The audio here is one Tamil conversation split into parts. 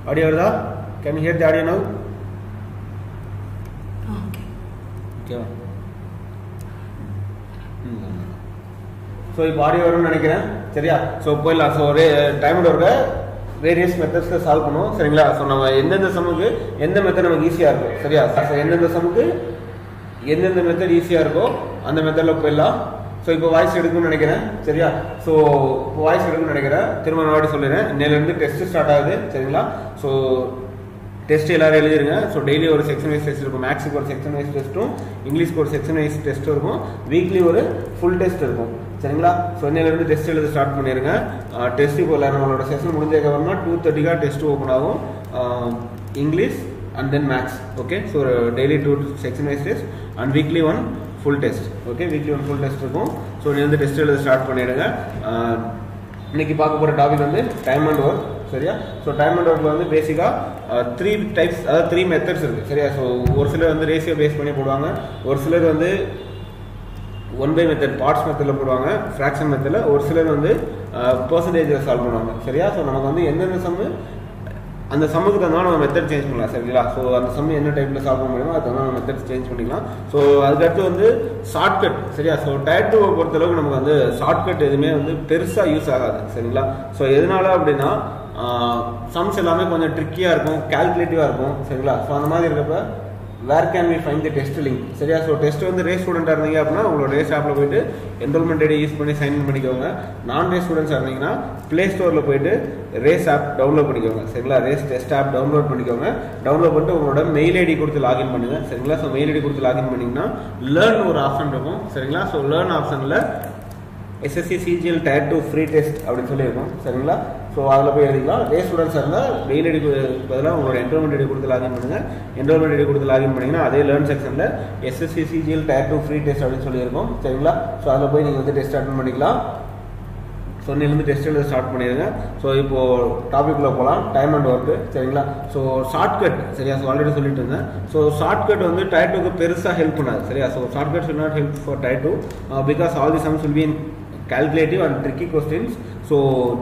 ஆடியோ வருதா can hear the audio now okay ஓகேவா ஸோ இப்போ ஆடியோ வரும்னு நினைக்கிறேன் சரியா ஸோ போயிடலாம் ஸோ ஒரே டைமோட இருக்க வேரியஸ் மெத்தட்ஸில் சால்வ் பண்ணுவோம் சரிங்களா ஸோ நம்ம எந்தெந்த சமுக்கு எந்த மெத்தட் நமக்கு ஈஸியாக இருக்கும் சரியா ஸோ எந்தெந்த சமுக்கு எந்தெந்த மெத்தட் ஈஸியாக இருக்கோ அந்த மெத்தடில் போயிடலாம் ஸோ இப்போ வாய்ஸ் எடுக்கணும்னு நினைக்கிறேன் சரியா ஸோ இப்போ வாய்ஸ் எடுக்கணும்னு நினைக்கிறேன் திரும்ப நான் வாட்டி சொல்லிடுறேன் இன்னையிலேருந்து டெஸ்ட் ஸ்டார்ட் ஆகுது சரிங்களா ஸோ டெஸ்ட் எல்லாரும் எழுதிருங்க ஸோ டெய்லி ஒரு செக்ஷன் வைஸ் டெஸ்ட் இருக்கும் மேக்ஸுக்கு ஒரு செக்ஷன் வைஸ் டெஸ்ட்டும் இங்கிலீஷ்க்கு ஒரு செக்ஷன் வைஸ் டெஸ்ட்டும் இருக்கும் வீக்லி ஒரு ஃபுல் டெஸ்ட் இருக்கும் சரிங்களா ஸோ இன்னையிலேருந்து டெஸ்ட் எழுத ஸ்டார்ட் பண்ணிடுங்க டெஸ்ட் இப்போ இல்லை நம்மளோட செஷன் முடிஞ்சதுக்கப்புறமா டூ தேர்ட்டிக்காக டெஸ்ட் ஓப்பன் ஆகும் English and then maths okay so daily two section wise test and weekly one full test okay weekly one full test இருக்கும் ஸோ நீ வந்து டெஸ்ட் எழுத ஸ்டார்ட் பண்ணிடுங்க ஆஹ் இன்னைக்கு பார்க்க போகிற டாபிக் வந்து டைம் அண்ட் ஒர்க் சரியா ஸோ டைம் அண்ட் ஒர்க்கில் வந்து பேசிக்காக த்ரீ டைப்ஸ் அதாவது த்ரீ மெத்தட்ஸ் இருக்குது சரியா ஸோ ஒரு சிலர் வந்து ரேஷியோ பேஸ் பண்ணி போடுவாங்க ஒரு சிலர் வந்து ஒன் பை மெத்தட் பார்ட்ஸ் மெத்தடில் போடுவாங்க ஃப்ராக்ஷன் மெத்தடில் ஒரு சிலர் வந்து பர்சன்டேஜில் சால்வ் பண்ணுவாங்க சரியா ஸோ நமக்கு வந்து எந்தெந்த சம்மு அந்த சம்முக்கு தகுந்த நம்ம மெத்தட் சேஞ்ச் பண்ணலாம் சரிங்களா ஸோ அந்த சம் என்ன டைப்பில் சால்வ் பண்ண முடியுமோ அதுக்கு நம்ம மெத்தட் சேஞ்ச் பண்ணிக்கலாம் ஸோ அதுக்கடுத்து வந்து ஷார்ட்கட் சரியா ஸோ டயர் டூவை பொறுத்தளவுக்கு நமக்கு வந்து ஷார்ட்கட் எதுவுமே வந்து பெருசாக யூஸ் ஆகாது சரிங்களா ஸோ எதனால அப்படின்னா சம்ஸ் எல்லாமே கொஞ்சம் ட்ரிக்கியாக இருக்கும் கால்குலேட்டிவாக இருக்கும் சரிங்களா ஸோ அந்த மாதிரி இருக்கப்ப where can we find the test link சரியா ஸோ டெஸ்ட் வந்து ரேஸ் ஸ்டூடெண்ட்டாக இருந்தீங்க அப்படின்னா உங்களோட ரேஸ் ஆப்பில் போயிட்டு என்ரோல்மெண்ட் ஐடி யூஸ் பண்ணி சைன் இன் பண்ணிக்கோங்க நான் ரேஸ் ஸ்டூடெண்ட்ஸாக இருந்தீங்கன்னா ப்ளே ஸ்டோரில் போயிட்டு ரேஸ் ஆப் டவுன்லோட் பண்ணிக்கோங்க சரிங்களா ரேஸ் டெஸ்ட் ஆப் டவுன்லோட் பண்ணிக்கோங்க டவுன்லோட் பண்ணிட்டு உங்களோட மெயில் ஐடி கொடுத்து லாகின் பண்ணுங்க சரிங்களா ஸோ மெயில் ஐடி கொடுத்து லாகின் பண்ணிங்கன்னா லேர்ன் ஒரு ஆப்ஷன் இருக்கும் சரிங்களா ஸோ லேர்ன் ஆப்ஷனில் SSC CGL tier two free test அப்படின்னு சொல்லியிருக்கோம் சரிங்களா ஸோ அதில் போய் எழுதிக்கலாம் ரே ஸ்டூடெண்ட்ஸ் இருந்தால் மெயில் ஐடி பதிலாக உங்களோட என்ரோல்மெண்ட் ஐடி கொடுத்து லாகின் பண்ணுங்க என்ரோல்மெண்ட் ஐடி கொடுத்து லாகின் பண்ணிங்கன்னா அதே லேர்ன் செக்ஷனில் SSC CGL tier two free test அப்படின்னு சொல்லியிருக்கோம் சரிங்களா ஸோ அதில் போய் நீங்கள் வந்து டெஸ்ட் அட்டன் பண்ணிக்கலாம் சொன்னிலேருந்து டெஸ்ட் எழுத ஸ்டார்ட் பண்ணிடுங்க ஸோ இப்போ டாபிக்ல போகலாம் டைம் அண்ட் ஒர்க்கு சரிங்களா ஸோ ஷார்ட்கட் சரியா ஸோ ஆல்ரெடி சொல்லிட்டு இருந்தேன் ஸோ ஷார்ட்கட் வந்து டயர் டூக்கு பெருசாக ஹெல்ப் பண்ணாது சரியா so shortcut should not help for tier two because all the sums will be in calculative and tricky questions so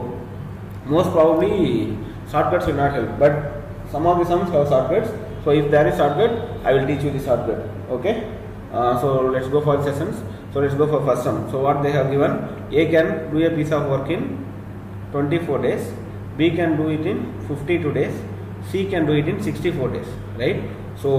most probably shortcuts will not help but some of the sums have shortcuts so if there is shortcut i will teach you the shortcut okay uh, so let's go for sessions so let's go for first sum so what they have given a can do a piece of work in 24 days b can do it in 52 days c can do it in 64 days right so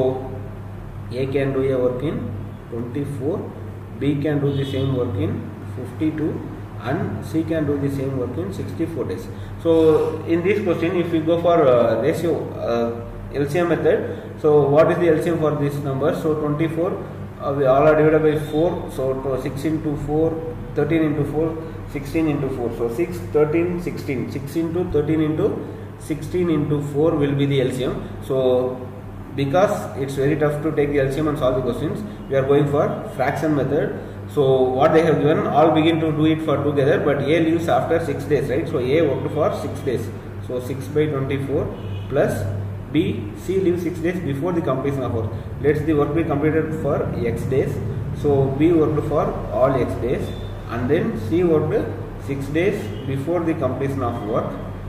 a can do a work in 24 b can do the same work in 52 and C can do the same work in 64 days. So in this question if we go for uh, ratio uh, LCM method so what is the LCM for this number so 24 uh, we all are divided by 4 so to 6 into 4 13 into 4 16 into 4 so 6 13 16 6 into 13 into 16 into 4 will be the LCM so because it's very tough to take the LCM and solve the questions we are going for fraction method so what they have given all begin to do it for together but a leaves after 6 days right so a worked for 6 days so 6 by 24 plus b c leaves 6 days before the completion of work let's the work be completed for x days so b worked for all x days and then c worked 6 days before the completion of work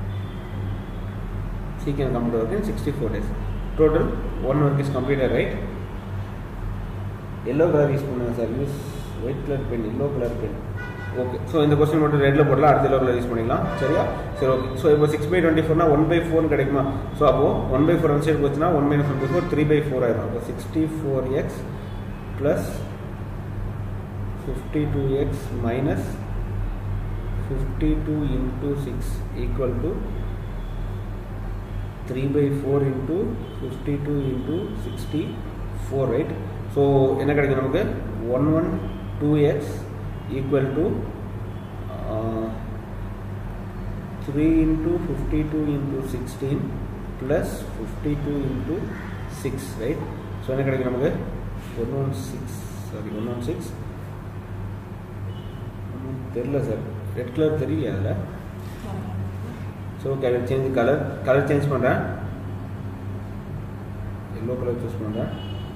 c can complete work in 64 days total one work is completed right yellow color use பண்ணுங்க sir use white colour pen yellow colour pen okay so இந்த கொஸ்டின் மட்டும் ரெட்டில் போடலாம் அடுத்த எல்லோ கலர் யூஸ் பண்ணிக்கலாம் சரியா சரி ஓகே ஸோ இப்போ சிக்ஸ் பை டுவெண்ட்டி ஃபோர்னா ஒன் பை ஃபோர் கிடைக்குமா ஸோ அப்போ ஒன் பை ஃபோர் சைடு போச்சுன்னா one minus one by four three by four ஆயிடும் அப்போ sixty four X plus fifty two x minus fifty two into six equal to three by four into fifty two into sixty four right so என்ன கிடைக்கும் நமக்கு one one two x equal to three into fifty two into sixteen plus fifty two into six right so என்ன கிடைக்கும் நமக்கு one one six sorry one one six தெரில சார் ரெட் கலர் தெரியலையா அதில் so okay I change colour colour change பண்ணுறேன் எல்லோ கலர் சூஸ் பண்ணுறேன்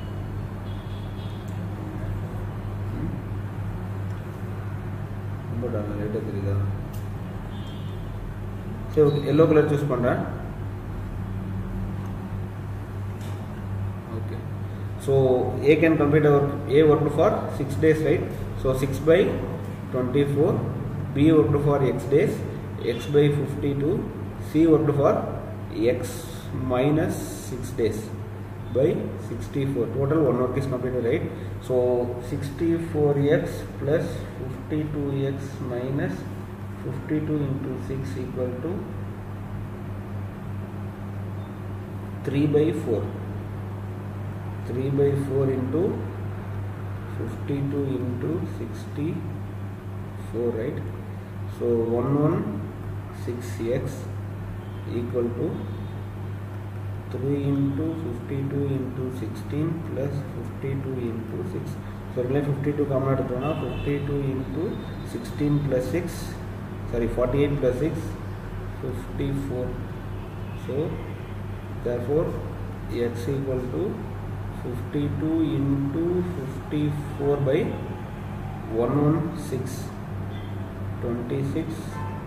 ரொம்ப லைட்டாக தெரியுதா சரி ஓகே எல்லோ கலர் சூஸ் பண்ணுறேன் so A can complete work A work for six days right so six by twenty four B work for x days x by fifty two C work for x minus 6 days by 64 total one work is completed right so 64x plus 52x minus 52 into 6 equal to 3 by 4 3 by 4 into 52 into 64 right so 116x equal to 3 into 52 into 16 plus 52 into 6 so again 52 common எடுத்தோம்னா 52 into 16 plus 6 sorry 48 plus 6 54 so therefore x equal to 52 into 54 by 116 26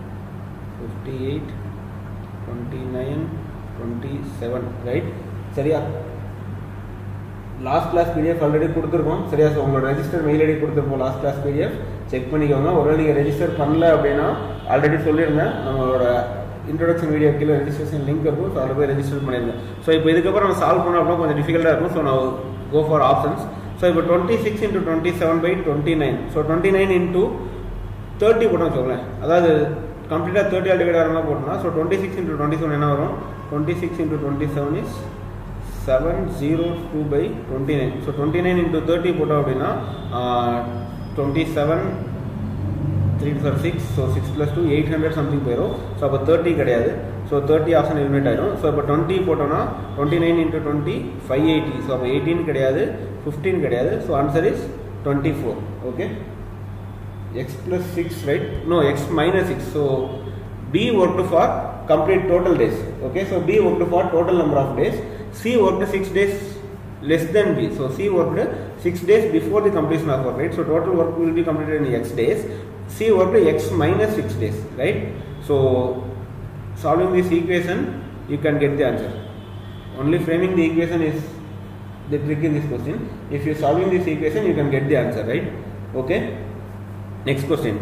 58 29 twenty seven right சரியா லாஸ்ட் கிளாஸ் பிடிஎஃப் ஆல்ரெடி கொடுத்துருக்கோம் சரியா ஸோ உங்களோட ரெஜிஸ்டர் மெயில் ஐடி கொடுத்துருப்போம் லாஸ்ட் கிளாஸ் பிடிஎஃப் செக் பண்ணிக்கோங்க ஒருவேளை நீங்கள் ரெஜிஸ்டர் பண்ணல அப்படின்னா ஆல்ரெடி சொல்லியிருந்தேன் நம்மளோட இன்ட்ரோடக்ஷன் வீடியோ கீழே ரெஜிஸ்ட்ரேஷன் லிங்க் இருக்கும் ஸோ அதில் போய் ரெஜிஸ்டர் பண்ணிருங்க ஸோ இப்போ இதுக்கப்புறம் நம்ம சால்வ் பண்ணோம் அப்படின்னா கொஞ்சம் டிஃபிகல்ட்டாக இருக்கும் ஸோ நான் கோ ஃபார் ஆப்ஷன்ஸ் ஸோ இப்போ twenty six into twenty seven by twenty nine so twenty nine into thirty போட்டோம் வச்சுக்கோங்களேன் அதாவது கம்ப்ளீட்டாக தேர்ட்டி ஆல் டிவைட் ஆகிற போட்டோம்னா so twenty six into twenty seven என்ன வரும் twenty six into twenty seven is seven zero two by twenty nine so twenty nine into thirty போட்டோம் அப்படின்னா twenty seven three four six so six plus two eight hundred something போயிடும் ஸோ அப்போ தேர்ட்டி கிடையாது ஸோ தேர்ட்டி ஆப்ஷன் எலிமினேட் ஆயிடும் ஸோ இப்போ டுவெண்ட்டி போட்டோம்னா twenty nine into twenty five eighty so அப்போ எயிட்டீன் கிடையாது ஃபிஃப்டீன் கிடையாது so answer is twenty four okay x plus 6 right no x minus 6 so b worked for complete total days okay so b worked for total number of days c worked 6 days less than b so c worked 6 days before the completion of work right so total work will be completed in x days c worked x minus 6 days right so solving this equation you can get the answer only framing the equation is the trick in this question if you solving this equation you can get the answer right okay Next question.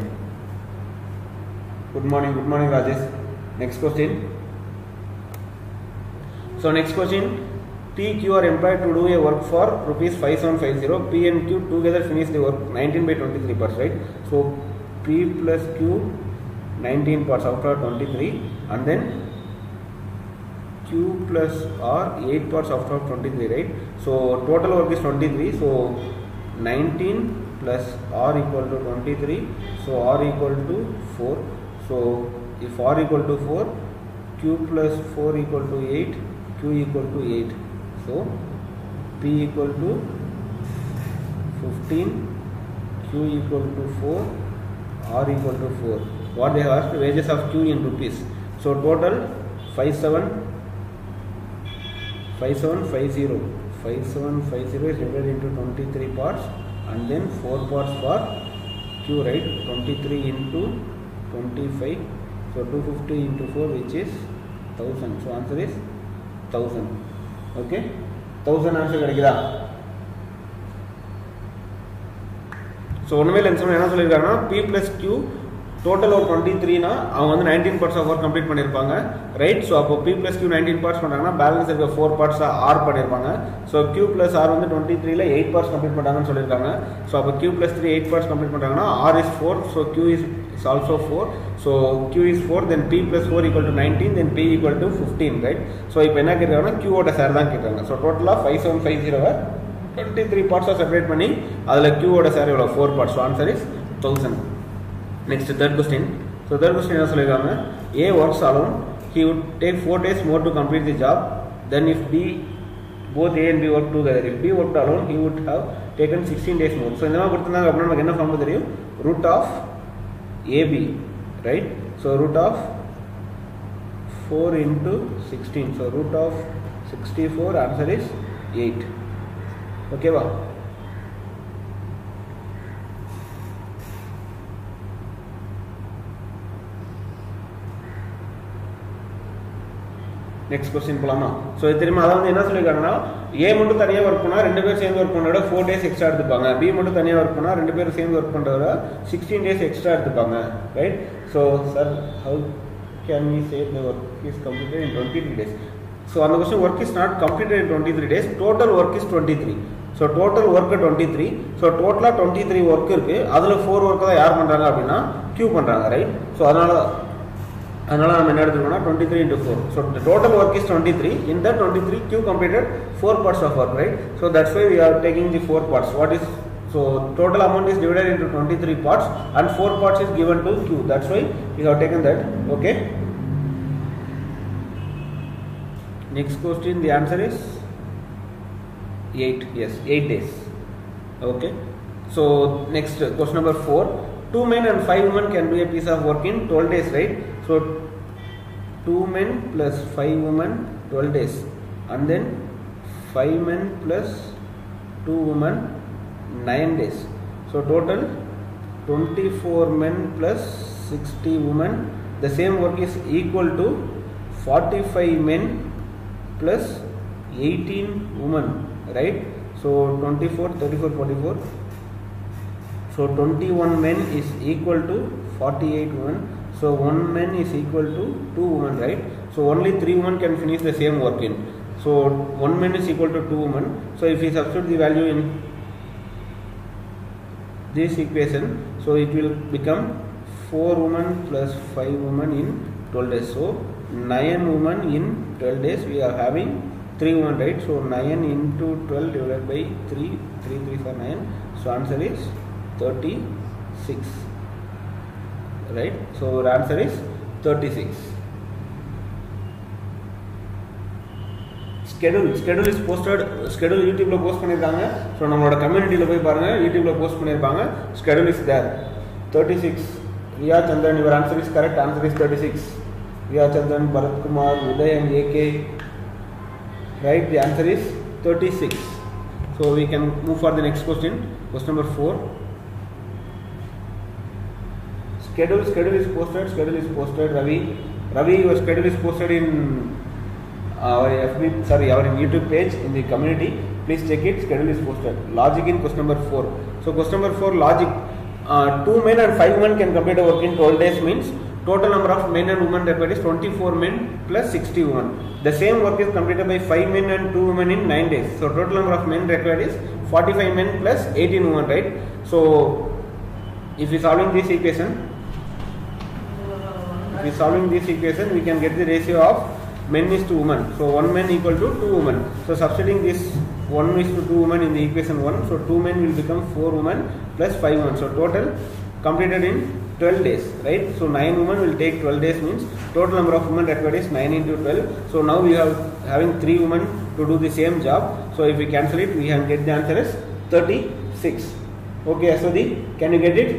Good morning, good morning, Rajesh. Next question. So next question. P, Q are employed to do a work for rupees 5750. P and Q together finish the work 19 by 23 parts, right? So P plus Q 19 parts out of 23 and then Q plus R 8 parts out of 23, right? So total work is 23. So 19 plus r equal to 23 so r equal to 4 so if r equal to 4 q plus 4 equal to 8 q equal to 8 so p equal to 15 q equal to 4 r equal to 4 what they have asked wages of q in rupees so total 57 5750 5750 is divided into 23 parts and then 4 parts for q right 23 into 25 so 250 into 4 which is 1000 so answer is 1000 okay 1000 answer கிடைக்குதா ஸோ ஒன்றுமே இல்லை என்ன சொல்லியிருக்காங்கன்னா பி ப்ளஸ் கியூ டோட்டல் ஒரு டுவெண்ட்டி த்ரீனா அவங்க வந்து nineteen parts of work complete பண்ணியிருப்பாங்க ரைட் ஸோ அப்போ B plus Q nineteen parts பண்ணாங்கன்னா பேலன்ஸ் இருக்க ஃபோர் பார்ட்ஸ் ஆர் பண்ணியிருப்பாங்க ஸோ கியூ ப்ளஸ் ஆர் வந்து டுவெண்ட்டி த்ரீல எயிட் பார்ட்ஸ் கம்ப்ளீட் பண்ணாங்கன்னு சொல்லியிருக்காங்க ஸோ அப்போ Q plus three eight parts complete பண்ணுறாங்கன்னா R is four so Q is is also four so Q is four then B plus four equal to nineteen then B equal to fifteen right so இப்போ என்ன கேட்குறாங்கன்னா கியூவோட சார் தான் கேட்குறாங்க ஸோ டோட்டலாக ஃபைவ் செவன் ஃபைவ் ஜீரோவை டுவெண்ட்டி த்ரீ பார்ட்ஸாக செப்பரேட் பண்ணி அதில் கியூவோட சார் எவ்வளோ four parts so answer is thousand next third question so third question என்ன சொல்லியிருக்காங்க A works alone he would take four days more to complete the job then if B both A and B work together if B work alone he would have taken sixteen days more so இந்த மாதிரி கொடுத்துருந்தாங்க அப்படின்னா நமக்கு என்ன ஃபார்ம் தெரியும் root of AB right so root of four into sixteen so root of sixty four answer is eight ஓகேவா நெக்ஸ்ட் கொஸ்டின் போலாமா ஸோ இது தெரியுமா அதாவது என்ன சொல்லியிருக்காங்கன்னா ஏ மட்டும் தனியாக ஒர்க் பண்ணால் ரெண்டு பேர் சேர்ந்து ஒர்க் பண்ணுறத ஃபோர் டேஸ் எக்ஸ்ட்ரா எடுத்துப்பாங்க பி மட்டும் தனியாக ஒர்க் பண்ணால் ரெண்டு பேரும் சேர்ந்து ஒர்க் பண்ணுறத சிக்ஸ்டீன் டேஸ் எக்ஸ்ட்ரா எடுத்துப்பாங்க right so sir how can we say the work is completed in twenty three days so அந்த question work is not completed in twenty three days total work is twenty three so total work twenty three so டோட்டலாக டுவெண்ட்டி த்ரீ ஒர்க் இருக்குது அதில் ஃபோர் ஒர்க்கு தான் யார் பண்ணுறாங்க அப்படின்னா கியூ பண்ணுறாங்க ரைட் ஸோ அதனால் அதனால நம்ம என்ன எடுத்துக்கோம்னா twenty three into four so total work is twenty three in the twenty three Q completed four parts of work right so that's why we are taking the four parts what is so total amount is divided into 23 parts and 4 parts is given to q that's why we have taken that okay next question the answer is 8 yes 8 days okay so next uh, question number 4 two men and five women can do a piece of work in 12 days right so two men plus five women 12 days and then five men plus two women 9 days so total 24 men plus 60 women the same work is equal to 45 men plus 18 women right so 24 34 44 so 21 men is equal to 48 women so 1 man is equal to 2 women right so only 3 women can finish the same work in so 1 man is equal to 2 women so if we substitute the value in this equation so it will become 4 women plus 5 women in 12 days so 9 women in 12 days we are having 3 women right so 9 into 12 divided by 3 3 3 for 9 so answer is 36 right so our answer is 36 schedule schedule is posted schedule யூடியூப்ல போஸ்ட் பண்ணியிருக்காங்க ஸோ நம்மளோட கம்யூனிட்டியில் போய் பாருங்க யூடியூப்ல போஸ்ட் பண்ணியிருப்பாங்க schedule is there thirty six Riya Chandran your answer is correct answer is thirty six Riya Chandran Bharathkumar Uday and AK right the answer is thirty six so we can move for the next question question number four schedule schedule is posted schedule is posted ravi ravi your schedule is posted in our fb sorry our youtube page in the community please check it schedule is posted logic in question number 4 so question number 4 logic uh, two men and five women can complete a work in 12 days means total number of men and women required is 24 men plus 60 women the same work is completed by 5 men and 2 women in 9 days so total number of men required is 45 men plus 18 women right so if we solving this equation if we solving this equation we can get the ratio of men is to women so one man equal to two women so substituting this one is to two women in the equation one so two men will become four women plus five women so total completed in 12 days right so 9 women will take 12 days means total number of women required is 9 into 12 so now we have having 3 women to do the same job so if we cancel it we can get the answer is 36 okay Aswati can you get it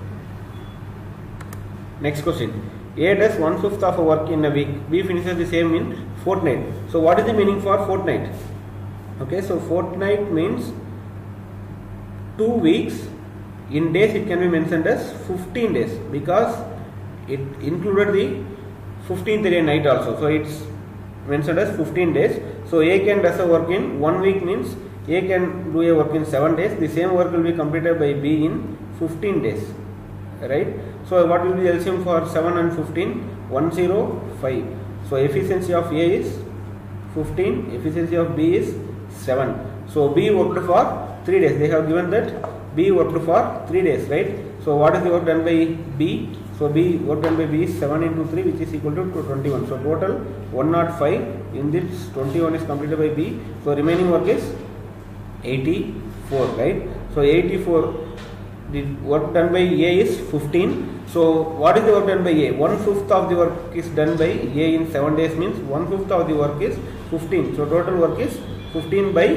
next question A does one fifth of a work in a week. B finishes the same in fortnight. So what is the meaning for fortnight? Okay, so fortnight means two weeks. In days it can be mentioned as 15 days because it included the 15th day night also. So it's mentioned as 15 days. So A can does a work in one week means A can do a work in seven days. The same work will be completed by B in 15 days. Right? So what will be LCM for 7 and 15? 105. So efficiency of A is 15, efficiency of B is 7. So B worked for 3 days. They have given that B worked for 3 days, right? So what is the work done by B? So B work done by B is 7 into 3 which is equal to 21. So total 105 in this 21 is completed by B. So remaining work is 84, right? So 84 the work done by A is 15. So what is the work done by A? One fifth of the work is done by A in 7 days means one fifth of the work is 15. So total work is 15 by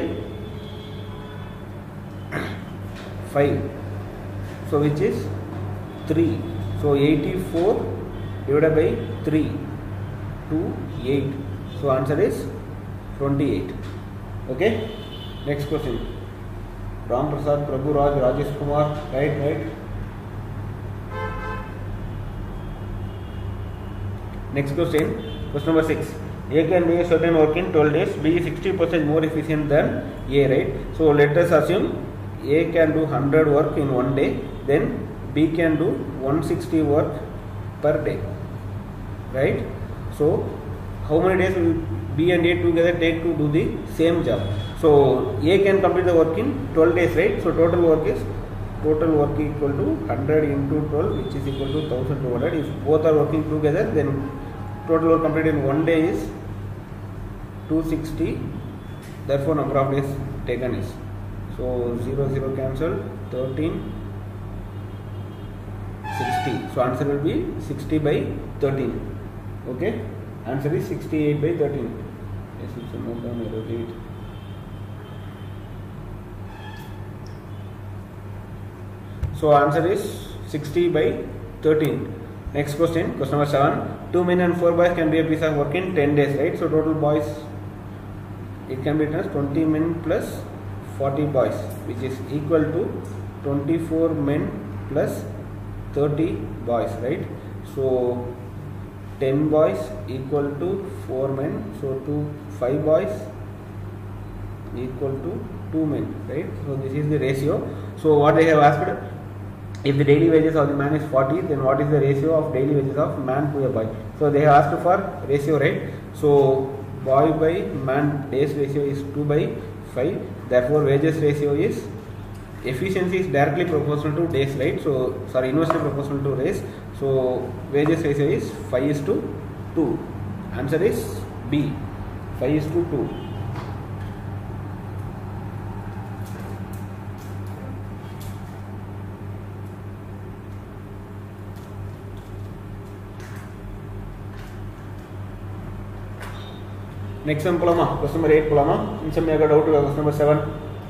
5. So which is 3. So 84 divided by 3 to 8. So answer is 28. Okay. Next question. Ram Prasad, Prabhu Raj, Rajesh Kumar, right, right. Next question, question number six. A can do a certain work in 12 days, B is 60% more efficient than A, right? So let us assume A can do 100 work in one day, then B can do 160 work per day, right? So how many days will B and A together take to do the same job? So A can complete the work in 12 days, right? So total work is total work equal to 100 into 12 which is equal to 1200 if both are working together then total work completed in one day is 260 therefore number of days taken is so 0 0 cancel 13 60 so answer will be 60 by 13 okay answer is 68 by 13 yes it's a note down error rate So answer is 60 by 13. Next question, question number 7. 2 men and 4 boys can do a piece of work in 10 days, right? So total boys, it can be written as 20 men plus 40 boys, which is equal to 24 men plus 30 boys, right? So 10 boys equal to 4 men, so 2, 5 boys equal to 2 men, right? So this is the ratio. So what I have asked if the daily wages of the man is 40 then what is the ratio of daily wages of man to a boy so they have asked for ratio right so boy by man days ratio is 2 by 5 therefore wages ratio is efficiency is directly proportional to days right so sorry inversely proportional to days so wages ratio is 5 is to 2 answer is b 5 is to 2 next sum போலாமா question number 8 போலாமா in some you got doubt question number 7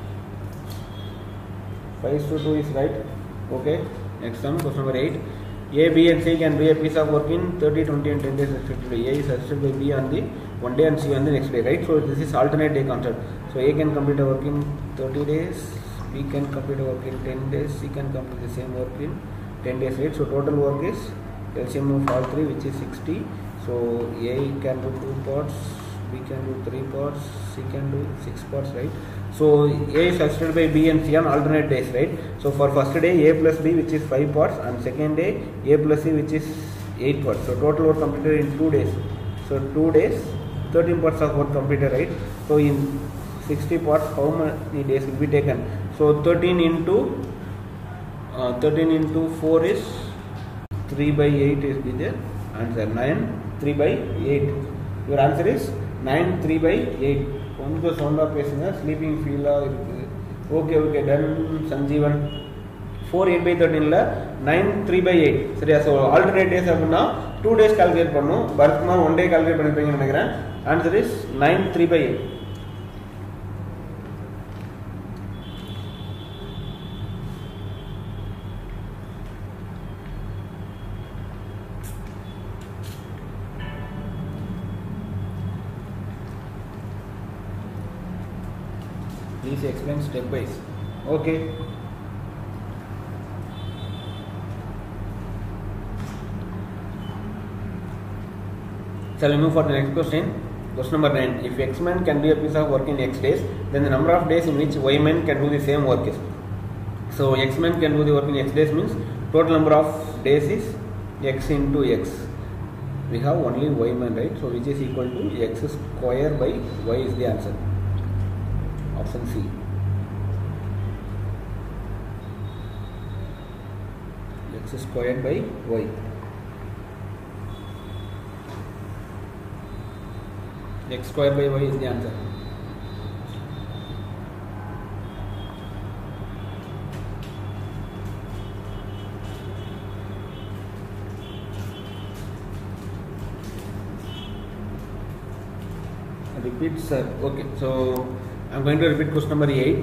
5 to 2 is right okay next sum question number 8 a b and c can do a piece of work in 30 20 and 10 days respectively a is assisted by b on the one day and c on the next day right so this is alternate day concept so a can complete a work in 30 days b can complete a work in 10 days c can complete the same work in 10 days right so total work is LCM of all three which is 60 so a can do two parts B can do three parts, C can do six parts, right? So A is assisted by B and C on alternate days, right? So for first day A plus B which is five parts and second day A plus C which is eight parts. So total work completed in two days. So two days, 13 parts of work completed, right? So in 60 parts, how many days will be taken? So 13 into uh, 13 into 4 is 3 by 8 is be there. Answer 9, 3 by 8. Your answer is nine three by eight கொஞ்சம் சவுண்டாக பேசுங்க ஸ்லீப்பிங் ஃபீலாக இருக்குது okay okay done Sanjeevan four eight by தேர்ட்டீனில் நைன் த்ரீ பை எயிட் சரியா ஸோ ஆல்டர்னேட் டேஸ் அப்படின்னா டூ டேஸ் கால்குலேட் பண்ணும் பரத்குமார் ஒன் டே கால்குலேட் பண்ணிருப்பீங்கன்னு நினைக்கிறேன் answer is nine three by eight Please explain step by step. Okay. Shall we move for the next question? Question number 9. If X man can do a piece of work in X days, then the number of days in which Y man can do the same work is. So X man can do the work in X days means total number of days is X into X. We have only Y man, right? So which is equal to X square by Y is the answer. Option C. X squared by Y. X squared by Y is the answer. Repeat, sir. Okay, so I'm going to repeat question number 8.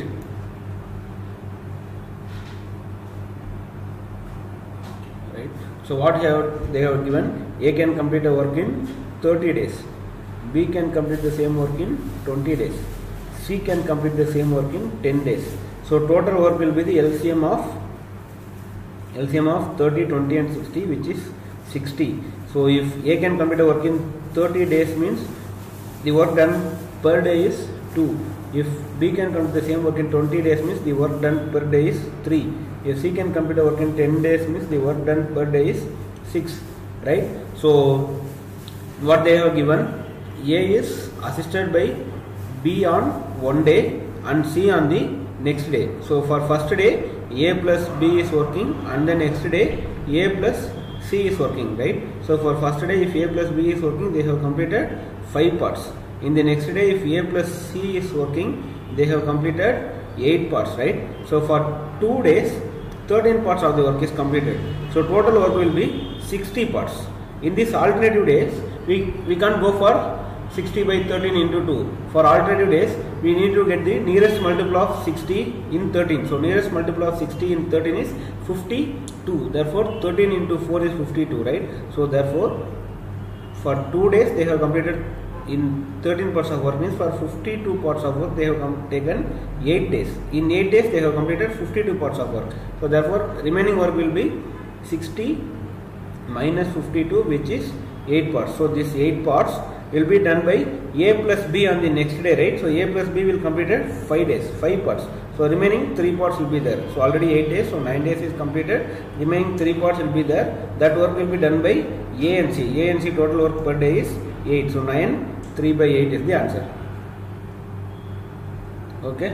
Right. So what have they have given? A can complete a work in 30 days. B can complete the same work in 20 days. C can complete the same work in 10 days. So total work will be the LCM of LCM of 30, 20 and 60 which is 60. So if A can complete a work in 30 days means the work done per day is 2 if b can complete the same work in 20 days means the work done per day is 3 if c can complete the work in 10 days means the work done per day is 6 right so what they have given a is assisted by b on one day and c on the next day so for first day a plus b is working and the next day a plus c is working right so for first day if a plus b is working they have completed 5 parts in the next day if a plus c is working they have completed 8 parts right so for 2 days 13 parts of the work is completed so total work will be 60 parts in these alternative days we we can't go for 60 by 13 into 2 for alternative days we need to get the nearest multiple of 60 in 13 so nearest multiple of 60 in 13 is 52 therefore 13 into 4 is 52 right so therefore for 2 days they have completed in 13 parts of work means for 52 parts of work they have com- taken 8 days in 8 days they have completed 52 parts of work so therefore remaining work will be 60 minus 52 which is 8 parts so this 8 parts will be done by a plus b on the next day right so a plus b will completed 5 days 5 parts so remaining 3 parts will be there so already 8 days so 9 days is completed remaining 3 parts will be there that work will be done by a and c a and c total work per day is 8 so 9 3 by 8 is the answer okay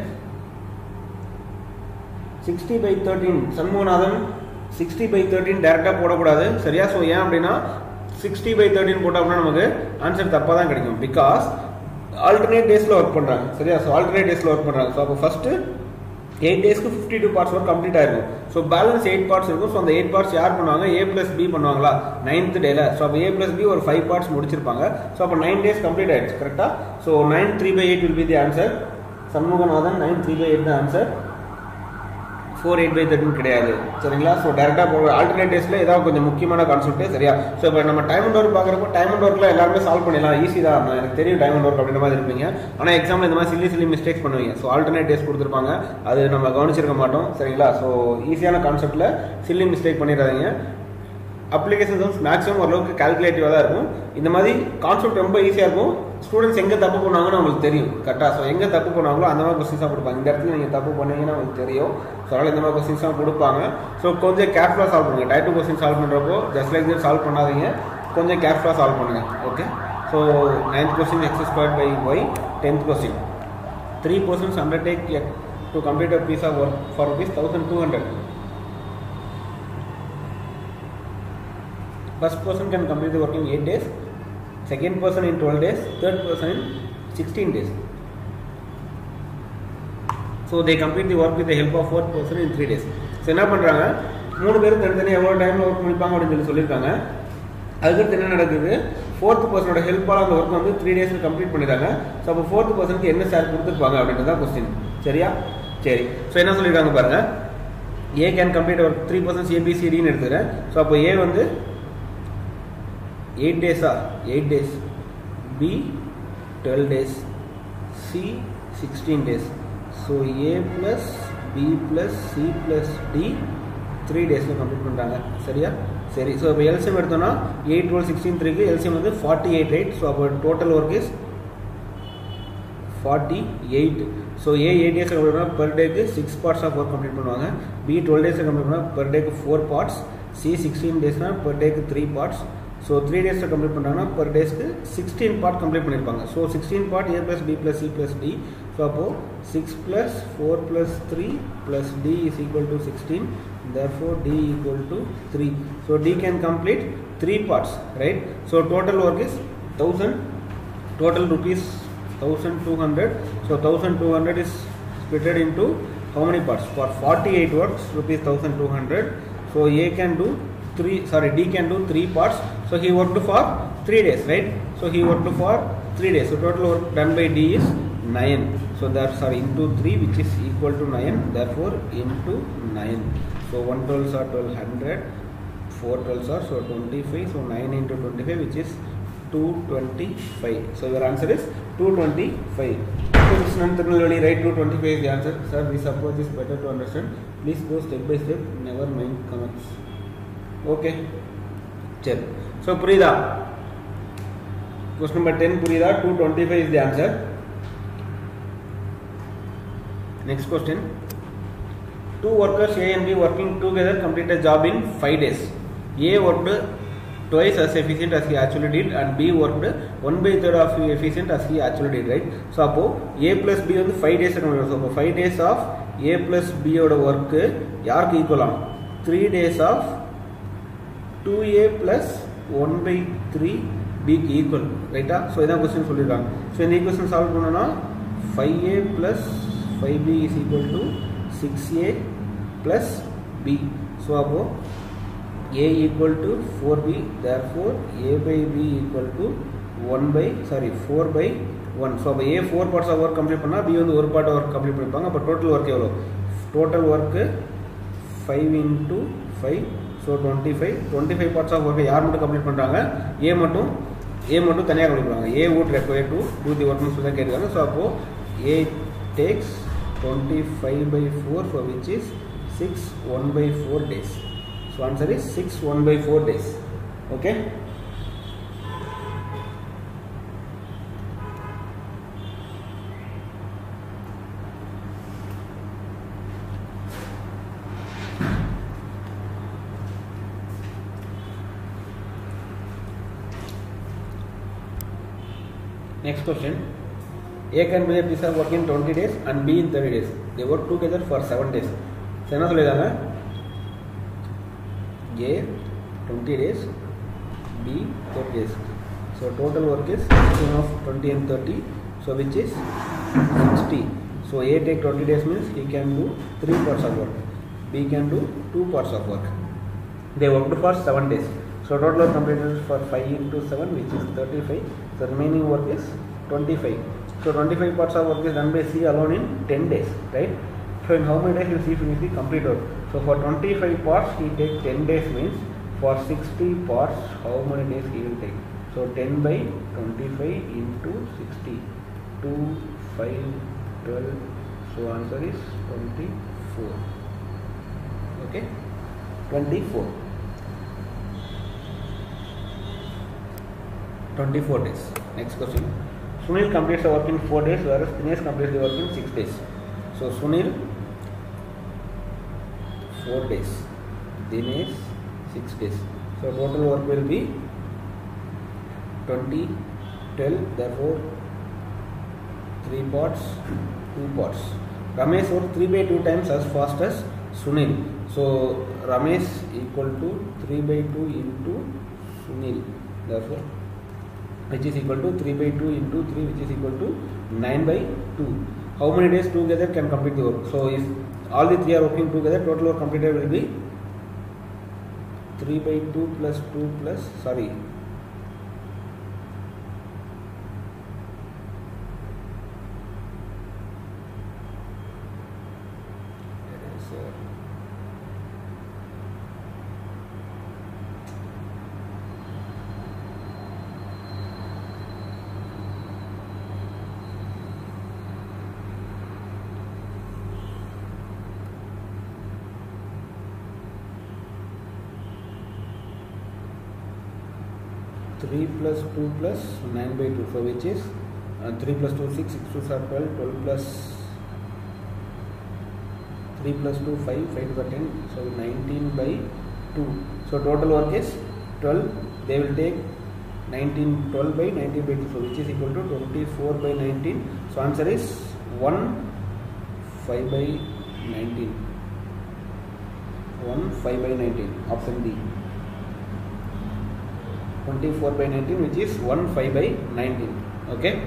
60 by 13 Shanmuganathan 60 by 13 டேரெக்டாக போடக்கூடாது சரியா ஸோ ஏன் அப்படின்னா 60 by 13 போட்டோம் அப்படின்னா நமக்கு ஆன்சர் தப்பாக தான் கிடைக்கும் பிகாஸ் ஆல்டர்னேட் டேஸில் ஒர்க் பண்ணுறாங்க சரியா ஸோ ஆல்டர்னேட் டேஸில் ஒர்க் பண்ணுறாங்க ஸோ அப்போ ஃபஸ்ட்டு எயிட் டேஸ்க்கு fifty two parts work complete ஆயிருக்கும் ஸோ பேலன்ஸ் எயிட் பார்ட்ஸ் இருக்கும் ஸோ அந்த எயிட் பார்ட்ஸ் யார் பண்ணுவாங்க ஏ பிளஸ் பி பண்ணுவாங்களா நைன்த் டேல ஸோ அப்போ ஏ பிளஸ் பி ஒரு ஃபைவ் பார்ட்ஸ் முடிச்சிருப்பாங்க ஸோ அப்போ நைன் டேஸ் கம்ப்ளீட் ஆயிடுச்சு கரெக்டாக so nine three by eight will be the answer Shanmuganathan nine three by eight தான் answer four eight by thirteen கிடையாது சரிங்களா ஸோ டேரெக்டாக போகிற ஆல்டர்னேட் டேஸில் ஏதாவது கொஞ்சம் முக்கியமான கான்செப்ட் சரியா ஸோ இப்போ நம்ம டைம் அண்ட் ஒர்க் பார்க்குறப்போ டைம் அண்ட் ஒர்க்கில் எல்லாருமே சால்வ் பண்ணிடலாம் ஈஸி தான் நான் எனக்கு தெரியும் டைம் அண்ட் ஒர்க் அப்படின்ற மாதிரி இருப்பீங்க ஆனால் எக்ஸாமில் இந்த மாதிரி சில்லி சில்லி மிஸ்டேக்ஸ் பண்ணுவீங்க ஸோ ஆல்டர்னேட் டேஸ் கொடுத்துருப்பாங்க அது நம்ம கவனிச்சிருக்க மாட்டோம் சரிங்களா ஸோ ஈஸியான கான்செப்ட்டில் சில்லி மிஸ்டேக் பண்ணிடாதீங்க அப்ளிகேஷன்ஸ் மேக்ஸிமம் ஓரளவுக்கு கால்குலேட்டிவாக தான் இருக்கும் இந்த மாதிரி கான்செப்ட் ரொம்ப ஈஸியாக இருக்கும் ஸ்டூடெண்ட்ஸ் எங்கே தப்பு பண்ணுவாங்கன்னு உங்களுக்கு தெரியும் கரெக்டாக ஸோ எங்கே தப்பு பண்ணுவாங்களோ அந்த மாதிரி கொஸ்டின்ஸாக கொடுப்பாங்க இந்த இடத்துல நீங்கள் தப்பு பண்ணீங்கன்னா உங்களுக்கு தெரியும் ஸோ அதனால் இந்த மாதிரி கொஸ்டின்ஸாக கொடுப்பாங்க ஸோ கொஞ்சம் கேர்ஃபுல்லாக சால்வ் பண்ணுங்கள் டைப் டூ கொஸ்டின் சால்வ் பண்ணுறப்போ ஜஸ்ட் லைக் தட் சால்வ் பண்ணாதீங்க கொஞ்சம் கேர்ஃபுல்லாக சால்வ் பண்ணுங்கள் okay so ninth question X square by Y tenth question three persons undertake to complete a piece of work for rupees thousand two hundred first person can complete the work in 8 days second person in 12 days third person in 16 days so they complete the work with the help of fourth person in 3 days so என்ன பண்ணுறாங்க மூணு பேரும் தனித்தனி எவ்வளோ டைமில் ஒர்க் முடிப்பாங்க அப்படின்னு சொல்லி சொல்லியிருக்காங்க அதுக்கடுத்து என்ன நடக்குது ஃபோர்த் பர்சனோட ஹெல்ப்பால் அந்த ஒர்க் வந்து த்ரீ டேஸில் கம்ப்ளீட் பண்ணிடுறாங்க ஸோ அப்போ ஃபோர்த் பர்சனுக்கு என்ன சார் கொடுத்துருப்பாங்க அப்படின்றது தான் கொஸ்டின் சரியா சரி ஸோ என்ன சொல்லியிருக்காங்க பாருங்க A can complete work three persons ஏபிசிடின்னு எடுத்துக்கிறேன் ஸோ அப்போ ஏ வந்து எயிட் டேஸா eight days B twelve days C sixteen days so A plus B plus C plus D three டேஸில் கம்ப்ளீட் பண்ணுறாங்க சரியா சரி ஸோ இப்போ எல்சிஎம் எடுத்தோம்னா எயிட் டுவெல் சிக்ஸ்டீன் த்ரீக்கு எல்சிஎம் வந்து ஃபார்ட்டி எயிட் ரைட் ஸோ அப்போ total work is forty eight so A eight days complete பண்ணால் பெர் டேக்கு six parts of work complete பண்ணுவாங்க பி டுவெல் டேஸ் கம்ப்ளீட் பண்ணால் பெர் டேக்கு ஃபோர் பார்ட்ஸ் சி சிக்ஸ்டீன் டேஸ்னால் பெர் டேக்கு த்ரீ பார்ட்ஸ் ஸோ த்ரீ டேஸில் கம்ப்ளீட் பண்ணுறாங்கன்னா பர் டேஸ்க்கு சிக்ஸ்டீன் பார்ட் கம்ப்ளீட் பண்ணியிருப்பாங்க so sixteen part A plus B plus C plus D so அப்போது six plus four plus three plus D is equal to sixteen therefore d equal to 3 so d can complete three parts right so total work is 1000 total rupees 1200 so 1200 is splitted into how many parts for 48 works rupees 1200 so a can do three sorry d can do three parts so he worked for three days right so he worked for three days so total work done by d is 9 so that sorry into 3 which is equal to 9 therefore into 9 so 1 12s are 1200 4 12s are so 25 so 9 into 25 which is 225 so your answer is 225 so this Tirunelveli right 225 is the answer sir this approach is better to understand please go step by step never mind comments okay சரி ஸோ புரியுதா கொஸ்டின் நம்பர் டென் புரியுதா two twenty five is the answer next question two workers A and B working together complete a job in 5 days. A worked twice as efficient as he actually did and B worked 1 by third of efficient as he actually did, right? So, அப்போ A plus B வந்து 5 days நம்ம so, 5 days of A plus B ஓட work யாருக்கு ஈக்குவல் ஆகும் 3 days of 2A plus 1 by 3 B க்கு ஈக்குவல் ரைட்டா ஸோ இதான் கொஸ்டின் சொல்லியிருக்காங்க ஸோ இந்த ஈக்குவேஷன் சால்வ் பண்ணோம்னா 5A plus 5B is equal to 6A plus B. So, அப்போ A equal to 4B, therefore A by B equal to 1 by, sorry, 4 by 1. So, அப்போ A 4 parts of work complete பண்ணா B வந்து ஒரு part of work complete பண்ணிப்பாங்க அப்போ total work எவ்வளோ total work 5 into 5 so twenty five twenty five parts of ஒர்க்கை யார் மட்டும் கம்ப்ளீட் பண்ணுறாங்க ஏ மட்டும் ஏ மட்டும் தனியாக கம்ப்ளீட் பண்ணுவாங்க ஏ would require to do the work சொல்லி தான் கேட்குறாங்க ஸோ அப்போது A takes 25 by 4 for which is 6 1 by 4 days. So answer is 6 1 by 4 days. Okay. Next question. A can be a piece of work in 20 days and B in 30 days. They work together for 7 days. So, என்ன சொல்லியிருக்காங்க A 20 days, B 30 days. So, total work is sum of 20 and 30. So, which is 60. So, A take 20 days means he can do 3 parts of work. B can do 2 parts of work. They worked for 7 days. So, total work completed for 5 into 7 which is 35. The remaining work is 25. So 25 parts of work is done by C alone in 10 days, right? So in how many days will C finish the complete work? So for 25 parts he takes 10 days means for 60 parts how many days he will take? So 10 by 25 into 60. 2, 5, 12. So answer is 24. Okay? 24. 24 days. Next question. Sunil completes the work in 4 days whereas Dinesh completes the work in 6 days. So Sunil 4 days, Dinesh 6 days. So total work will be 20, 12, therefore 3 parts, 2 parts. Ramesh worked 3 by 2 times as fast as Sunil. So Ramesh equal to 3 by 2 into Sunil. Therefore which is equal to 3 by 2 into 3 which is equal to 9 by 2. How many days together can complete the work? So if all the three are working together, total work completed will be 3 by 2 plus 2 plus, sorry, That is, uh, three plus two plus nine by two. So which is uh, three plus two six, six two are twelve, twelve plus three plus two five, five to the ten. So nineteen by two. So total work is twelve. They will take 19, 12 by 19 by 2, so which is equal to 24 by 19. So answer is 1, 5 by 19. 1, 5 by 19, option D. 24 by 19 which is 1 5 by 19 okay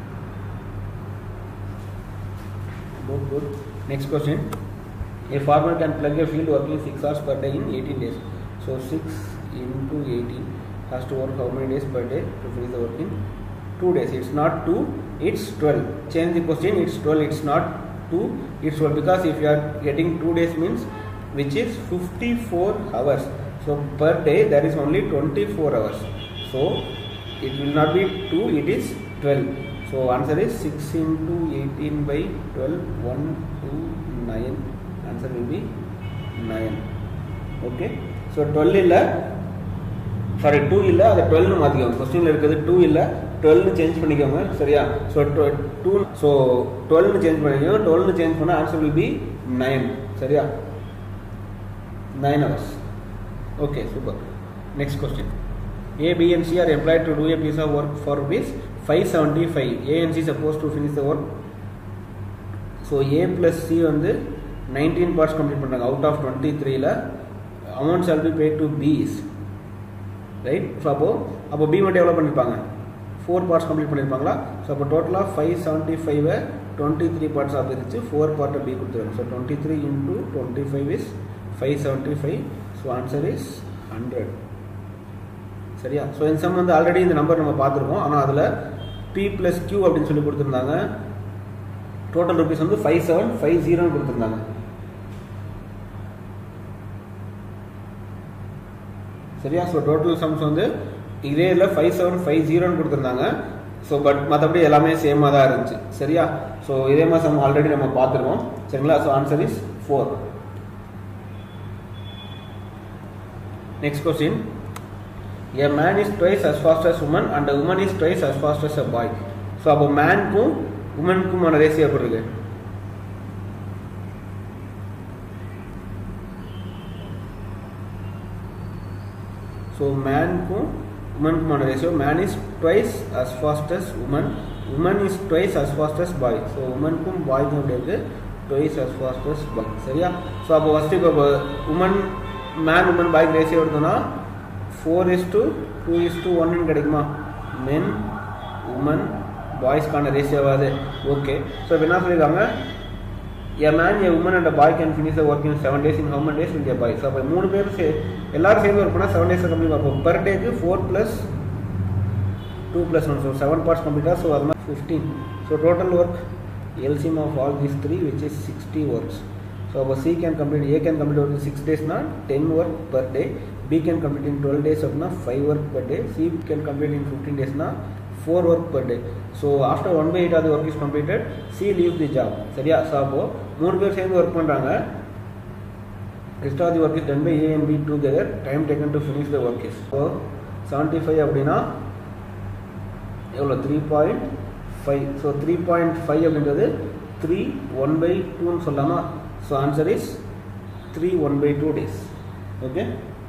good good next question a farmer can plug a field working 6 hours per day in 18 days so 6 into 18 has to work how many days per day to finish the work in 2 days it's not 2 it's 12 change the question it's 12 it's not 2 it's 12 because if you are getting 2 days means which is 54 hours so per day there is only 24 hours. So it will not be 2, it is 12. So answer is 6 into 18 by 12, 1, 2, 9. Answer will be 9. Okay. So 12 இல்ல சாரி டூ இல்லை அதை டுவெல்னு மாற்றிக்கோங்க கொஸ்டினில் இருக்கிறது டூ இல்லை டுவெல்னு சேஞ்ச் பண்ணிக்கோங்க சரியா ஸோ டூ ஸோ டுவெல்னு சேஞ்ச் பண்ணிக்கோங்க டுவெல்னு சேஞ்ச் பண்ணால் ஆன்சர் வில் பி நைன் சரியா nine hours okay super next question A, B and C are employed to do a piece of work for rupees 575. A and C supposed to finish the work. So A plus C வந்து நைன்டீன் பார்ட்ஸ் கம்ப்ளீட் பண்ணுறாங்க அவுட் ஆஃப் டுவெண்ட்டி த்ரீல amount shall be pay to B's right so அப்போ அப்போ பி மட்டும் எவ்வளோ பண்ணியிருப்பாங்க ஃபோர் பார்ட்ஸ் கம்ப்ளீட் பண்ணியிருப்பாங்களா ஸோ அப்போ டோட்டலாக ஃபைவ் செவன்ட்டி ஃபைவை டுவெண்ட்டி த்ரீ பார்ட்ஸாக பிரித்து ஃபோர் பார்ட்டை பி கொடுத்துருவாங்க so twenty three into twenty five is five seventy five so answer is hundred சரியா ஸோ இந்த சம் வந்து ஆல்ரெடி இந்த நம்பர் நம்ம பார்த்துருக்கோம் ஆனால் அதில் பி ப்ளஸ் கியூ அப்படின்னு சொல்லி கொடுத்துருந்தாங்க டோட்டல் ருபீஸ் வந்து ஃபைவ் செவன் ஃபைவ் ஜீரோன்னு கொடுத்துருந்தாங்க சரியா ஸோ டோட்டல் சம்ஸ் வந்து இதே இதில் ஃபைவ் செவன் ஃபைவ் ஜீரோன்னு கொடுத்துருந்தாங்க ஸோ பட் மற்றபடி எல்லாமே சேமாக தான் இருந்துச்சு சரியா ஸோ இதே மாதிரி சம் ஆல்ரெடி நம்ம பார்த்துருக்கோம் சரிங்களா so answer is four next question a man is twice as fast as woman and a woman is twice as fast as a boy so அப்போ மேனுக்கும் உமனுக்குமான ரேஷியோ எப்படி இருக்கு ஸோ மேனுக்கும் உமனுக்குமான ratio man is twice as fast as woman woman is twice as fast as boy so உமனுக்கும் பாய்க்கும் எப்படி இருக்கு twice as fast as boy சரியா ஸோ அப்போ ஃபஸ்ட்டு இப்போ உமன் மேன் உமன் பாய்க்கு ரேஷியோ எடுத்தோம்னா four is to two is to ஒன்னு கிடைக்குமா மென் உமன் பாய்ஸ்க்கான ரேஷியோவாது ஓகே ஸோ இப்போ என்ன சொல்லியிருக்காங்க a man a woman and boy can finish the work in seven days in how many days in a boy so அப்போ மூணு பேரும் சே எல்லாரும் சேர்ந்து ஒர்க் பண்ணால் செவன் டேஸ் கம்ப்ளீட் பார்ப்போம் பர் டேக்கு four plus two plus one so seven parts கம்ப்ளீட்டாக ஸோ அது மாதிரி fifteen so total work LCM of all these three which is sixty works so அப்போ C can complete A can complete work six டேஸ்னா ten work per day B can complete in 12 days அப்படின்னா 5 work per day C can complete in 15 days னா 4 work per day so after 1 by 8 of the work is completed C leaves the job சரியா ஸோ அப்போ மூணு பேர் சேர்ந்து ஒர்க் பண்ணுறாங்க rest of the work is done by A and B together time taken to finish the work is so 75 அப்படின்னா எவ்வளோ three point five so three point five அப்படின்றது த்ரீ ஒன் பை டூன்னு சொல்லாமா so answer is three one by two days okay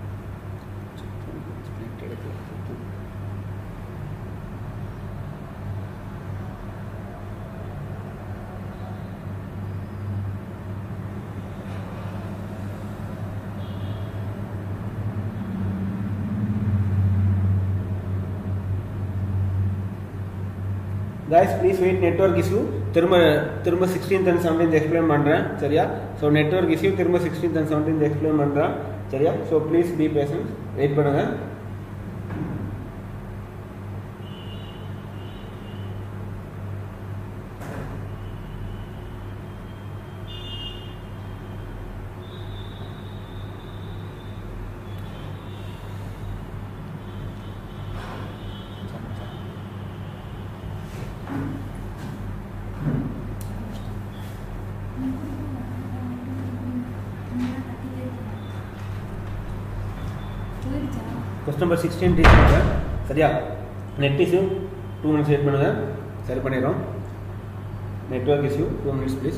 guys please wait network issue திரும்ப திரும்ப சிக்ஸ்டீன்த் அண்ட் செவன்டீன்த் எக்ஸ்பிளைன் பண்ணுறேன் சரியா ஸோ நெட்ஒர்க் இஷ்யூ திரும்ப சிக்ஸ்டீன்த் அண்ட் செவன்டீன்த் எக்ஸ்பிளைன் பண்ணுறேன் சரியா so please be patience wait பண்ணுங்கள் கொஸ்டின் நம்பர் சிக்ஸ்டீன் டீச் பண்ணுறேன் சரியா net issue two minutes wait பண்ணுங்கள் சரி பண்ணிடுறோம் network issue two minutes please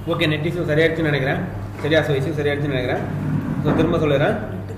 okay net issue சரியாயிடுச்சுன்னு நினைக்கிறேன் சரியா ஸோ இஷ்யூ சரியாயிடுச்சுன்னு நினைக்கிறேன் ஸோ திரும்ப சொல்லிடுறேன்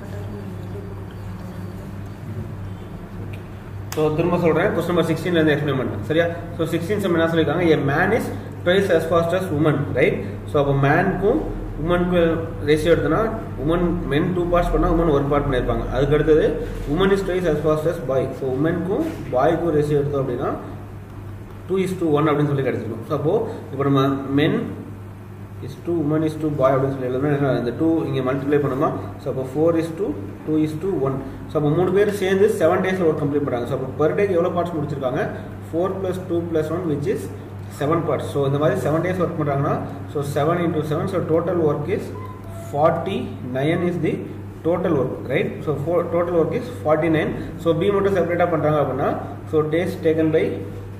ஸோ திரும்ப சொல்கிறேன் கொஸ்டின் நம்பர் சிக்ஸ்டீன்லேருந்து எக்ஸ்பிளைன் பண்ணுறேன் சரியா ஸோ சிக்ஸ்டீன் சம் என்ன சொல்லியிருக்காங்க A man is twice as fast as woman right so அப்போ மேனுக்கும் உமனுக்கும் ரேஷியோ எடுத்தோன்னா உமன் மென் டூ பார்ட்ஸ் பண்ணால் உமன் ஒரு பார்ட் பண்ணியிருப்பாங்க அதுக்கு அடுத்தது woman is twice as fast as boy so உமனுக்கும் பாய்க்கும் ரேஷியோ எடுத்தோம் அப்படின்னா டூ இஸ் டூ ஒன் அப்படின்னு சொல்லி கிடச்சிருக்கும் ஸோ அப்போ இப்போ நம்ம men is two woman is two boy அப்படின்னு சொல்லி எழுதணும் என்ன இந்த டூ இங்கே மல்டிப்ளை பண்ணுமா ஸோ அப்போ four is two two is two one so அப்போ மூணு பேர் சேர்ந்து செவன் டேஸில் ஒர்க் கம்ப்ளீட் பண்ணுறாங்க ஸோ அப்போ பர் டேக்கு எவ்வளோ பார்ட்ஸ் முடிச்சிருக்காங்க four plus two plus one which is seven parts so இந்த மாதிரி செவன் டேஸ் ஒர்க் பண்ணுறாங்கன்னா so seven into seven so total work is forty nine is the total work right so four total work is forty nine so B மட்டும் செப்பரேட்டாக பண்ணுறாங்க அப்படின்னா so days taken by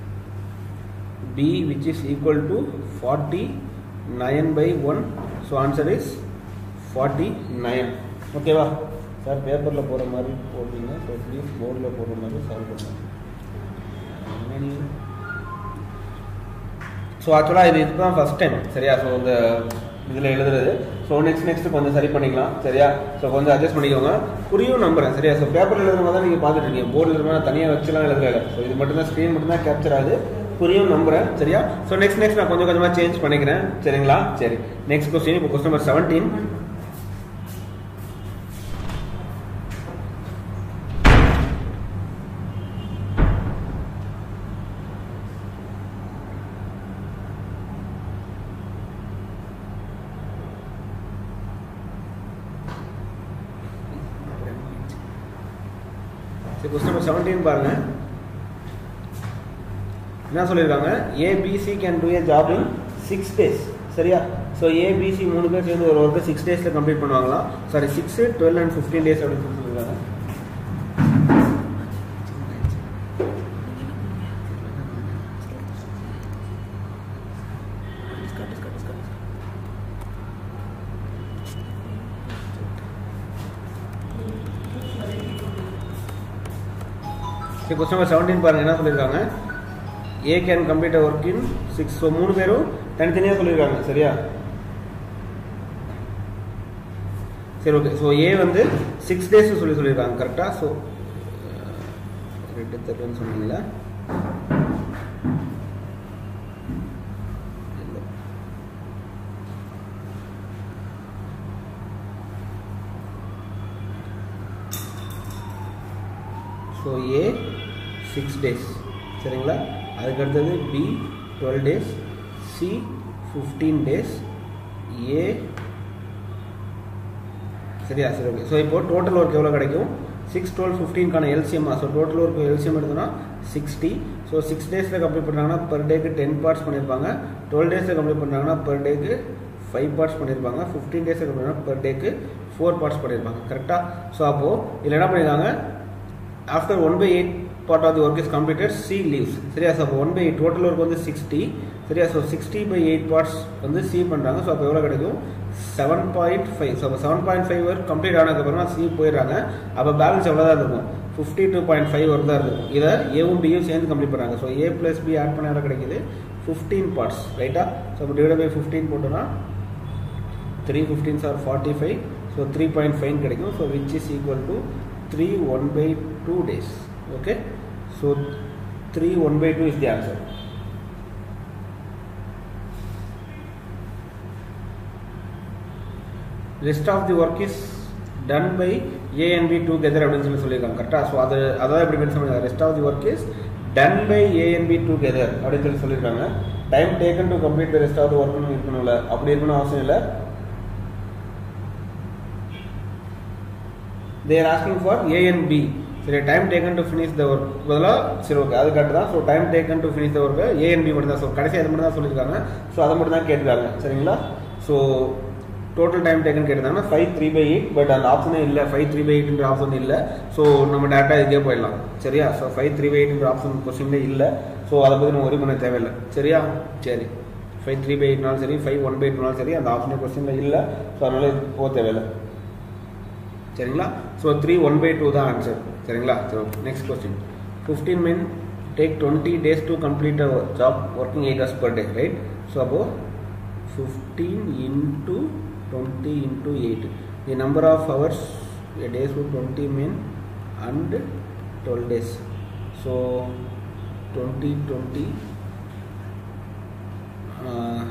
b which is equal to 49 by 1 so answer is 49 ஓகேவா சார் பேப்பரில் போகிற மாதிரி போடுறீங்க ஸோ ப்ளீஸ் போர்டில் போடுற மாதிரி சால்வ் பண்ணுங்க ஸோ ஆக்சுவலாக இது இதுதான் ஃபஸ்ட் டைம் சரியா ஸோ இந்த இதில் எழுதுறது ஸோ நெக்ஸ்ட் நெக்ஸ்ட் கொஞ்சம் சரி பண்ணிக்கலாம் சரியா ஸோ கொஞ்சம் அட்ஜஸ்ட் பண்ணிக்கோங்க புரியும் நம்புறேன் சரியா ஸோ பேப்பர் எழுதுறவங்க தான் நீங்கள் பார்த்துட்டு இருக்கீங்க போர்டு எழுதுறவங்க தனியாக வச்சுலாம் எழுதுறேன் ஸோ இது மட்டும் தான் ஸ்க்ரீன் மட்டும் தான் கேப்சர் ஆகுது புரியும் நம்புறேன் சரியா ஸோ நெக்ஸ்ட் நெக்ஸ்ட் நான் கொஞ்சம் கொஞ்சமாக சேஞ்ச் பண்ணிக்கிறேன் சரிங்களா சரி நெக்ஸ்ட் கொஸ்டின் இப்போ கொஸ்டின் நம்பர் செவன்டீன் சரி கொஸ்டின் நம்பர் செவன்டீன் பாருங்க என்ன சொல்லியிருக்காங்க ABC can do a job in six days சரியா ஸோ ஏபிசி மூணு பேர் சேர்ந்து ஒரு ஒர்க்கு சிக்ஸ் டேஸில் கம்ப்ளீட் பண்ணுவாங்களாம் sorry six twelve and fifteen days அப்படின்னு சொல்லி சொல்லியிருக்காங்க சரி கொஸ்டின் நம்பர் செவன்டீன் பாருங்க என்ன சொல்லியிருக்காங்க A can complete work in six so மூணு பேரும் தனித்தனியாக சொல்லியிருக்காங்க சரியா சரி ஓகே ஸோ ஏ வந்து சிக்ஸ் டேஸ் சொல்லி சொல்லியிருக்காங்க கரெக்டாக ஸோ ரெண்டு தெருன்னு சொன்னீங்களா ஸோ ஏ சிக்ஸ் டேஸ் சரிங்களா அதுக்கு அடுத்தது B twelve days C fifteen days A சரியா சரி ஓகே ஸோ இப்போ டோட்டல் ஒர்க் எவ்வளோ கிடைக்கும் சிக்ஸ் டுவெல் ஃபிஃப்டீன்கான எல்சிஎம்மா ஸோ டோட்டல் ஒர்க் எல்சிஎம் எடுத்தோம்னா சிக்ஸ்டி ஸோ சிக்ஸ் டேஸில் கம்ப்ளீட் பண்ணுறாங்கன்னா பர் டேக்கு டென் பார்ட்ஸ் பண்ணியிருப்பாங்க டுவெல் டேஸில் கம்ப்ளீட் பண்ணுறாங்கன்னா பர் டேக்கு ஃபைவ் பார்ட்ஸ் பண்ணியிருப்பாங்க ஃபிஃப்டீன் டேஸில் கம்ப்ளீட் பர் டேக்கு ஃபோர் பார்ட்ஸ் பண்ணியிருப்பாங்க கரெக்டாக ஸோ அப்போது இதில் என்ன பண்ணியிருக்காங்க after one by eight part of the work is completed C leaves சரியா ஸோ அப்போ one by eight total work வந்து சிக்ஸ்டி சரியா so sixty by eight parts வந்து சி பண்ணுறாங்க ஸோ அப்போ எவ்வளோ கிடைக்கும் செவன் பாயிண்ட் ஃபைவ் ஸோ அப்போ seven point five work complete ஆனதுக்கப்புறமா சி போயிடுறாங்க அப்போ பேலன்ஸ் எவ்வளோ தான் இருக்கும் fifty two point five work தான் இருக்கும் இதை ஏவும் பியும் சேர்ந்து கம்ப்ளீட் பண்ணுறாங்க so A plus B add பண்ண எவ்வளோ கிடைக்குது ஃபிஃப்டீன் பார்ட்ஸ் ரைட்டா ஸோ அப்போ டிவைட் பை ஃபிஃப்டீன் போட்டோம்னா three fifteens are forty five so three point five கிடைக்கும் so which is equal to three one by two days okay so 3 1 by 2 is the answer rest of the work is done by a and b together அப்படின்னு சொல்லி சொல்லியிருக்காங்க கரெக்டாக ஸோ அது அதான் எப்படி மென்ஷன் பண்ணுங்க rest of the work is done by A and B together அப்படின்னு சொல்லி சொல்லியிருக்காங்க time taken to complete the rest of the ஒர்க்னு இருக்கணும்ல அப்படி இருக்கணும் அவசியம் இல்லை they're asking for A and B சரி time taken to finish the work பதிலாக சரி ஓகே அது கரெக்ட் தான் so time taken to finish the work A and B மட்டும் தான் ஸோ கடைசி அது மட்டும் தான் சொல்லியிருக்காங்க ஸோ அதை மட்டும் தான் கேட்டிருக்காங்க சரிங்களா ஸோ டோட்டல் டைம் டேக்கன் கேட்டிருந்தாங்கன்னா five three by eight but அந்த ஆப்ஷனே இல்லை ஃபைவ் த்ரீ பை எயிட்ன்ற ஆப்ஷன் இல்லை ஸோ நம்ம டேரெக்டாக இதுக்கே போயிடலாம் சரியா ஸோ ஃபைவ் த்ரீ பை எயிட்ன்ற ஆப்ஷன் கொஸ்டின்லே இல்லை ஸோ அதை பற்றி நம்ம ஒரி பண்ண தேவையில்லை சரியா சரி ஃபைவ் த்ரீ பை எயிட்னாலும் சரி ஃபைவ் ஒன் பை எயிட்னாலும் சரி அந்த ஆப்ஷனே கொஸ்டினில் இல்லை ஸோ அதனால இது போக தேவையில்லை சரிங்களா so three one by two தான் ஆன்சர் சரிங்களா சரி okay next question fifteen men take twenty days to complete a job working eight hours per day right so அப்போது 15 into 20 into 8 the number of hours a days would 20 min and 12 days so 20 20 uh,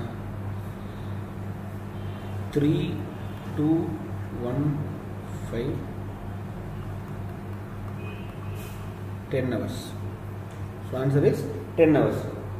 3 2 1 5 10 hours so answer is 10 hours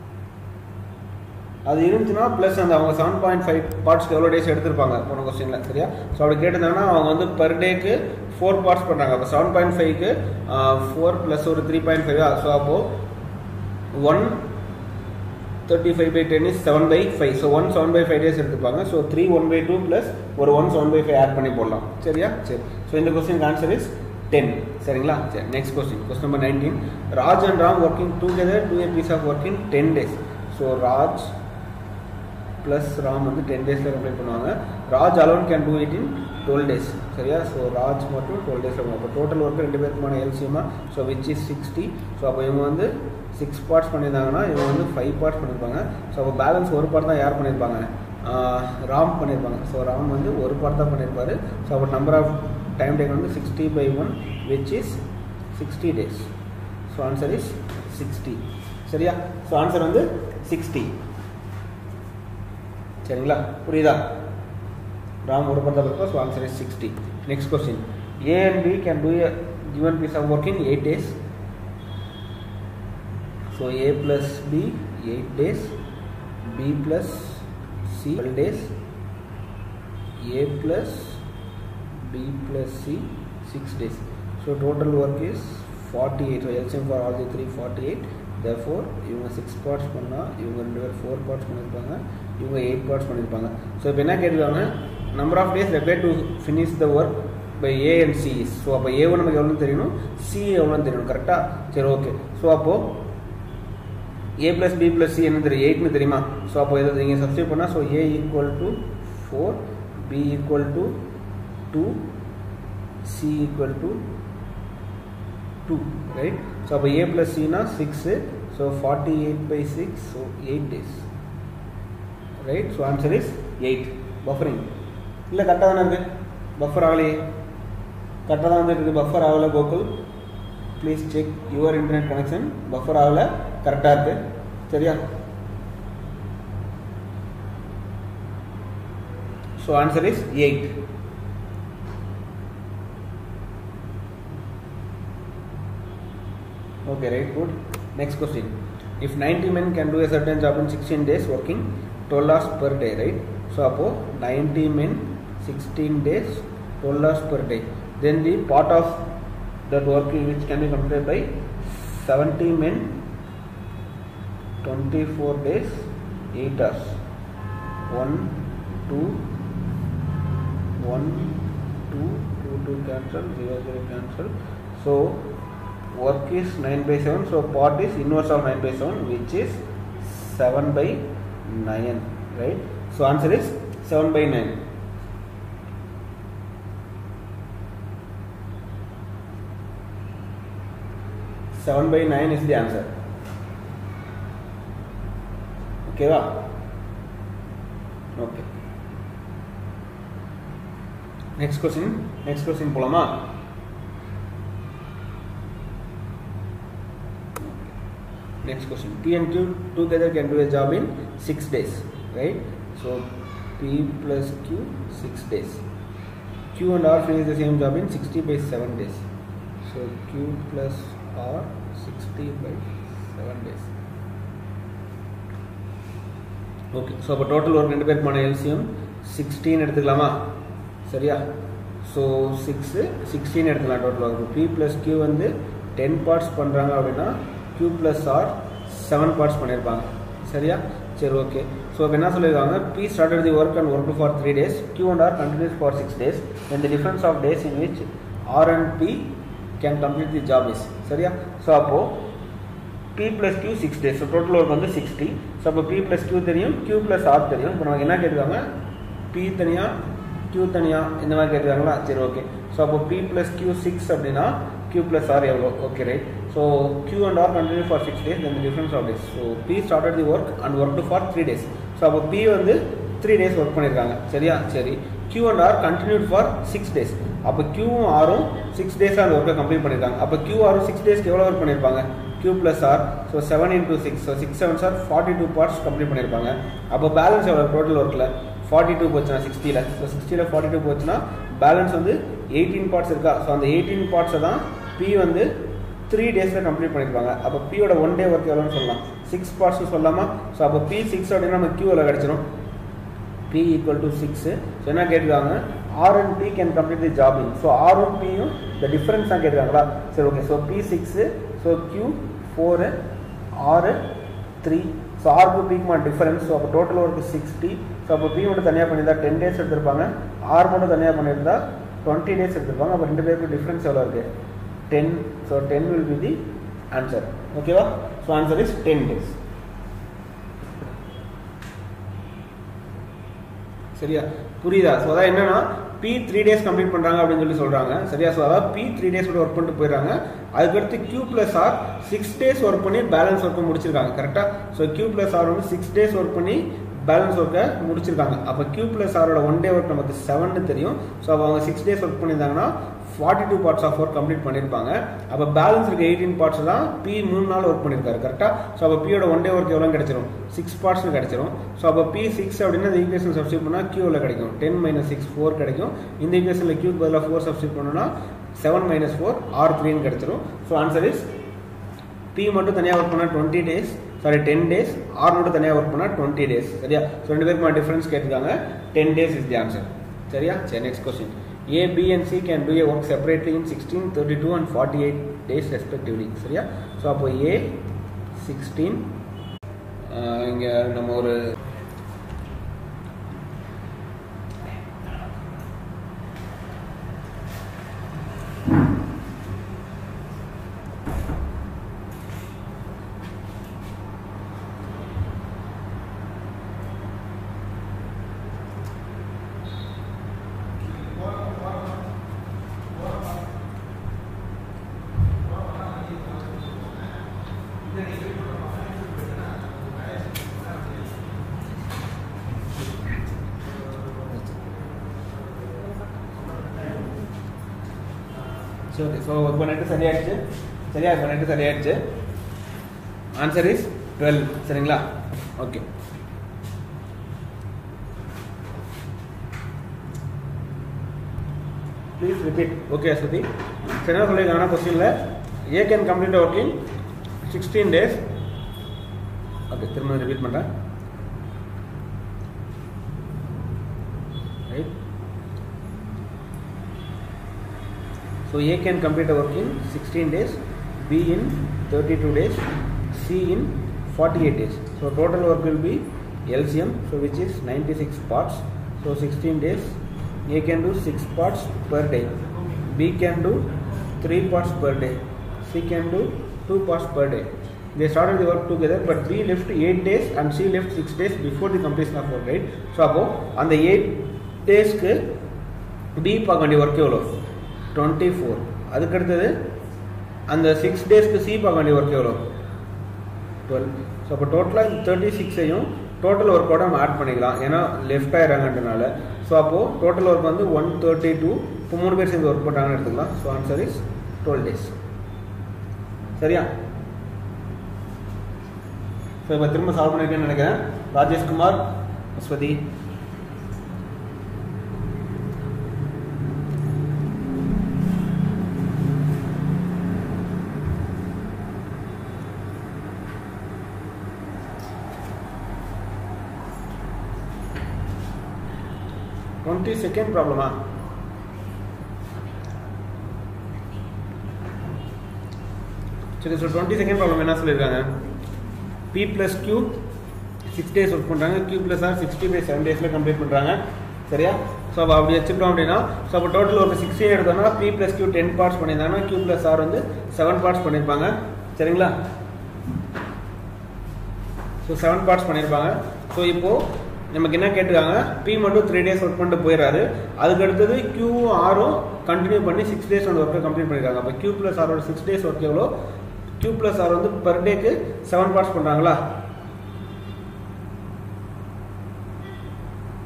அது இருந்துச்சுன்னா ப்ளஸ் அந்த அவங்க செவன் பாயிண்ட் ஃபைவ் பார்ட்ஸ்க்கு எவ்வளோ டேஸ் எடுத்திருப்பாங்க போன கொஸ்டினில் சரியா ஸோ அப்படி கேட்டிருந்தாங்கன்னா அவங்க வந்து பர் டேக்கு ஃபோர் பார்ட்ஸ் பண்ணுறாங்க அப்போ செவன் பாயிண்ட் ஃபைவ்க்கு ஃபோர் ப்ளஸ் ஒரு த்ரீ பாயிண்ட் ஃபைவ் ஸோ அப்போது one thirty five by ten is seven by five so one seven by five days எடுத்துப்பாங்க so three one by two plus ஒரு one seven by five add பண்ணி போடலாம் சரியா சரி ஸோ இந்த கொஸ்டின் ஆன்சர் இஸ் டென் சரிங்களா சரி next question question number nineteen Raj and Ram working together do year piece of working ten days so Raj plus Ram வந்து டென் டேஸில் கம்ப்ளீட் பண்ணுவாங்க Raj alone can do it in twelve days சரியா ஸோ ராஜ் மட்டும் டுவெல் டேஸில் பண்ணுவோம் அப்போ டோட்டல் ஒர்க் ரெண்டு பேருக்குமான எல்சியமா so which is sixty so அப்போ இவங்க வந்து சிக்ஸ் பார்ட்ஸ் பண்ணியிருந்தாங்கன்னா இவங்க வந்து ஃபைவ் பார்ட்ஸ் பண்ணியிருப்பாங்க ஸோ அப்போ பேலன்ஸ் ஒரு பார்ட் தான் யார் பண்ணியிருப்பாங்க ராம் பண்ணியிருப்பாங்க ஸோ ராம் வந்து ஒரு பார்ட் தான் பண்ணியிருப்பாரு ஸோ அப்போ நம்பர் ஆஃப் டைம் டேக் வந்து sixty by one which is sixty days so answer is sixty சரியா ஸோ ஆன்சர் வந்து சிக்ஸ்டி சரிங்களா புரியுதா ராம் ஒரு பர்த்தா இருக்கும் so answer is sixty next question A and B can do a given piece of work in 8 days so a plus b 8 days b plus c 12 days a plus b plus c 6 days so total work is 48 so LCM for all the three 48 therefore இவங்க சிக்ஸ் பார்ட்ஸ் பண்ணால் இவங்க ரெண்டு பேர் ஃபோர் பார்ட்ஸ் பண்ணியிருப்பாங்க இவங்க எயிட் பார்ட்ஸ் பண்ணியிருப்பாங்க ஸோ இப்போ என்ன கேட்டிருக்காங்க number of days require to finish the work by A and C so அப்போ ஏவும் நமக்கு எவ்வளோன்னு தெரியணும் சி எவ்வளோன்னு தெரியணும் கரெக்டாக சரி ஓகே ஸோ அப்போது A plus B plus C என்ன தெரியும் எயிட்னு தெரியுமா ஸோ அப்போ இதை நீங்கள் சப்ஸ்டியூட் பண்ணால் so A equal to four B equal to two C equal to two right so அப்போ ஏ ப்ளஸ் சினா six so forty eight by six so eight days right so answer is eight buffering இல்லை கரெக்டாக தானே இருக்குது பஃபர் ஆகலையே கரெக்டாக தான் வந்துட்டு இருக்குது பஃபர் ஆகலை Gokul please check your internet connection buffer ஆகலை கரெக்டாக இருக்குது சரியா so answer is eight Okay, right, good. Next question. If 90 men can do a certain job in 16 days working 12 hours per day, right? So, appo 90 men 16 days 12 hours per day. Then the part of that work which can be completed by 70 men 24 days 8 hours. 1, 2, 1, 2, 2, 2 cancel, 0, 0 cancel. So, work is 9 by 7 so part is inverse of 9 by 7 which is 7 by 9 right so answer is 7 by 9 7 by 9 is the answer okay va okay next question next question போலாமா next question p and q together can do a job in 6 days right so p plus q 6 days q and r finish the same job in 60 by 7 days so q plus r 60 by 7 days okay so அப்போ டோட்டல் ஒர்க் ரெண்டு பேருக்குமான எல்சியம் சிக்ஸ்டீன் எடுத்துக்கலாமா சரியா ஸோ சிக்ஸு சிக்ஸ்டீன் எடுத்துக்கலாம் total work P plus Q வந்து டென் பார்ட்ஸ் பண்ணுறாங்க அப்படின்னா q plus r seven parts பண்ணியிருப்பாங்க சரியா சரி ஓகே ஸோ இப்போ என்ன சொல்லியிருக்காங்க P started the work and work for three days q and R continues for six days and the difference of days in which R and B can complete the job is சரியா ஸோ அப்போது P plus Q six days so total work வந்து சிக்ஸ்டி ஸோ அப்போ பி ப்ளஸ் கியூ தெரியும் கியூ ப்ளஸ் ஆர் தெரியும் இப்போ நமக்கு என்ன கேட்டிருக்காங்க பி தனியாக கியூ தனியாக இந்த மாதிரி கேட்டிருக்காங்களா சரி ஓகே ஸோ அப்போ பி ப்ளஸ் கியூ சிக்ஸ் அப்படின்னா q plus r எவ்வளோ okay right so q and r continue for six days then the difference of days so p started the work and worked for three days so அப்போ p வந்து த்ரீ டேஸ் ஒர்க் பண்ணியிருக்காங்க சரியா சரி Q and R continued for six days அப்போ கியூவும் ஆரும் சிக்ஸ் டேஸாக அந்த ஒர்க்கை கம்ப்ளீட் பண்ணியிருக்காங்க அப்போ கியூ ஆரும் சிக்ஸ் டேஸ்க்கு எவ்வளோ ஒர்க் பண்ணியிருப்பாங்க Q plus R so seven into six so six seven sir forty two parts complete பண்ணியிருப்பாங்க அப்போ பேலன்ஸ் எவ்வளோ டோட்டல் ஒர்க்கில் ஃபார்ட்டி டூ போச்சுன்னா சிக்ஸ்டியில் ஸோ சிக்ஸ்டியில் ஃபார்ட்டி டூ போச்சுன்னா பேலன்ஸ் வந்து எயிட்டீன் பார்ட்ஸ் இருக்கா ஸோ அந்த எயிட்டீன் பார்ட்ஸை தான் பி வந்து த்ரீ டேஸில் கம்ப்ளீட் பண்ணியிருப்பாங்க அப்போ பியோட ஒன் டே ஒர்க் எவ்வளோன்னு சொல்லலாம் சிக்ஸ் பார்ட்ஸ் சொல்லாமா ஸோ அப்போ பி சிக்ஸ் அப்படின்னா நம்ம கியூ எவ்வளோ கிடச்சிரும் P equal to six so என்ன கேட்டிருக்காங்க R and B can complete the job in so ஆரும் பியும் இந்த டிஃப்ரென்ஸ் தான் கேட்டிருக்காங்களா சரி okay so P six so Q four ஆறு த்ரீ ஸோ ஆருக்கு பிக்குமா டிஃபரன்ஸ் ஸோ அப்போ டோட்டல் ஒர்க் சிக்ஸ்டி ஸோ அப்போ பி மட்டும் தனியாக பண்ணியிருந்தா டென் டேஸ் எடுத்திருப்பாங்க ஆர் மட்டும் தனியாக பண்ணியிருந்தா டுவெண்ட்டி டேஸ் எடுத்திருப்பாங்க அப்போ ரெண்டு பேருக்கு டிஃப்ரென்ஸ் எவ்வளோ இருக்குது ten so ten will be the answer ஓகேவா so answer is ten days சரியா புரியுதா ஸோ அதான் என்னன்னா பி த்ரீ டேஸ் கம்ப்ளீட் பண்ணுறாங்க அப்படின்னு சொல்லி சொல்கிறாங்க சரியா ஸோ அதாவது பி த்ரீ டேஸ் கூட ஒர்க் பண்ணிட்டு போயிடுறாங்க அதுக்கடுத்து Q plus R six days work பண்ணி பேலன்ஸ் ஒர்க்கை முடிச்சிருக்காங்க கரெக்டாக ஸோ கியூ ப்ளஸ் ஆர் வந்து சிக்ஸ் டேஸ் ஒர்க் பண்ணி பேலன்ஸ் ஒர்க்கை முடிச்சிருக்காங்க அப்போ கியூ ப்ளஸ் ஆரோட ஒன் டே ஒர்க் நமக்கு செவன் தெரியும் ஸோ அப்போ அவங்க சிக்ஸ் டேஸ் ஒர்க் பண்ணியிருந்தாங்கன்னா forty two parts of work complete பண்ணியிருப்பாங்க அப்போ பேலன்ஸ் இருக்க எயிட்டீன் பார்ட்ஸ் தான் பி மூணு நாள் ஒர்க் பண்ணியிருக்காரு கரெக்டாக ஸோ அப்போ பியோட ஒன் டே ஒர்க் எவ்வளோ கிடைச்சிரும் சிக்ஸ் பார்ட்ஸ்னு கிடைச்சிரும் ஸோ அப்போ பி சிக்ஸ் அப்படின்னா இந்த ஈக்குவேஷன் சப்ஸ்டியூட் பண்ணால் கியூவில் கிடைக்கும் டென் மைனஸ் சிக்ஸ் ஃபோர் கிடைக்கும் இந்த ஈக்குவேஷனில் கியூ பதிலாக ஃபோர் சப்ஸ்டியூட் பண்ணோம்னா செவன் மைனஸ் ஃபோர் ஆர் த்ரீன்னு கிடைச்சிரும் ஸோ ஆன்சர் இஸ் பி மட்டும் தனியாக ஒர்க் பண்ணால் twenty days sorry ten days R மட்டும் தனியாக ஒர்க் பண்ணால் டுவெண்ட்டி டேஸ் சரியா ஸோ ரெண்டு பேருக்கு டிஃப்ரென்ஸ் கேட்டிருக்காங்க ten days is the answer சரியா சரி next question A, B and C can do a work separately in 16, 32 and 48 days respectively சரியா ஸோ அப்போ A 16 இங்கே நம்ம ஒரு ஸோ ஓகே ஸோ இப்போ நெட்டு சரியாயிடுச்சு சரியா இப்போ நெட்டு சரியாயிடுச்சு ஆன்சர் இஸ் டுவெல் சரிங்களா okay please repeat okay Sudhi சரி என்ன சொல்லியிருக்காங்கன்னா கொஸ்டினில் A can complete work in sixteen days okay திரும்ப ரிப்பீட் பண்ணுறேன் right So A can complete a work in 16 days, B in 32 days, C in 48 days. So total work will be LCM, so which is 96 parts. So 16 days, A can do 6 parts per day, B can do 3 parts per day, C can do 2 parts per day. They started the work together, but B left 8 days and C left 6 days before the completion of work, right? So அப்போ அந்த 8 டேஸ்க்கு B பார்க்க வேண்டிய ஒர்க் எவ்வளோ டுவெண்ட்டி ஃபோர் அதுக்கடுத்தது அந்த சிக்ஸ் டேஸ்க்கு சி பார்க்க வேண்டிய ஒர்க் எவ்வளோ டுவெல் ஸோ அப்போ டோட்டலாக தேர்ட்டி சிக்ஸையும் டோட்டல் ஒர்க்கோட நம்ம ஆட் பண்ணிக்கலாம் ஏன்னா லெஃப்ட் ஆயிராங்கன்றனால ஸோ அப்போது டோட்டல் ஒர்க் வந்து ஒன் தேர்ட்டி டூ இப்போ மூணு பேர் சேர்ந்து ஒர்க் பண்ணுறாங்கன்னு எடுத்துக்கலாம் so answer is twelve days சரியா ஸோ இப்போ திரும்ப சால்வ் பண்ணியிருக்கேன்னு நினைக்கிறேன் ராஜேஷ்குமார் அஸ்வதி டுவெண்ட்டி செகண்ட் ப்ராப்ளமா சரி ஸோ டுவெண்ட்டி செகண்ட் ப்ராப்ளம் என்ன சொல்லியிருக்காங்க P plus Q six days work பண்ணுறாங்க Q plus R sixty by seven டேஸில் கம்ப்ளீட் பண்ணுறாங்க சரியா ஸோ அப்போ அப்படி வச்சுட்டோம் அப்படின்னா ஸோ அப்போ டோட்டல் ஒரு சிக்ஸ்டீன் எடுத்தோம்னா P plus Q ten parts பண்ணியிருந்தாங்கன்னா கியூ ப்ளஸ் ஆர் வந்து செவன் பார்ட்ஸ் பண்ணியிருப்பாங்க சரிங்களா ஸோ செவன் பார்ட்ஸ் பண்ணியிருப்பாங்க ஸோ இப்போது நமக்கு என்ன கேட்டிருக்காங்க பி மட்டும் த்ரீ டேஸ் ஒர்க் பண்ணிட்டு போயிடறாரு அதுக்கு அடுத்தது கியூ ஆரும் கண்டினியூ பண்ணி சிக்ஸ் டேஸ் அந்த ஒர்க்கை கம்ப்ளீட் பண்ணியிருக்காங்க அப்போ கியூ ப்ளஸ் ஆரோட சிக்ஸ் டேஸ் ஒர்க் எவ்வளோ கியூ ப்ளஸ் ஆர் வந்து பர் டேக்கு செவன் பார்ட்ஸ் பண்ணுறாங்களா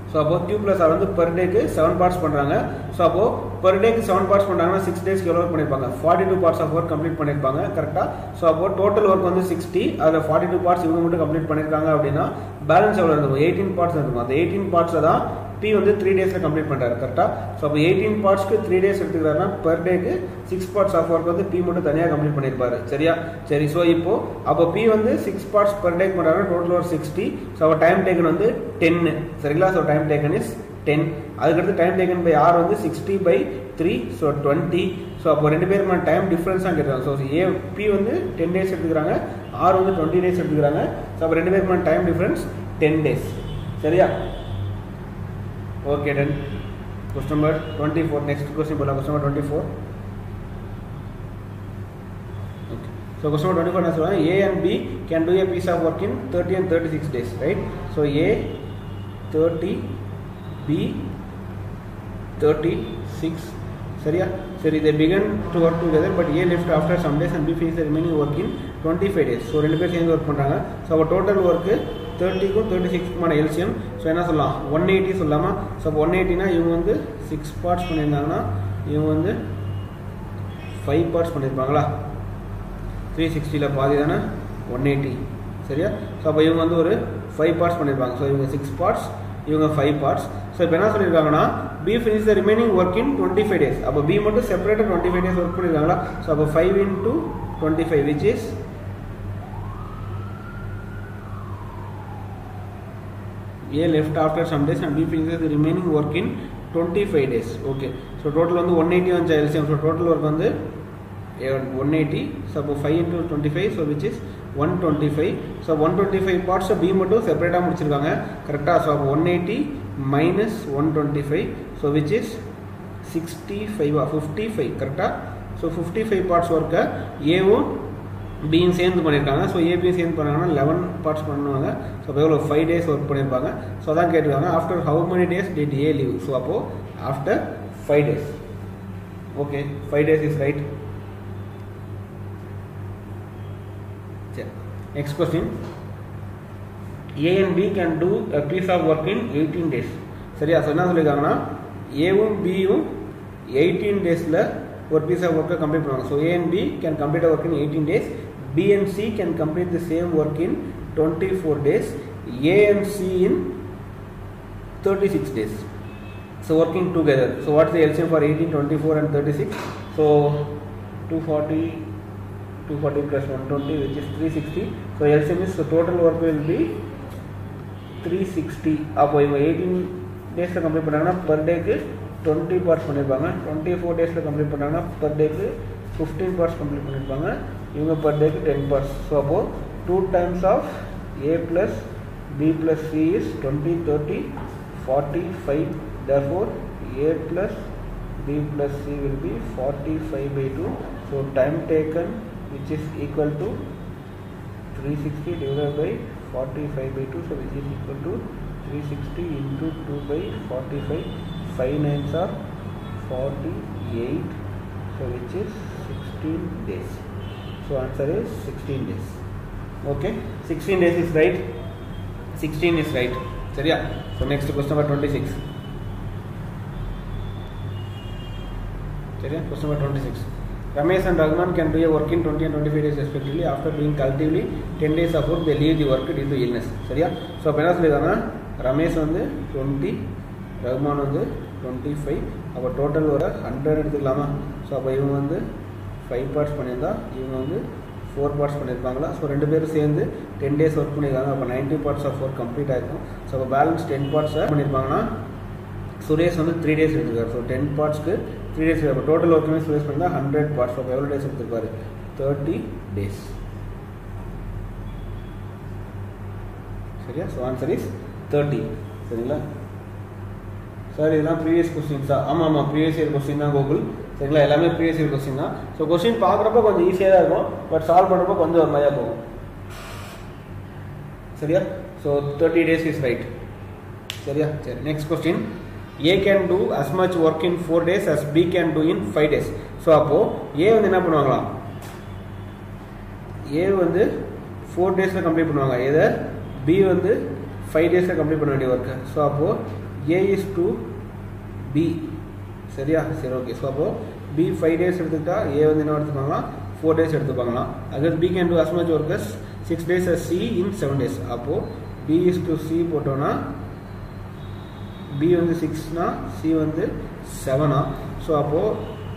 ஸோ அப்போ கியூ பிளஸ் ஆர் வந்து பெர் டேக்கு செவன் பார்ட்ஸ் பண்ணுறாங்க ஸோ அப்போ பெர் டேக்கு செவன் பார்ட்ஸ் பண்ணுறாங்கன்னா சிக்ஸ் டேஸ்க்கு எவ்வளோ ஒர்க் பண்ணியிருப்பாங்க forty two parts of work complete பண்ணியிருப்பாங்க கரெக்டாக ஸோ அப்போ டோட்டல் ஒர்க் வந்து சிக்ஸ்டி அதில் ஃபார்ட்டி டூ பார்ட்ஸ் இவங்க மட்டும் கம்ப்ளீட் பண்ணியிருக்காங்க அப்படின்னா பேலன்ஸ் எவ்வளோ இருக்கும் எயிட்டீன் பார்ட்ஸ் இருக்கும் அந்த எயிட்டீன் பார்ட்ஸை தான் பி வந்து த்ரீ டேஸில் கம்ப்ளீட் பண்ணுறாரு கரெக்டாக ஸோ அப்போ எயிட்டீன் பார்ட்ஸ்க்கு த்ரீ டேஸ் எடுத்துக்கிறாருன்னா பெர் டேக்கு சிக்ஸ் பார்ட்ஸ் ஆஃப் ஒர்க் வந்து பி மட்டும் தனியாக கம்ப்ளீட் பண்ணியிருப்பாரு சரியா சரி ஸோ இப்போ அப்போ பி வந்து சிக்ஸ் பார்ட்ஸ் பெர் டேக்கு பண்ணுறாரு டோட்டல் ஒரு சிக்ஸ்டி ஸோ அப்போ டைம் டேக்கன் வந்து டென்னு சரிங்களா so time taken is ten அதுக்கடுத்து டைம் டேக்கன் பை ஆர் வந்து sixty by three so twenty so அப்போ ரெண்டு பேருமான டைம் டிஃப்ரென்ஸ் தான் கேட்குறாங்க ஸோ ஏ பி வந்து டென் டேஸ் எடுத்துக்கிறாங்க ஆர் வந்து டுவெண்ட்டி டேஸ் எடுத்துக்கிறாங்க ஸோ அப்போ ரெண்டு பேருமான டைம் டிஃப்ரென்ஸ் டென் டேஸ் சரியா okay done question number twenty four next question போகலாம் question number twenty four okay so question number twenty four என்ன சொல்லுவாங்க A and B can do a piece of work in thirty and thirty six days right so A thirty B thirty six சரியா சரி they began to work together but A left after some days and B finished the remaining work in 25 days so ரெண்டு பேர் சேர்ந்து ஒர்க் பண்ணுறாங்க ஸோ அப்போ டோட்டல் ஒர்க்கு தேர்ட்டிக்கும் தேர்ட்டி சிக்ஸ்க்குமான எல்சியம் ஸோ என்ன சொல்லலாம் ஒன் எயிட்டி சொல்லலாமா ஸோ அப்போ ஒன் எயிட்டினா இவங்க வந்து சிக்ஸ் பார்ட்ஸ் பண்ணியிருந்தாங்கன்னா இவங்க வந்து ஃபைவ் பார்ட்ஸ் பண்ணியிருப்பாங்களா த்ரீ சிக்ஸ்டியில் பாதி தானே ஒன் எயிட்டி சரியா ஸோ அப்போ இவங்க வந்து ஒரு ஃபைவ் பார்ட்ஸ் பண்ணியிருப்பாங்க ஸோ இவங்க சிக்ஸ் பார்ட்ஸ் இவங்க ஃபைவ் பார்ட்ஸ் ஸோ இப்போ என்ன சொல்லியிருக்காங்கன்னா B finish the remaining work in twenty five days அப்போ பி மட்டும் செப்பரேட்டாக டுவெண்ட்டி ஃபைவ் டேஸ் ஒர்க் பண்ணியிருக்காங்களா ஸோ அப்போ five into twenty five which is A left after some days and B finishes the remaining work in 25 days. Okay. So total வந்து 180 வந்து LCM. So total work வந்து 180. So அப்போ 5 into 25. So which is 125. So 125 parts B மட்டும் செப்பரேட்டாக முடிச்சிருக்காங்க கரெக்டாக ஸோ அப்போ 180 minus 125. So which is 65 55 கரெக்டாக ஸோ 55 பார்ட்ஸ் ஒர்க்கை ஏவும் பியும் சேர்ந்து பண்ணியிருக்காங்க ஸோ ஏபியும் சேர்ந்து பண்ணாங்கன்னா லெவன் பார்ட்ஸ் பண்ணுவாங்க ஸோ அப்போ எவ்வளோ ஃபைவ் டேஸ் ஒர்க் பண்ணியிருப்பாங்க ஸோ அதான் கேட்டிருக்காங்க after how many days did A leave so அப்போது after five days okay five days is right சரி next question A and B can do a piece of work in eighteen days சரியா ஸோ என்ன சொல்லியிருக்காங்கன்னா ஏவும் பியும் எயிட்டீன் டேஸில் ஒரு பீஸ் ஆஃப் ஒர்க்கை கம்ப்ளீட் பண்ணுவாங்க so A and B can complete work in eighteen days B and C can complete the same work in twenty four days A and C in thirty six days so working together so what's the LCM for eighteen twenty four and thirty six so two forty two forty plus one twenty which is three sixty so LCM is total work will be three sixty அப்போ இவங்க எயிட்டீன் டேஸில் கம்ப்ளீட் பண்ணாங்கன்னா பர் டேக்கு டுவெண்ட்டி பார்ட்ஸ் பண்ணியிருப்பாங்க டுவெண்ட்டி ஃபோர் டேஸில் கம்ப்ளீட் பண்ணாங்கன்னா பர் டேக்கு ஃபிஃப்டீன் பார்ட்ஸ் கம்ப்ளீட் பண்ணியிருப்பாங்க இவங்க பர் டேக்கு டென் பார்ட்ஸ் ஸோ அப்போது two times of A plus B plus C is twenty thirty forty five therefore a plus b plus c will be 45 by 2 so time taken which is equal to 360 divided by 45 by 2 so which is equal to 360 into 2 by 45 5 nines are 48 so which is 16 days so answer is 16 days okay 16 days is right 16 is right சரியா so next question number 26 சரியா question number 26 Ramesh and Raghuman can do a work in 20 and 25 days respectively after doing collectively 10 days of work they leave the work due to illness சரியா ஸோ அப்போ என்ன சொல்லியிருக்காங்க ரமேஷ் வந்து டுவெண்ட்டி ரகுமான் வந்து டுவெண்ட்டி ஃபைவ் அப்போ டோட்டல் ஒரு ஹண்ட்ரட் எடுத்துக்கலாமா ஸோ அப்போ இவங்க வந்து ஃபைவ் பார்ட்ஸ் பண்ணியிருந்தா இவங்க வந்து ஃபோர் பார்ட்ஸ் பண்ணியிருப்பாங்களா ஸோ ரெண்டு பேரும் சேர்ந்து டென் டேஸ் ஒர்க் பண்ணியிருக்காங்க அப்போ ninety parts of work complete ஆயிருக்கும் ஸோ அப்போ பேலன்ஸ் டென் பார்ட்ஸை பண்ணியிருப்பாங்கன்னா சுரேஷ் வந்து த்ரீ டேஸ் எடுத்துக்காரு ஸோ டென் பார்ட்ஸ்க்கு த்ரீ டேஸ் அப்போ டோட்டல் ஒர்க்குமே சுரேஷ் பண்ணியிருந்தா ஹண்ட்ரட் பார்ட்ஸ் அப்போ எவ்வளோ டேஸ் எடுத்துருப்பாரு தேர்ட்டி டேஸ் சரியா ஸோ ஆன்சர் இஸ் தேர்ட்டி சரிங்களா சார் இதெல்லாம் ப்ரீவியஸ் கொஸ்டின்ஸா ஆமாம் ஆமாம் ப்ரீவியஸ் இயர் கொஸ்டின் தான் கூகுள் சரிங்களா எல்லாமே ப்ரீவியஸ் இயர் கொஸ்டின் தான் ஸோ கொஸ்டின் பார்க்குறப்ப கொஞ்சம் ஈஸியாக தான் இருக்கும் பட் சால்வ் பண்ணுறப்போ கொஞ்சம் ஒரு மாதிரியாக போகும் சரியா so thirty days is right சரியா சரி next question A can do as much work in four days as B can do in five days so அப்போது ஏ வந்து என்ன பண்ணுவாங்களாம் ஏ வந்து ஃபோர் டேஸில் கம்ப்ளீட் பண்ணுவாங்க இதை பி வந்து ஃபைவ் டேஸில் கம்ப்ளீட் பண்ண வேண்டிய ஒர்க்கு ஸோ அப்போது ஏ இஸ் டு பி சரியா சரி ஓகே ஸோ அப்போ பி ஃபைவ் டேஸ் எடுத்துக்கிட்டா ஏ வந்து என்ன எடுத்துப்பாங்களா ஃபோர் டேஸ் எடுத்துப்பாங்களாம் again B can do as much work as six days C in seven days அப்போது பி இஸ் டு சி போட்டோன்னா பி வந்து சிக்ஸ்னா சி வந்து செவனா ஸோ அப்போது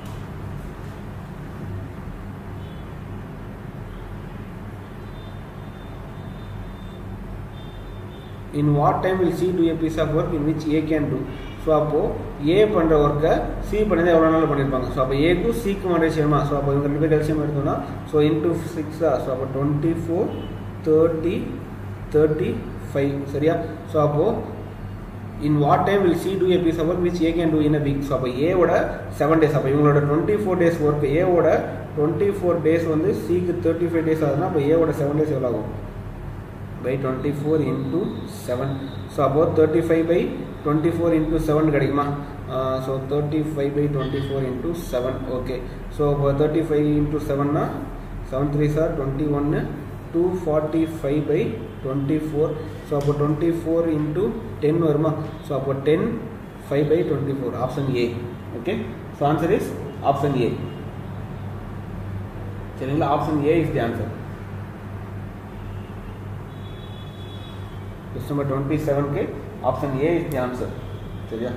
in what time will C do a piece of work in which A can do so அப்போது ஏ பண்ணுற ஒர்க்கை சி பண்ணதை எவ்வளோ நாள் பண்ணியிருப்பாங்க ஸோ அப்போ ஏக்கும் சிக்கும் ரேஷியமா ஸோ அப்போ இவங்க ரெண்டு பேர் கல்சியம் எடுத்தோம்னா ஸோ இன்டூ சிக்ஸா ஸோ அப்போ twenty four thirty thirty five சரியா ஸோ அப்போது in what time will C do a piece of work which A can do in a week so அப்போ ஏவோட செவன் டேஸ் அப்போ இவங்களோட டுவெண்ட்டி ஃபோர் டேஸ் ஒர்க் ஏவோட டுவெண்ட்டி ஃபோர் டேஸ் வந்து சிக்கு தேர்ட்டி ஃபைவ் டேஸ் ஆகுதுன்னா அப்போ ஏவோட செவன் டேஸ் எவ்வளோ ஆகும் by twenty four into seven so அப்போ thirty five by twenty four into seven கிடைக்குமா so thirty five by twenty four into seven okay so இப்போ தேர்ட்டி ஃபைவ் இன்டூ செவன்னா செவன் த்ரீ சார் டுவெண்ட்டி ஒன்று two forty five by twenty four so அப்போ டுவெண்ட்டி ஃபோர் இன்டூ டென் வருமா ஸோ அப்போ ten five by twenty four option A okay so answer is option A சரிங்களா option A is the answer question number twenty seven के option A is the answer சரியா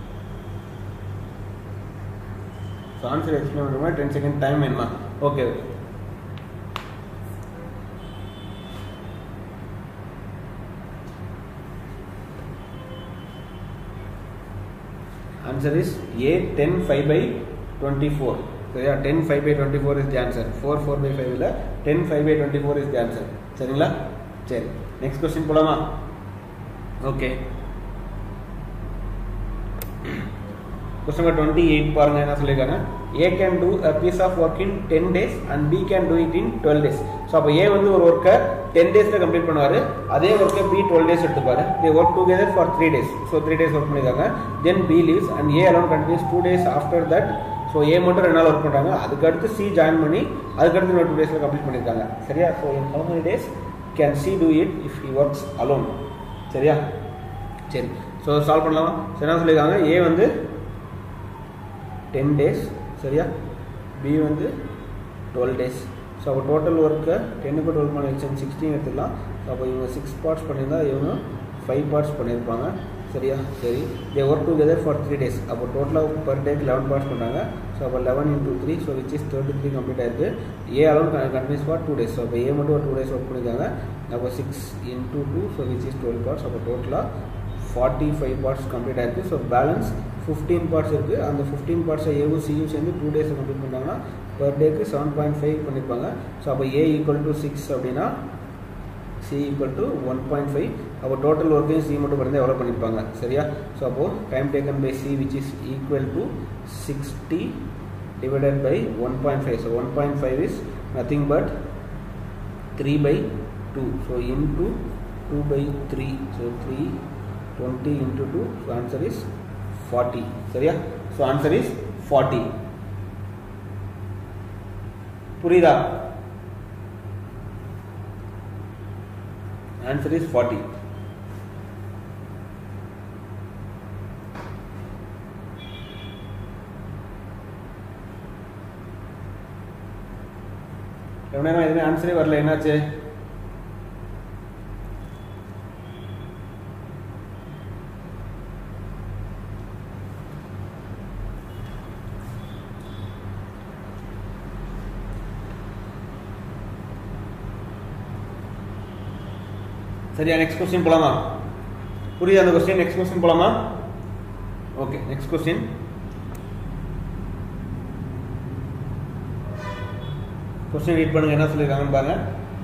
ஸோ ஆன்சர் எக்ஸ்பிளைன் பண்ணுமா டென் செகண்ட் டைம் வேணுமா okay okay answer is A ten five by twenty four சரியா ten five by twenty four is the answer four four by five இல்லை ten five by twenty four is the answer சரிங்களா சரி நெக்ஸ்ட் கொஸ்டின் போலாமா okay question number twenty eight பாருங்க என்ன சொல்லியிருக்காங்க A can do a piece of work in ten days and B can do it in twelve days so அப்போ ஏ வந்து ஒரு ஒர்க்கை டென் டேஸில் கம்ப்ளீட் பண்ணுவார் அதே ஒர்க்கை பி டுவெல் டேஸ் எடுத்துப்பாரு they work together for three days so three days work பண்ணியிருக்காங்க then B leaves and A alone continues two days after that so A மட்டும் ரெண்டு நாள் ஒர்க் பண்ணுறாங்க அதுக்கடுத்து சி ஜாயின் பண்ணி அதுக்கடுத்து இன்னொரு டூ டேஸில் கம்ப்ளீட் பண்ணியிருக்காங்க சரியா so in how many days can C do it if he works alone சரியா சரி ஸோ சால்வ் பண்ணலாமா ஸோ என்ன சொல்லியிருக்காங்க ஏ வந்து டென் டேஸ் சரியா பி வந்து டுவெல் டேஸ் ஸோ அப்போ டோட்டல் ஒர்க்கு டென்னுக்கு டுவெல் பண்ணி வச்சு சிக்ஸ்டீன் எடுத்துக்கலாம் ஸோ அப்போ இவங்க சிக்ஸ் பார்ட்ஸ் பண்ணியிருந்தா இவங்க ஃபைவ் பார்ட்ஸ் பண்ணியிருப்பாங்க சரியா சரி they work together for three days அப்போ டோட்டலாக பர் டேக்கு லெவன் பார்ட்ஸ் பண்ணுறாங்க ஸோ அப்போ eleven into three so which is thirty three complete ஆயிருக்கு ஏ அளவு continues for two days so அப்போ ஏ மட்டும் ஒரு டூ டேஸ் ஒர்க் பண்ணியிருக்காங்க அப்போ six into two so which is twelve parts அப்போ டோட்டலாக ஃபார்ட்டி ஃபைவ் பார்ட்ஸ் கம்ப்ளீட் ஆயிருக்கு ஸோ பேலன்ஸ் ஃபிஃப்டீன் பார்ட்ஸ் இருக்குது அந்த ஃபிஃப்டீன் பார்ட்ஸை ஏவும் சியும் சேர்ந்து டூ டேஸ் கம்ப்ளீட் பண்ணிட்டாங்கன்னா பர் டேக்கு செவன் பாயிண்ட் ஃபைவ் பண்ணியிருப்பாங்க ஸோ அப்போ ஏ ஈக்குவல் டு சிக்ஸ் அப்படின்னா C equal to one point five அப்போ டோட்டல் ஒர்க்கையும் சி மட்டும் பண்ணி எவ்வளோ பண்ணியிருப்பாங்க சரியா ஸோ அப்போது time taken by C which is equal to sixty divided by 1.5 so 1.5 is nothing but 3 by 2 so into 2 by 3 so 3 20 into 2 so answer is 40 சரியா so answer is 40 புரியுதா answer is 40 எவ்வளோ நேரம் எதுவுமே ஆன்சரே வரல என்னாச்சு சரியா நெக்ஸ்ட் கொஸ்டின் போலாமா புரியுது அந்த கொஸ்டின் நெக்ஸ்ட் கொஸ்டின் போலாமா okay next question question read பண்ணுங்க என்ன சொல்லியிருக்காங்கன்னு பாருங்க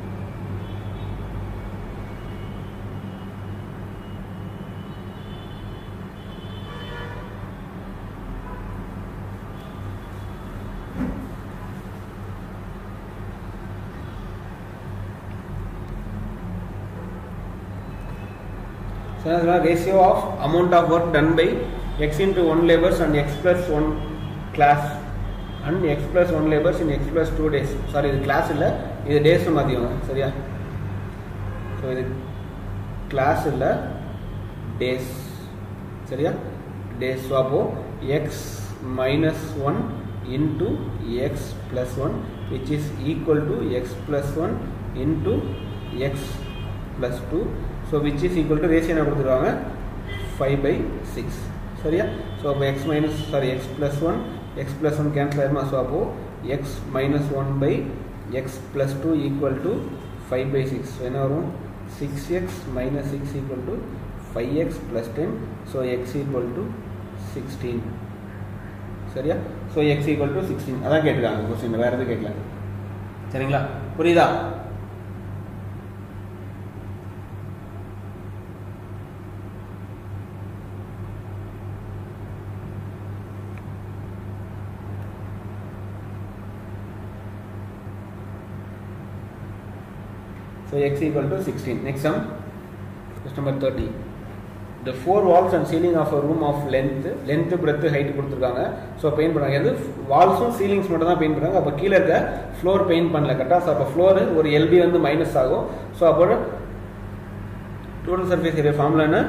So, ratio of amount of work done by x into 1 labors and x plus 1 class and x plus 1 labors in x plus 2 days sorry இது கிளாஸ் இல்லை இது டேஸ் மாற்றிக்கோங்க சரியா ஸோ இது கிளாஸ் இல்லை டேஸ் சரியா டேஸ் ஸோ அப்போ x minus one into x plus one which is equal to x plus one into x plus two so which is equal to ratio என்ன கொடுத்துருவாங்க ஃபைவ் பை சிக்ஸ் சரியா ஸோ அப்போ x minus sorry x plus one x plus one cancel ஆயிருமா ஸோ அப்போது x minus one by X plus two equal to five by six என்ன வரும் six x minus six equal to five x plus ten so X equal to sixteen சரியா so X equal to sixteen அதான் கேட்டுருக்காங்க கொஸ்டின் வேறு எதுவும் கேட்கல சரிங்களா புரியுதா So x equal to 16. Next sum, question number 30. The four walls and ceiling of a room of length, length, breadth, height கொடுத்துருக்காங்க ஸோ பெயிண்ட் பண்ணாங்க எது வால்ஸும் சீலிங்ஸ் மட்டும் தான் பெயிண்ட் பண்ணாங்க அப்போ கீழே இருக்க ஃப்ளோர் பெயிண்ட் பண்ணல கரெக்டாக ஸோ அப்போ ஃப்ளோர் ஒரு எல்பி வந்து மைனஸ் ஆகும் ஸோ அப்போ டோட்டல் சர்ஃபேஸ் ஏரியா ஃபார்முலா என்ன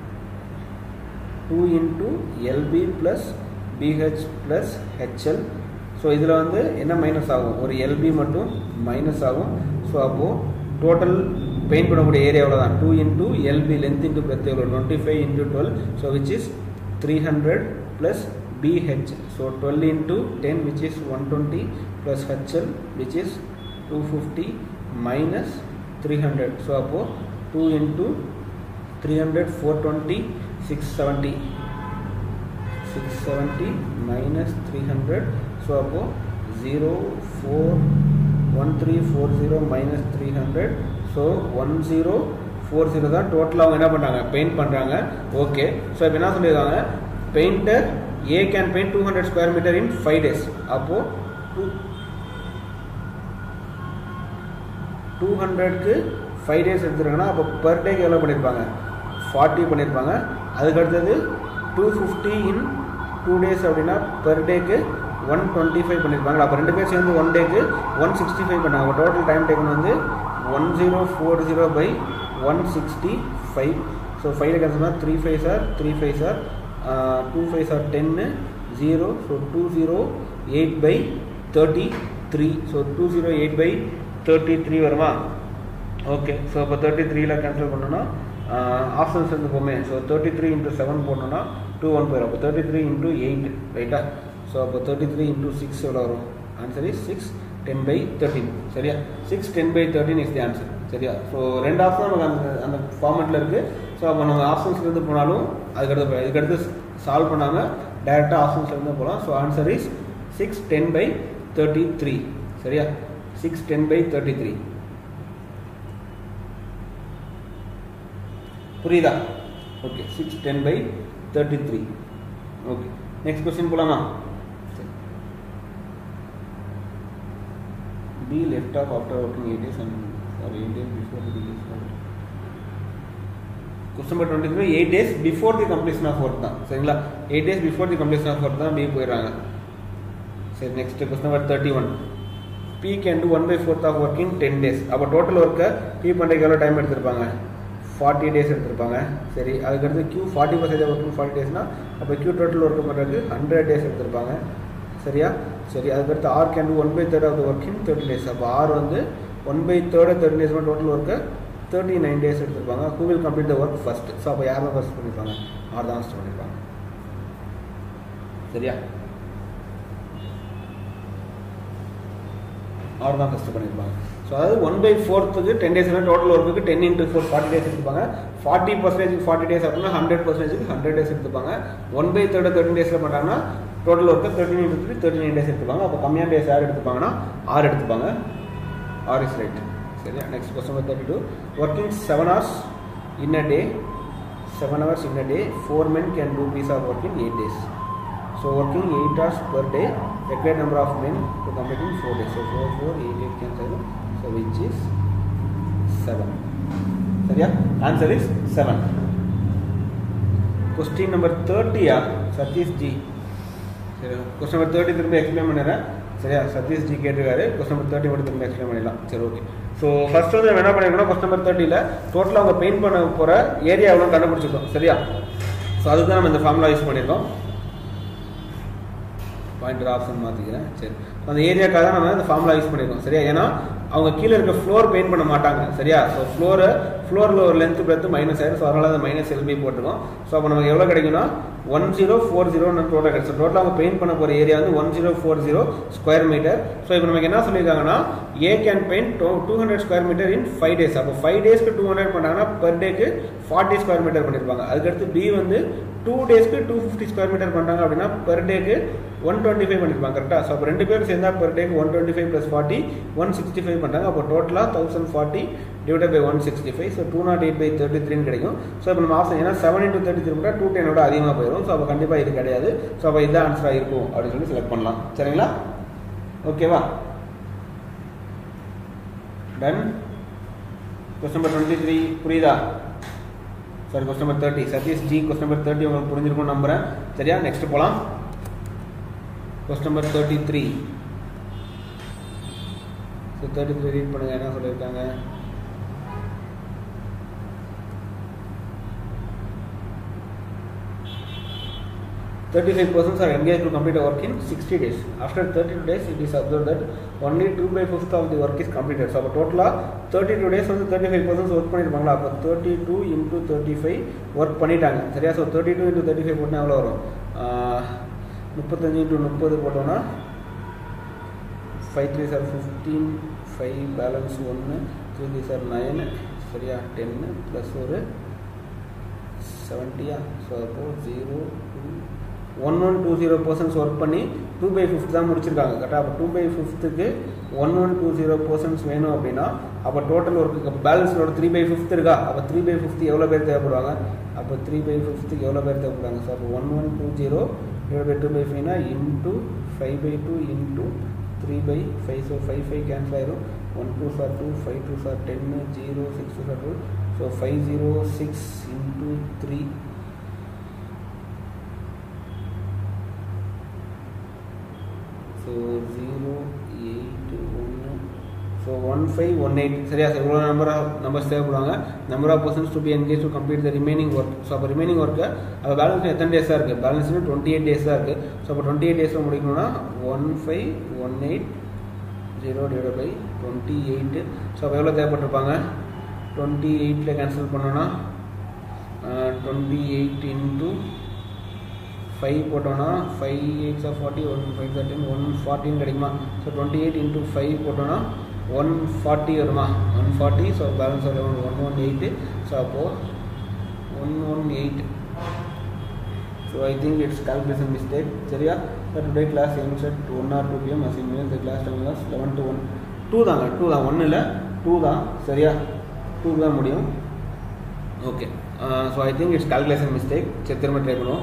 two into L B plus B H plus H L so இதில் வந்து என்ன மைனஸ் ஆகும் ஒரு எல்பி மட்டும் மைனஸ் ஆகும் ஸோ அப்போது டோட்டல் பெயிண்ட் பண்ணக்கூடிய ஏரியா எவ்வளோ தான் two into L B length into breadth எவ்வளோ twenty five into twelve so which is three hundred plus B H so twelve into ten which is one twenty plus H L which is two fifty minus three hundred so அப்போது two into three hundred four twenty six seventy six seventy minus three hundred so அப்போது zero four one three four zero minus three hundred so one zero four zero தான் டோட்டலாக அவங்க என்ன பண்ணுறாங்க பெயிண்ட் பண்ணுறாங்க ஓகே ஸோ இப்போ என்ன சொல்லியிருக்காங்க painter A can paint two hundred square metre in five days அப்போது டூ டூ ஹண்ட்ரட்க்கு ஃபைவ் டேஸ் எடுத்துருக்காங்கன்னா அப்போ பர் டேக்கு எவ்வளோ பண்ணியிருப்பாங்க ஃபார்ட்டி பண்ணியிருப்பாங்க அதுக்கு அடுத்தது two fifty in two days அப்படின்னா பர் டேக்கு ஒன் டுவெண்ட்டி ஃபைவ் பண்ணியிருப்பாங்க அப்போ ரெண்டு பேர் சேர்ந்து ஒன் டேக்கு ஒன் சிக்ஸ்டி ஃபைவ் பண்ணாங்க அப்போ டோட்டல் டைம் டேக்கன் வந்து one zero four zero by one sixty five so five cancel three five sir three five sir two five sir ten zero so two zero eight by thirty three so two zero eight by thirty three வருமா ஓகே ஸோ இப்போ தேர்ட்டி த்ரீயில் கேன்சல் பண்ணோன்னா ஆப்ஷன்ஸ் வந்து போமே so thirty three into seven போட்டோன்னா டூ ஒன் போயிடும் அப்போ தேர்ட்டி த்ரீ இன்ட்டு எயிட் ரைட்டா ஸோ அப்போ தேர்ட்டி த்ரீ இன்ட்டு சிக்ஸ் எவ்வளோ வரும் answer is six ten by thirteen சரியா six ten by thirteen is the answer சரியா ஸோ ரெண்டு ஆப்ஷன் நமக்கு அந்த அந்த ஃபார்மெட்டில் இருக்குது ஸோ அப்போ நம்ம ஆப்ஷன்ஸ்லேருந்து போனாலும் அதுக்கடுத்து இதுக்கடுத்து சால்வ் பண்ணாமல் டேரெக்டாக ஆப்ஷன்ஸ்லேருந்து போகலாம் so answer is six ten by thirty three சரியா six ten by thirty three புரியுதா okay six ten by thirty three okay next question போலாமா B left off after working eight days and sorry eight days before the question number twenty three eight days before the completion of work தான் சரிங்களா eight days before the completion of work தான் பி போயிடுறாங்க சரி next question number thirty one B can do one by fourth of work in ten days அப்போ டோட்டல் ஒர்க்கை பி பண்ணுறதுக்கு எவ்வளோ டைம் எடுத்திருப்பாங்க ஃபார்ட்டி டேஸ் எடுத்திருப்பாங்க சரி அதுக்கடுத்து Q forty percentage work forty டேஸ்னா அப்போ கியூ டோட்டல் ஒர்க் பண்ணுறதுக்கு ஹண்ட்ரட் டேஸ் எடுத்திருப்பாங்க சரியா சரி அதுக்கடுத்து R can do one by third of the work in thirty days அப்போ ஆர் வந்து one by third thirty days total work thirty nine days எடுத்திருப்பாங்க who will complete the work first so அப்போ யார் தான் ஃபர்ஸ்ட் பண்ணியிருப்பாங்க ஆர் தான் ஃபஸ்ட் பண்ணியிருப்பாங்க சரியா ஆர் தான் ஃபஸ்ட்டு பண்ணியிருப்பாங்க ஸோ அதாவது ஒன் பை ஃபோர்த்துக்கு டென் டேஸ் டோட்டல் ஒர்க்குக்கு ten into four forty days எடுத்துப்பாங்க ஃபார்ட்டி பர்சன்டேஜ் ஃபார்ட்டி டேஸ் அப்படின்னா ஹண்ட்ரட் பர்சன்டேஜ் ஹண்ட்ரட் டேஸ் எடுத்துப்பாங்க ஒன் பை தேர்ட் தேர்ட்டின் டேஸில் பண்ணுறாங்கன்னா total work thirteen into three thirty nine days எடுத்துப்பாங்க அப்போ கம்மியான டேஸ் யார் எடுத்துப்பாங்கன்னா ஆர் எடுத்துப்பாங்க ஆர் இஸ் ரைட் சரியா next question thirty two working seven hours in a day seven hours in a day four men can do piece of work in eight days So working 8 hours per day, required number of men to complete in 4 days. So 4, 4, 8, 8 cancel. So which is 7. சரியா ஆன்சர் இஸ் 7. கொஸ்டின் நம்பர் தேர்ட்டியா சதீஷ் ஜி சரி கொஸ்டின் நம்பர் தேர்ட்டி திரும்ப எக்ஸ்பிளைன் பண்ணிடுறேன் சரியா சதீஷ் ஜி கேட்டிருக்காரு கொஸ்டின் நம்பர் தேர்ட்டி மட்டும் திரும்ப எக்ஸ்பிளைன் பண்ணிடலாம் சரி ஓகே ஸோ ஃபர்ஸ்ட் வந்து நம்ம என்ன பண்ணிருக்கோம் கொஸ்டின் நம்பர் தேர்ட்டியில் டோட்டலாக அவங்க பெயிண்ட் பண்ண போகிற ஏரியா எவ்வளோ கண்டுபிடிச்சிருக்கோம் சரியா ஸோ அதுக்கு தான் நம்ம இந்த ஃபார்முலா யூஸ் பண்ணியிருக்கோம் பாயிண்டர் ஆப்ஷன் மாற்றிக்கிறேன் சரி அந்த ஏரியாக்காக தான் நம்ம இந்த ஃபார்முலா யூஸ் பண்ணியிருக்கோம் சரியா ஏன்னா அவங்க கீழே இருக்க ஃப்ளோர் பெயிண்ட் பண்ண மாட்டாங்க சரியா ஸோ ஃப்ளோரை ஃப்ளோரில் ஒரு லென்த் பிரெத்து மைனஸ் ஆயிரும் ஸோ அதனால அந்த மைனஸ் எல்பி போட்டிருக்கோம் ஸோ அப்போ நமக்கு எவ்வளோ கிடைக்கும்னா ஒன் ஜீரோ ஃபோர் ஜீரோன்னு டோட்டல் கிடைக்கும் டோட்டலாக அவங்க பெயிண்ட் பண்ண போகிற ஏரியா வந்து one zero four zero square metre so இப்போ நமக்கு என்ன சொல்லியிருக்காங்கன்னா A can paint two two hundred square metre in five days அப்போ ஃபைவ் டேஸ்க்கு டூ ஹண்ட்ரட் பண்ணாங்கன்னா பெர் டேக்கு ஃபார்ட்டி ஸ்கொயர் மீட்டர் பண்ணியிருப்பாங்க அதுக்கடுத்து பி வந்து டூ டேஸ்க்கு டூ ஃபிஃப்டி ஸ்கொயர் மீட்டர் பண்ணுறாங்க அப்படின்னா பெர் டேக்கு ஒன் டுவெண்ட்டி ஃபைவ் பண்ணியிருப்பாங்க கரெக்டாக ஸோ அப்போ ரெண்டு பேரும் சேர்ந்தா பெர் டேக்கு one twenty five plus forty one sixty five பண்ணுறாங்க அப்போ டோட்டலாக thousand forty divide by one sixty five so two nought eight by thirty த்ரீன்னு கிடைக்கும் ஸோ இப்போ நம்ம ஆப்ஷன் ஏன்னா செவன் இன்டூ தேர்ட்டி த்ரீ கூட டூ டெனோட அதிகமாக போயிடும் ஸோ அப்போ கண்டிப்பாக இது கிடையாது ஸோ அப்போ இதுதான் ஆன்சராக இருக்கும் அப்படின்னு சொல்லி செலக்ட் பண்ணலாம் சரிங்களா ஓகேவா done question number twenty three புரியுதா sorry question number thirty Satish ji question number thirty உங்களுக்கு புரிஞ்சிருக்கும் நம்புறேன் சரியா நெக்ஸ்ட் போகலாம் question number thirty three so thirty three read பண்ணுங்க என்ன சொல்லியிருக்காங்க Thirty five persons are engaged to complete a work in sixty days. After thirty two days, it is observed that only two by fifth of the work is completed. So, அப்போ டோட்டலாக தேர்ட்டி டூ டேஸ் வந்து தேர்ட்டி ஃபைவ் பர்சன்ஸ் ஒர்க் பண்ணியிருப்பாங்களா அப்போ thirty two into thirty five work பண்ணிட்டாங்க சரியா so thirty two into thirty five போட்டால் எவ்வளோ வரும் முப்பத்தஞ்சு இன்டூ முப்பது போட்டோம்னா five three sir fifteen five balance ஒன்று த்ரீ த்ரீ சார் நைன் சரியா டென்னு ப்ளஸ் ஒரு செவன்ட்டியா ஸோ அப்போது zero two one one two zero persons work பண்ணி டூ பை ஃபிஃப்த் தான் முடிச்சிருக்காங்க கரெக்டாக அப்போ டூ பை ஃபிஃப்த்துக்கு one one two zero persons வேணும் அப்படின்னா அப்போ டோட்டல் ஒர்க்கு அப்போ பேலன்ஸோட த்ரீ பை ஃபிஃப்த் இருக்கா அப்போ த்ரீ பை ஃபிஃப்த் எவ்வளோ பேர் தேவைப்படுவாங்க அப்போ த்ரீ பை ஃபிஃப்த்துக்கு எவ்வளோ பேர் தேவைப்படுவாங்க ஸோ அப்போ one one two zero divide by two by ஃபைவ்னா into five by two into three by five so five five cancel ஆயிரும் one two sir two five two sir ten zero six two sir two so five zero six into three so zero eight ஒன்று so one five one eight சரியா சார் இவ்வளோ நம்பர் ஆஃப் நம்பர்ஸ் தேவைப்படுவாங்க number of persons to be engage to complete the remaining work so அப்போ ரிமைனிங் ஒர்க்கு அப்போ பேலன்ஸ் எத்தனை டேஸாக இருக்குது பேலன்ஸ் டுவெண்ட்டி எயிட் டேஸ் தான் இருக்குது ஸோ அப்போ டுவெண்ட்டி எயிட் டேஸில் முடிக்கணும்னா one five one eight zero divide by twenty eight so அப்போ எவ்வளோ தேவைப்பட்டிருப்பாங்க டுவெண்ட்டி எயிட்டில் கேன்சல் பண்ணோன்னா டுவெண்ட்டி எயிட் இன்ட்டு ஃபைவ் போட்டோன்னா five eights of forty one five thirteen one ஃபார்ட்டின்னு கிடைக்குமா so twenty eight into five போட்டோன்னா ஒன் ஃபார்ட்டி வருமா one forty so balance around one one eight so அப்போது one one eight so I think it's calculation mistake சரியா sir today class M set one or two P M using இந்த class time class eleven to one two தாங்க டூ தான் ஒன்று இல்லை டூ தான் சரியா டூ தான் முடியும் okay so I think it's calculation mistake சரி திரும்ப ட்ரை பண்ணுவோம்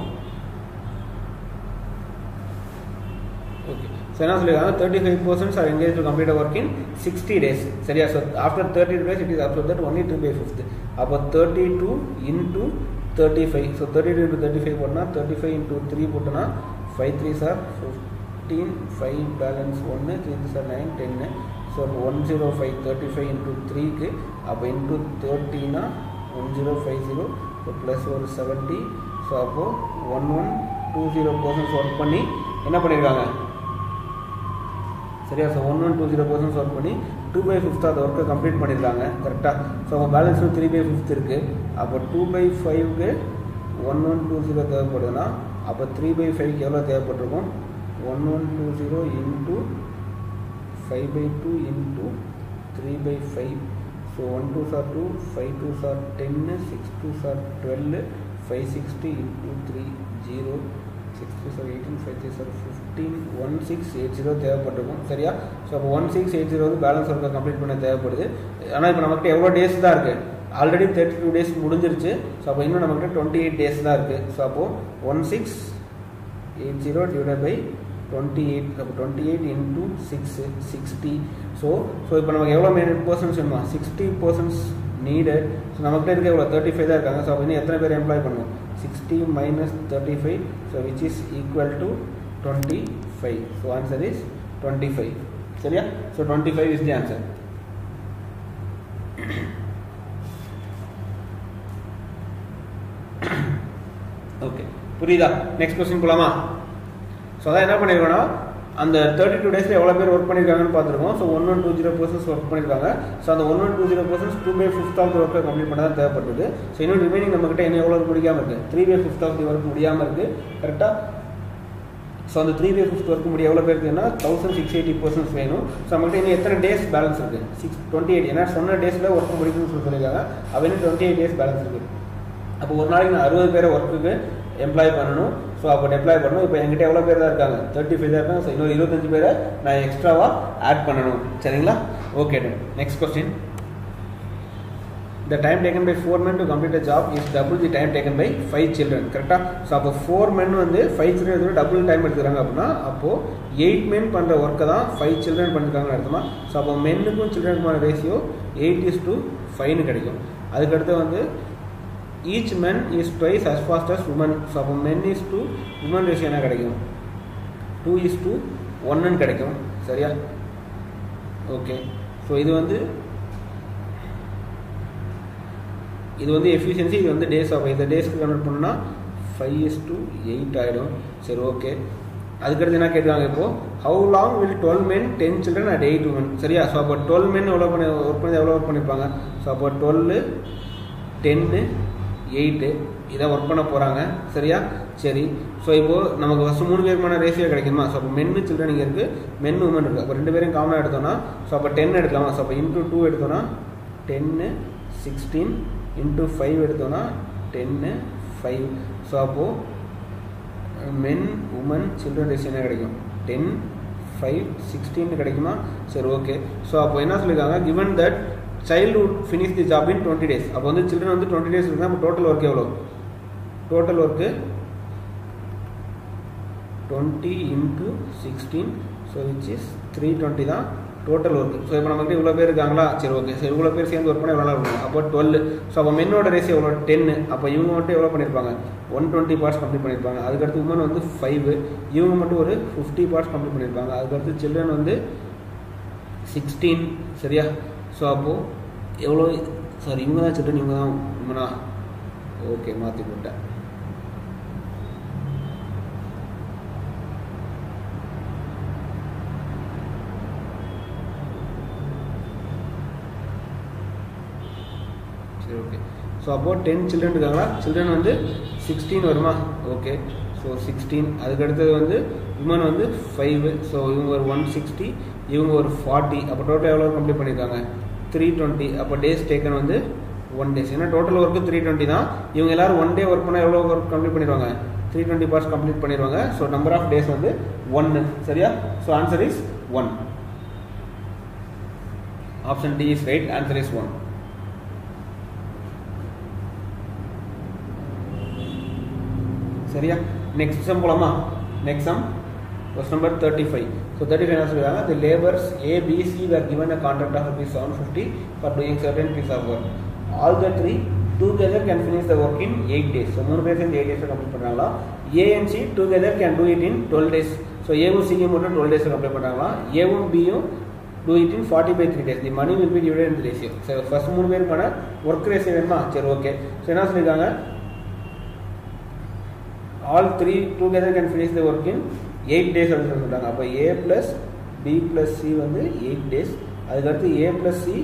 ஓகே ஸோ என்ன சொல்லியிருக்காங்க thirty five percent are engage to complete work in sixty days சரியா so after thirty days it is observe that only two by fifth அப்போ thirty two into thirty five so thirty two into thirty five போட்டோன்னா தேர்ட்டி ஃபைவ் இன்டூ த்ரீ போட்டோன்னா five three sir fifteen five balance ஒன்று three three sir nine ten so one zero five thirty five into த்ரீக்கு அப்போ இன்டூ தேர்ட்டினா one zero five zero so plus ஒரு செவன்ட்டி ஸோ அப்போது one one two zero persons work பண்ணி என்ன பண்ணியிருக்காங்க சரியா so one one two zero persons work பண்ணி டூ பை ஃபிஃப்த் அந்த ஒர்க்கை கம்ப்ளீட் பண்ணியிருக்காங்க கரெக்டாக ஸோ அவங்க பேலன்ஸ் த்ரீ பை ஃபிஃப்த் இருக்குது அப்போ டூ பை ஃபைவ்க்கு ஒன் ஒன் டூ ஜீரோ தேவைப்படுதுன்னா அப்போ த்ரீ பை ஃபைவ்க்கு எவ்வளோ தேவைப்பட்டிருக்கும் one one two zero into five by two into three by five so one two sir two five two sir ten six two sir twelve five sixty into three zero six two sir eighteen five three sir fifteen one six eight zero தேவைப்பட்டிருக்கும் சரியா ஸோ அப்போ ஒன் சிக்ஸ் எயிட் ஜீரோ வந்து பேலன்ஸ் ஒர்க்கை கம்ப்ளீட் பண்ண தேவைப்படுது ஆனால் இப்போ நமக்கு எவ்வளோ டேஸ் தான் இருக்குது ஆல்ரெடி தேர்ட்டி டூ டேஸ் முடிஞ்சிருச்சு ஸோ அப்போ இன்னும் நமக்கு டுவெண்ட்டி எயிட் டேஸ் தான் இருக்குது ஸோ அப்போது one six eight zero divide by twenty eight அப்போ twenty eight into six sixty so so இப்போ நமக்கு எவ்வளோ மினிட் பர்சன்ஸ் வேணுமா சிக்ஸ்டி பர்சன்ஸ் நீடட் ஸோ நம்மகிட்ட இருக்க எவ்வளோ தேர்ட்டி ஃபைவ் தான் இருக்காங்க ஸோ அப்போ இன்னும் எத்தனை பேர் எம்ப்ளாய் பண்ணுவோம் sixty minus thirty five so which is equal to twenty five so answer is twenty five சரியா so twenty five is the answer okay புரியுதா நெக்ஸ்ட் கொஸ்டின் போலாமா ஸோ அதான் என்ன பண்ணிருக்கோம்னா அந்த தேர்ட்டி டூ டேஸில் எவ்வளோ பேர் ஒர்க் பண்ணியிருக்காங்கன்னு பார்த்துருக்கோம் so one one two zero persons work பண்ணியிருக்காங்க ஸோ அந்த one one two zero persons two by fifth of the ஒர்க்கை கம்ப்ளீட் பண்ண தான் தேவைப்பட்டது ஸோ இன்னும் ரிமைனிங் நம்மகிட்ட என்ன எவ்வளோ முடியாமல் இருக்குது three by fifth of the work முடியாமல் இருக்குது கரெக்டாக ஸோ அந்த த்ரீ பை ஃபிஃப்த் ஒர்க் முடிய எவ்வளோ பேருக்குன்னா தௌசண்ட் சிக்ஸ் எயிட்டி பர்சன்ஸ் வேணும் ஸோ நம்மகிட்ட இன்னும் எத்தனை டேஸ் பேலன்ஸ் இருக்குது சிக்ஸ் டுவெண்ட்டி எயிட் ஏன்னா சொன்ன டேஸில் ஒர்க் முடிக்கணும்னு சொல்லி சொல்லியிருக்காங்க அவ இன்னும் டுவெண்ட்டி எயிட் டேஸ் பேலன்ஸ் இருக்குது அப்போ ஒரு நாளைக்கு நான் அறுபது பேரை ஒர்க்குக்கு எம்ப்ளாய் பண்ணணும் ஸோ அப்போ டெப்ளாய் பண்ணணும் இப்போ என்கிட்ட எவ்வளோ பேர் தான் இருக்காங்க தேர்ட்டி ஃபைவ் தான் இருக்காங்க ஸோ இன்னொரு இருபத்தஞ்சு பேரை நான் எக்ஸ்ட்ராவாக ஆட் பண்ணணும் சரிங்களா okay next question the time taken by four men to complete a job is double the time taken by five children கரெக்டா ஸோ அப்போ ஃபோர் men வந்து ஃபைவ் சில்ட்ரன் எடுத்து டபுள் டைம் எடுத்துக்கிறாங்க அப்படின்னா அப்போ எயிட் men பண்ணுற ஒர்க்கை தான் ஃபைவ் சில்ட்ரன் பண்ணிருக்காங்கன்னு அர்த்தமா ஸோ அப்போ மென்னுக்கும் சில்ட்ரனுக்குமான ரேஷியோ எயிட் இஸ் டு ஃபைவ்னு கிடைக்கும் அதுக்கடுத்து வந்து each men is twice as fast as women so அப்போ men is to woman ratio என்ன கிடைக்கும் டூ இஸ் டு ஒன்னு கிடைக்கும் சரியா ஓகே ஸோ இது வந்து இது வந்து எஃபிஷியன்சி இது வந்து டேஸ் ஆகும் இந்த டேஸ்க்கு கன்வெர்ட் பண்ணோம்னா ஃபைவ் இஸ் டு எயிட் ஆகிடும் சரி ஓகே அதுக்கடுத்து என்ன கேட்குறாங்க இப்போ how long will twelve men ten children and eight woman சரியா ஸோ அப்போ டுவெல் மென் எவ்வளோ பண்ணி ஒர்க் பண்ணி எவ்வளோ ஒர்க் பண்ணியிருப்பாங்க ஸோ அப்போ டுவெல்லு டென்னு எயிட்டு இதை ஒர்க் பண்ண போகிறாங்க சரியா சரி ஸோ இப்போது நமக்கு ஃபஸ்ட்டு மூணு பேருக்குமான ரேஷியோ கிடைக்குமா ஸோ அப்போ மென்னு சில்ட்ரன் இங்கே இருக்குது மென் உமன் இருக்குது அப்போ ரெண்டு பேரும் காமனாக எடுத்தோம்னா ஸோ அப்போ டென் எடுக்கலாமா ஸோ அப்போ இன்ட்டு டூ எடுத்தோம்னா டென்னு சிக்ஸ்டீன் இன்ட்டு ஃபைவ் எடுத்தோம்னா டென்னு ஃபைவ் ஸோ அப்போது மென் உமன் சில்ட்ரன் ரேஷியோ என்ன கிடைக்கும் டென் ஃபைவ் சிக்ஸ்டீன் கிடைக்குமா சரி ஓகே ஸோ அப்போ என்ன சொல்லியிருக்காங்க given that childhood finish the job in twenty days அப்போ வந்து சில்ட்ரன் வந்து டுவெண்ட்டி டேஸ் இருந்தால் அப்போ டோட்டல் ஒர்க் எவ்வளோ total work twenty into sixteen so which is three twenty தான் டோட்டல் ஒர்க் ஸோ இப்போ நம்மகிட்ட இவ்வளோ பேர் இருக்காங்களா சரி ஓகே சரி இவ்வளோ பேர் சேர்ந்து ஒர்க் பண்ண எவ்வளோ நாள் இருக்கும் அப்போ டுவெல் ஸோ அப்போ மென்னோட ரேஷியோ எவ்வளோ டென்னு அப்போ இவங்க மட்டும் எவ்வளோ பண்ணியிருப்பாங்க ஒன் டுவெண்ட்டி பார்ட்ஸ் கம்ப்ளீட் பண்ணியிருப்பாங்க அதுக்கடுத்து உமன் வந்து ஃபைவ் இவங்க மட்டும் ஒரு ஃபிஃப்டி பார்ட்ஸ் கம்ப்ளீட் பண்ணியிருப்பாங்க அதுக்கடுத்து சில்ட்ரன் வந்து சிக்ஸ்டீன் சரியா ஸோ அப்போது எவ்வளோ சாரி இவங்க தான் சில்ட்ரன் இவங்க தான் உமனா ஓகே மாற்றி போட்டேன் சரி ஓகே ஸோ அப்போ டென் சில்ட்ரன் இருக்காங்களா சில்ட்ரன் வந்து சிக்ஸ்டீன் வருமா ஓகே ஸோ சிக்ஸ்டீன் அதுக்கடுத்தது வந்து விமன் வந்து ஃபைவ் ஸோ இவங்க ஒரு ஒன் சிக்ஸ்டி இவங்க ஒரு ஃபார்ட்டி அப்போ டோட்டல் எவ்வளோ கம்ப்ளீட் பண்ணியிருக்காங்க த்ரீ டுவெண்ட்டி அப்போ டேஸ் டேக்கன் வந்து ஒன் டேஸ் ஏன்னா டோட்டல் ஒர்க்கு த்ரீ டுவெண்ட்டி தான் இவங்க எல்லாரும் ஒன் டே ஒர்க் பண்ணால் எவ்வளோ ஒர்க் கம்ப்ளீட் பண்ணிடுவாங்க த்ரீ டுவெண்ட்டி பார்ட்ஸ் கம்ப்ளீட் பண்ணிடுவாங்க ஸோ நம்பர் ஆஃப் டேஸ் வந்து ஒன்று சரியா so answer is one option D is right answer is one சரியா நெக்ஸ்ட் சம் போலாமா next sum question number thirty five so thirty five என்ன சொல்லுவாங்க the labours A B C were given a contract of rupees seven fifty for doing certain piece of work all the three together can finish the work in eight days so மூணு பேர் சேர்ந்து எயிட் டேஸில் கம்ப்ளீட் பண்ணுறாங்களா A and C together can do it in twelve days so ஏவும் சியும் மட்டும் டுவெல் டேஸில் கம்ப்ளீட் பண்ணுறாங்களா ஏவும் பியும் do it in forty by three days the money will be divide in ratio so first மூணு பேருக்கான ஒர்க் ரேஷியோ வேணுமா சரி ஓகே ஸோ என்ன சொல்லியிருக்காங்க all three together can finish the work in eight days அப்படின்னு சொல்லிட்டாங்க அப்போ A plus B plus C வந்து எயிட் டேஸ் அதுக்கடுத்து A plus C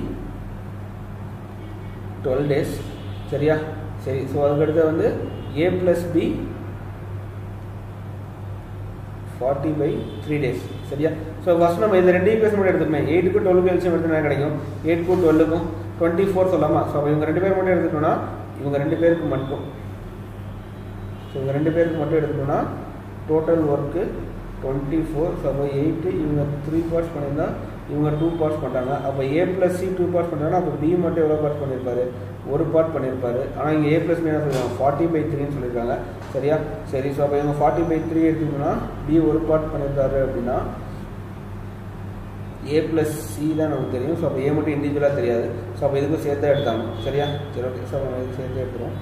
twelve days சரியா சரி ஸோ அதுக்கடுத்து வந்து A plus B forty by three days சரியா ஸோ ஃபஸ்ட் நம்ம இந்த ரெண்டு ஈக்குவேஷன் மட்டும் எடுத்துக்கோமே எயிட்டுக்கும் டுவெல்க்கு எல்சியம் எடுத்து என்ன கிடைக்கும் எயிட்டுக்கும் டுவெல்லுக்கும் டுவெண்ட்டி ஃபோர் சொல்லாமா ஸோ அப்போ இவங்க ரெண்டு பேர் மட்டும் எடுத்துட்டோம்னா இவங்க ரெண்டு பேருக்கு மட்டும் ஸோ இவங்க ரெண்டு பேருக்கு மட்டும் எடுத்துட்டோம்னா total work twenty four so அப்போ எயிட்டு இவங்க த்ரீ பார்ட்ஸ் பண்ணியிருந்தா இவங்க டூ பார்ட்ஸ் பண்ணுறாங்க அப்போ A plus C two parts பண்ணுறாங்கன்னா அப்போ பி மட்டும் எவ்வளோ பார்ட்ஸ் பண்ணியிருப்பாரு ஒரு பார்ட் பண்ணியிருப்பாரு ஆனால் இங்கே ஏ ப்ளஸ் பி என்ன சொல்லியிருக்காங்க ஃபார்ட்டி பை த்ரீன்னு சொல்லியிருக்காங்க சரியா சரி ஸோ அப்போ இவங்க ஃபார்ட்டி பை த்ரீ எடுத்துக்கணும்னா பி ஒரு பார்ட் பண்ணியிருக்காரு அப்படின்னா ஏ ப்ளஸ் சி தான் நமக்கு தெரியும் ஸோ அப்போ ஏ மட்டும் இண்டிவிஜுவலாக தெரியாது ஸோ அப்போ இதுக்கும் சேர்த்து எடுத்தாங்க சரியா சரி ஓகே ஸோ நம்ம இது சேர்த்து எடுத்துருவோம்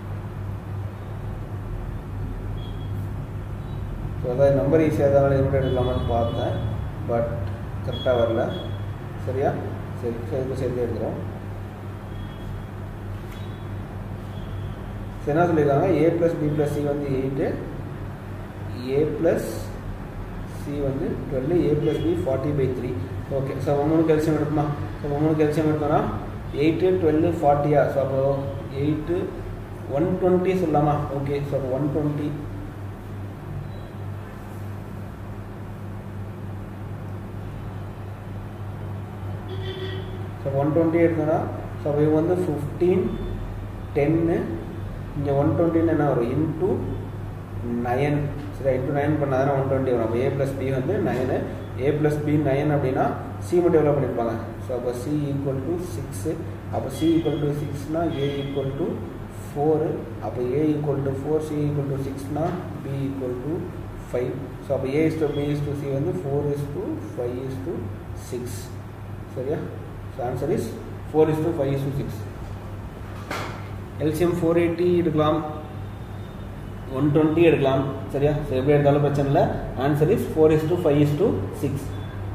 ஸோ அதாவது நம்பர் ஈஸியாக இருந்தாலும் இது மட்டும் எடுக்கலாமான்னு பார்த்தேன் பட் கரெக்டாக வரல சரியா சரி ஸோ இதுக்கும் சேர்த்து எடுத்துகிறோம் ஸோ என்ன சொல்லியிருக்காங்க A plus B plus C வந்து எயிட்டு ஏ ப்ளஸ் சி வந்து twelve A plus B forty by three okay so மூணு கெல்சியம் எடுக்குமா ஸோ மூணு கெல்சியம் எடுத்தோம்னா எயிட்டு டுவெல் ஃபார்ட்டியா ஸோ அப்போ எயிட்டு ஒன் டுவெண்ட்டி சொல்லலாமா ஓகே ஸோ அப்போ one twenty so one twenty எடுத்தோன்னா ஸோ அப்போ இவங்க வந்து ஃபிஃப்டீன் டென்னு இங்கே ஒன் டுவெண்ட்டின்னு என்ன வரும் இன்டூ நயன் சரி இன்டூ நைன் பண்ணாதானே ஒன் டுவெண்ட்டி வரும் அப்போ ஏ ப்ளஸ் பி வந்து nine A plus B nine அப்படின்னா சி மட்டும் எவ்வளோ பண்ணியிருப்பாங்க ஸோ அப்போ சி ஈக்குவல் டு சிக்ஸு அப்போ சி ஈக்குவல் டு சிக்ஸ்னால் ஏ ஈக்குவல் டு ஃபோரு அப்போ A equal to four C equal to சிக்ஸ்னா B equal to five so அப்போ A is to B is to C வந்து four is to five is to six சரியா so answer is four is to five is to six LCM four eighty எடுக்கலாம் ஒன் டுவெண்ட்டி எடுக்கலாம் சரியா ஸோ எப்படி எடுத்தாலும் பிரச்சனை இல்லை answer is four is to five is to six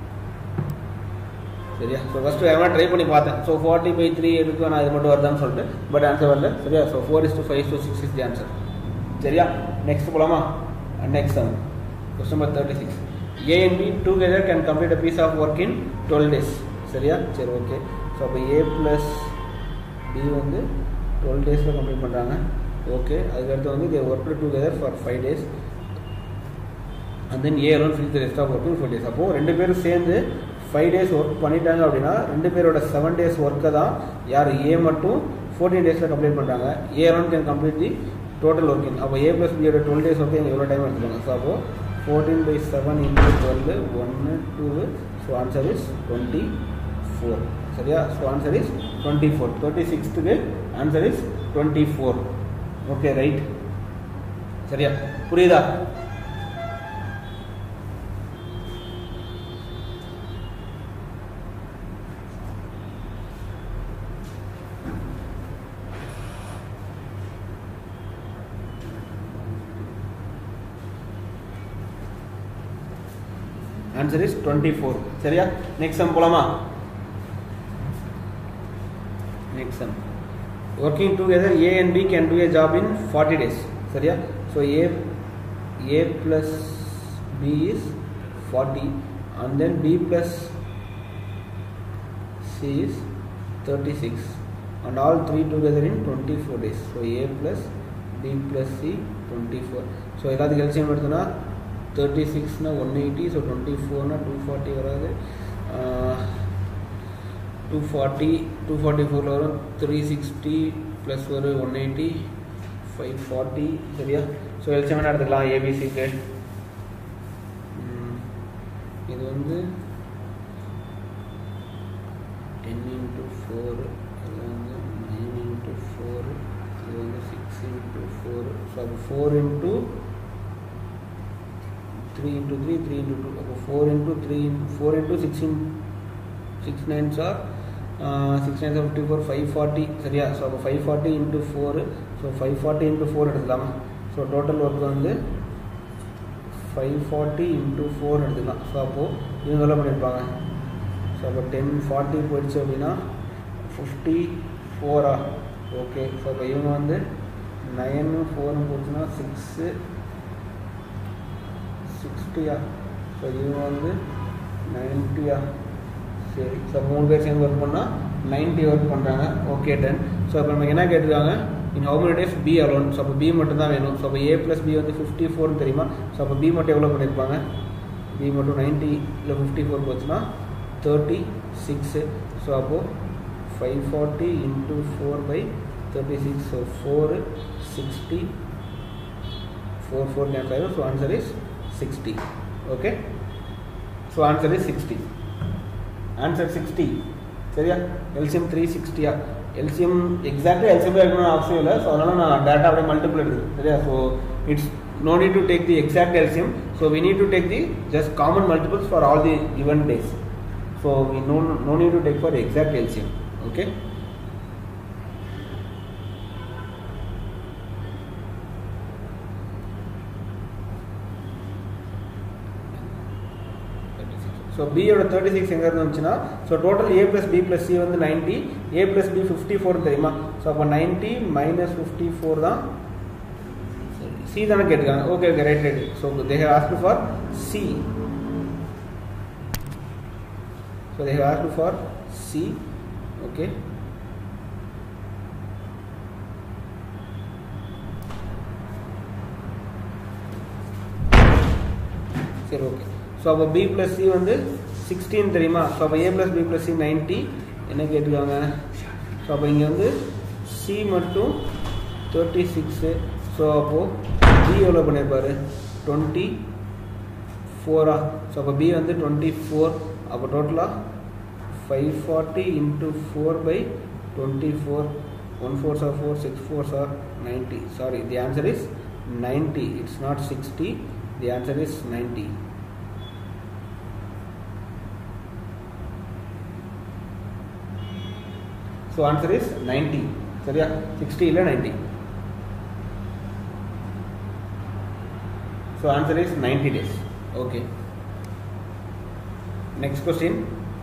சரியா ஸோ ஃபஸ்ட்டு எவ்வளோ ட்ரை பண்ணி பார்த்தேன் ஸோ ஃபார்ட்டி பை த்ரீ எடுக்கும் நான் இது மட்டும் வருதான்னு சொல்லிட்டு பட் ஆன்சர் வரல சரியா so four is to five is to six is the answer சரியா நெக்ஸ்ட் போலாமா next sum question number thirty six A and B together can complete a piece of work in twelve days சரியா சரி ஓகே ஸோ அப்போ ஏ ப்ளஸ் பி வந்து டுவெல் டேஸில் கம்ப்ளீட் பண்ணுறாங்க ஓகே அதுக்கடுத்து வந்து they work together for five days and then A alone finish the rest of working five days அப்போது ரெண்டு பேரும் சேர்ந்து ஃபைவ் டேஸ் ஒர்க் பண்ணிட்டாங்க அப்படின்னா ரெண்டு பேரோட செவன் டேஸ் ஒர்க்கை தான் யார் ஏ மட்டும் ஃபோர்டீன் டேஸில் கம்ப்ளீட் பண்ணுறாங்க A alone can complete the total working அப்போ ஏ ப்ளஸ் பியோட டுவெல் டேஸ் ஒர்க்கு எவ்வளோ டைம் எடுத்துக்காங்க ஸோ அப்போது fourteen by seven into twelve ஒன்று two so answer is twenty four சரியா so answer is twenty four thirty சிக்ஸ்த்துக்கு answer is twenty four okay right சரியா புரியுதா ஆன்சர் இஸ் டுவெண்ட்டி ஃபோர் சரியா நெக்ஸ்ட் சம் போலாமா next sum working together A and B can do a job in forty days சரியா so A A plus B is forty and then B plus C is thirty six and all three together in twenty four days so A plus B plus C twenty four so எல்லாத்துக்கும் எல்சியம் எடுத்தோன்னா தேர்ட்டி சிக்ஸ்னா ஒன் எயிட்டி ஸோ டுவெண்ட்டி ஃபோர்னா டூ ஃபார்ட்டி வராது டூ ஃபார்ட்டி டூ ஃபார்ட்டி ஃபோரில் வரும் த்ரீ சிக்ஸ்டி ப்ளஸ் ஒரு ஒன் எயிட்டி ஃபைவ் ஃபார்ட்டி சரியா ஸோ எல்சியம் என்ன எடுத்துக்கலாம் ஏபிசிக்கு இது வந்து டென் இன்ட்டு ஃபோர் இது வந்து நைன் இன்ட்டு ஃபோர் இது வந்து சிக்ஸ் இன்ட்டு ஃபோர் ஸோ அப்போ four into three into three three into two அப்போ four into three four into six in six nines or six nines fifty four five forty சரியா ஸோ அப்போ five forty into four so five forty into four எடுத்துக்கலாமா ஸோ டோட்டல் ஒர்க் வந்து ஃபைவ் ஃபார்ட்டி இன்ட்டு ஃபோர் எடுத்துக்கலாம் ஸோ அப்போது இவங்க எல்லாம் பண்ணியிருப்பாங்க ஸோ அப்போ டென் ஃபார்ட்டி போயிடுச்சு அப்படின்னா ஃபிஃப்டி ஃபோரா ஓகே ஸோ அப்போ இவங்க வந்து நைனு ஃபோரும் போச்சுன்னா சிக்ஸு சிக்ஸ்டியா ஸோ இவங்க வந்து நைன்ட்டியா சரி ஸோ மூணு பேர் சேர்ந்து ஒர்க் பண்ணால் நைன்ட்டி ஒர்க் பண்ணுறாங்க ஓகே டன் ஸோ இப்போ நமக்கு என்ன கேட்டிருக்காங்க in how many days B alone so அப்போ பி மட்டும் தான் வேணும் ஸோ அப்போ ஏ ப்ளஸ் பி வந்து ஃபிஃப்டி ஃபோர்னு தெரியுமா ஸோ அப்போ பி மட்டும் எவ்வளோ பண்ணியிருப்பாங்க பி மட்டும் நைன்ட்டி இல்லை ஃபிஃப்டி ஃபோர் போச்சுன்னா தேர்ட்டி சிக்ஸு ஸோ அப்போது five forty into four by thirty six so four sixty four four cancel ஆயிடும் so answer is sixty okay so answer is sixty answer sixty சரியா எல்சிஎம் த்ரீ சிக்ஸ்டியா எல்சிஎம் எக்ஸாக்டாக எல்சிஎம் எடுக்கணும்னு அவசியம் இல்லை ஸோ அதனால் நான் டேட்டா அப்படியே மல்டிபிள் எடுக்குது சரியா so it's no need to take the exact LCM so we need to take the just common multiples for all the given days so we no no need to take for exact LCM okay so பியோட தேர்ட்டி சிக்ஸ் எங்கே இருந்துச்சுன்னா so total A plus B plus C வந்து ninety A plus B fifty four தெரியுமா ஸோ அப்போ நைன்ட்டி மைனஸ் ஃபிஃப்டி ஃபோர் தான் சி தானே கேட்டிருக்காங்க okay okay right right so they have ask for C so they have ask for C okay சரி ஓகே ஸோ அப்போ பி ப்ளஸ் சி வந்து சிக்ஸ்டீன் தெரியுமா ஸோ அப்போ A plus B plus C ninety என்ன கேட்டிருக்காங்க ஸோ அப்போ இங்கே வந்து சி மட்டும் தேர்ட்டி சிக்ஸு ஸோ அப்போது பி எவ்வளோ பண்ணியிருப்பாரு டுவெண்ட்டி ஃபோரா ஸோ அப்போ பி வந்து டுவெண்ட்டி ஃபோர் அப்போ டோட்டலாக five forty into four by twenty four one fours are four six fours are ninety sorry the answer is ninety it's not sixty the answer is ninety so answer is ninety சரியா சிக்ஸ்டி இல்லை ninety so answer is ninety days okay next question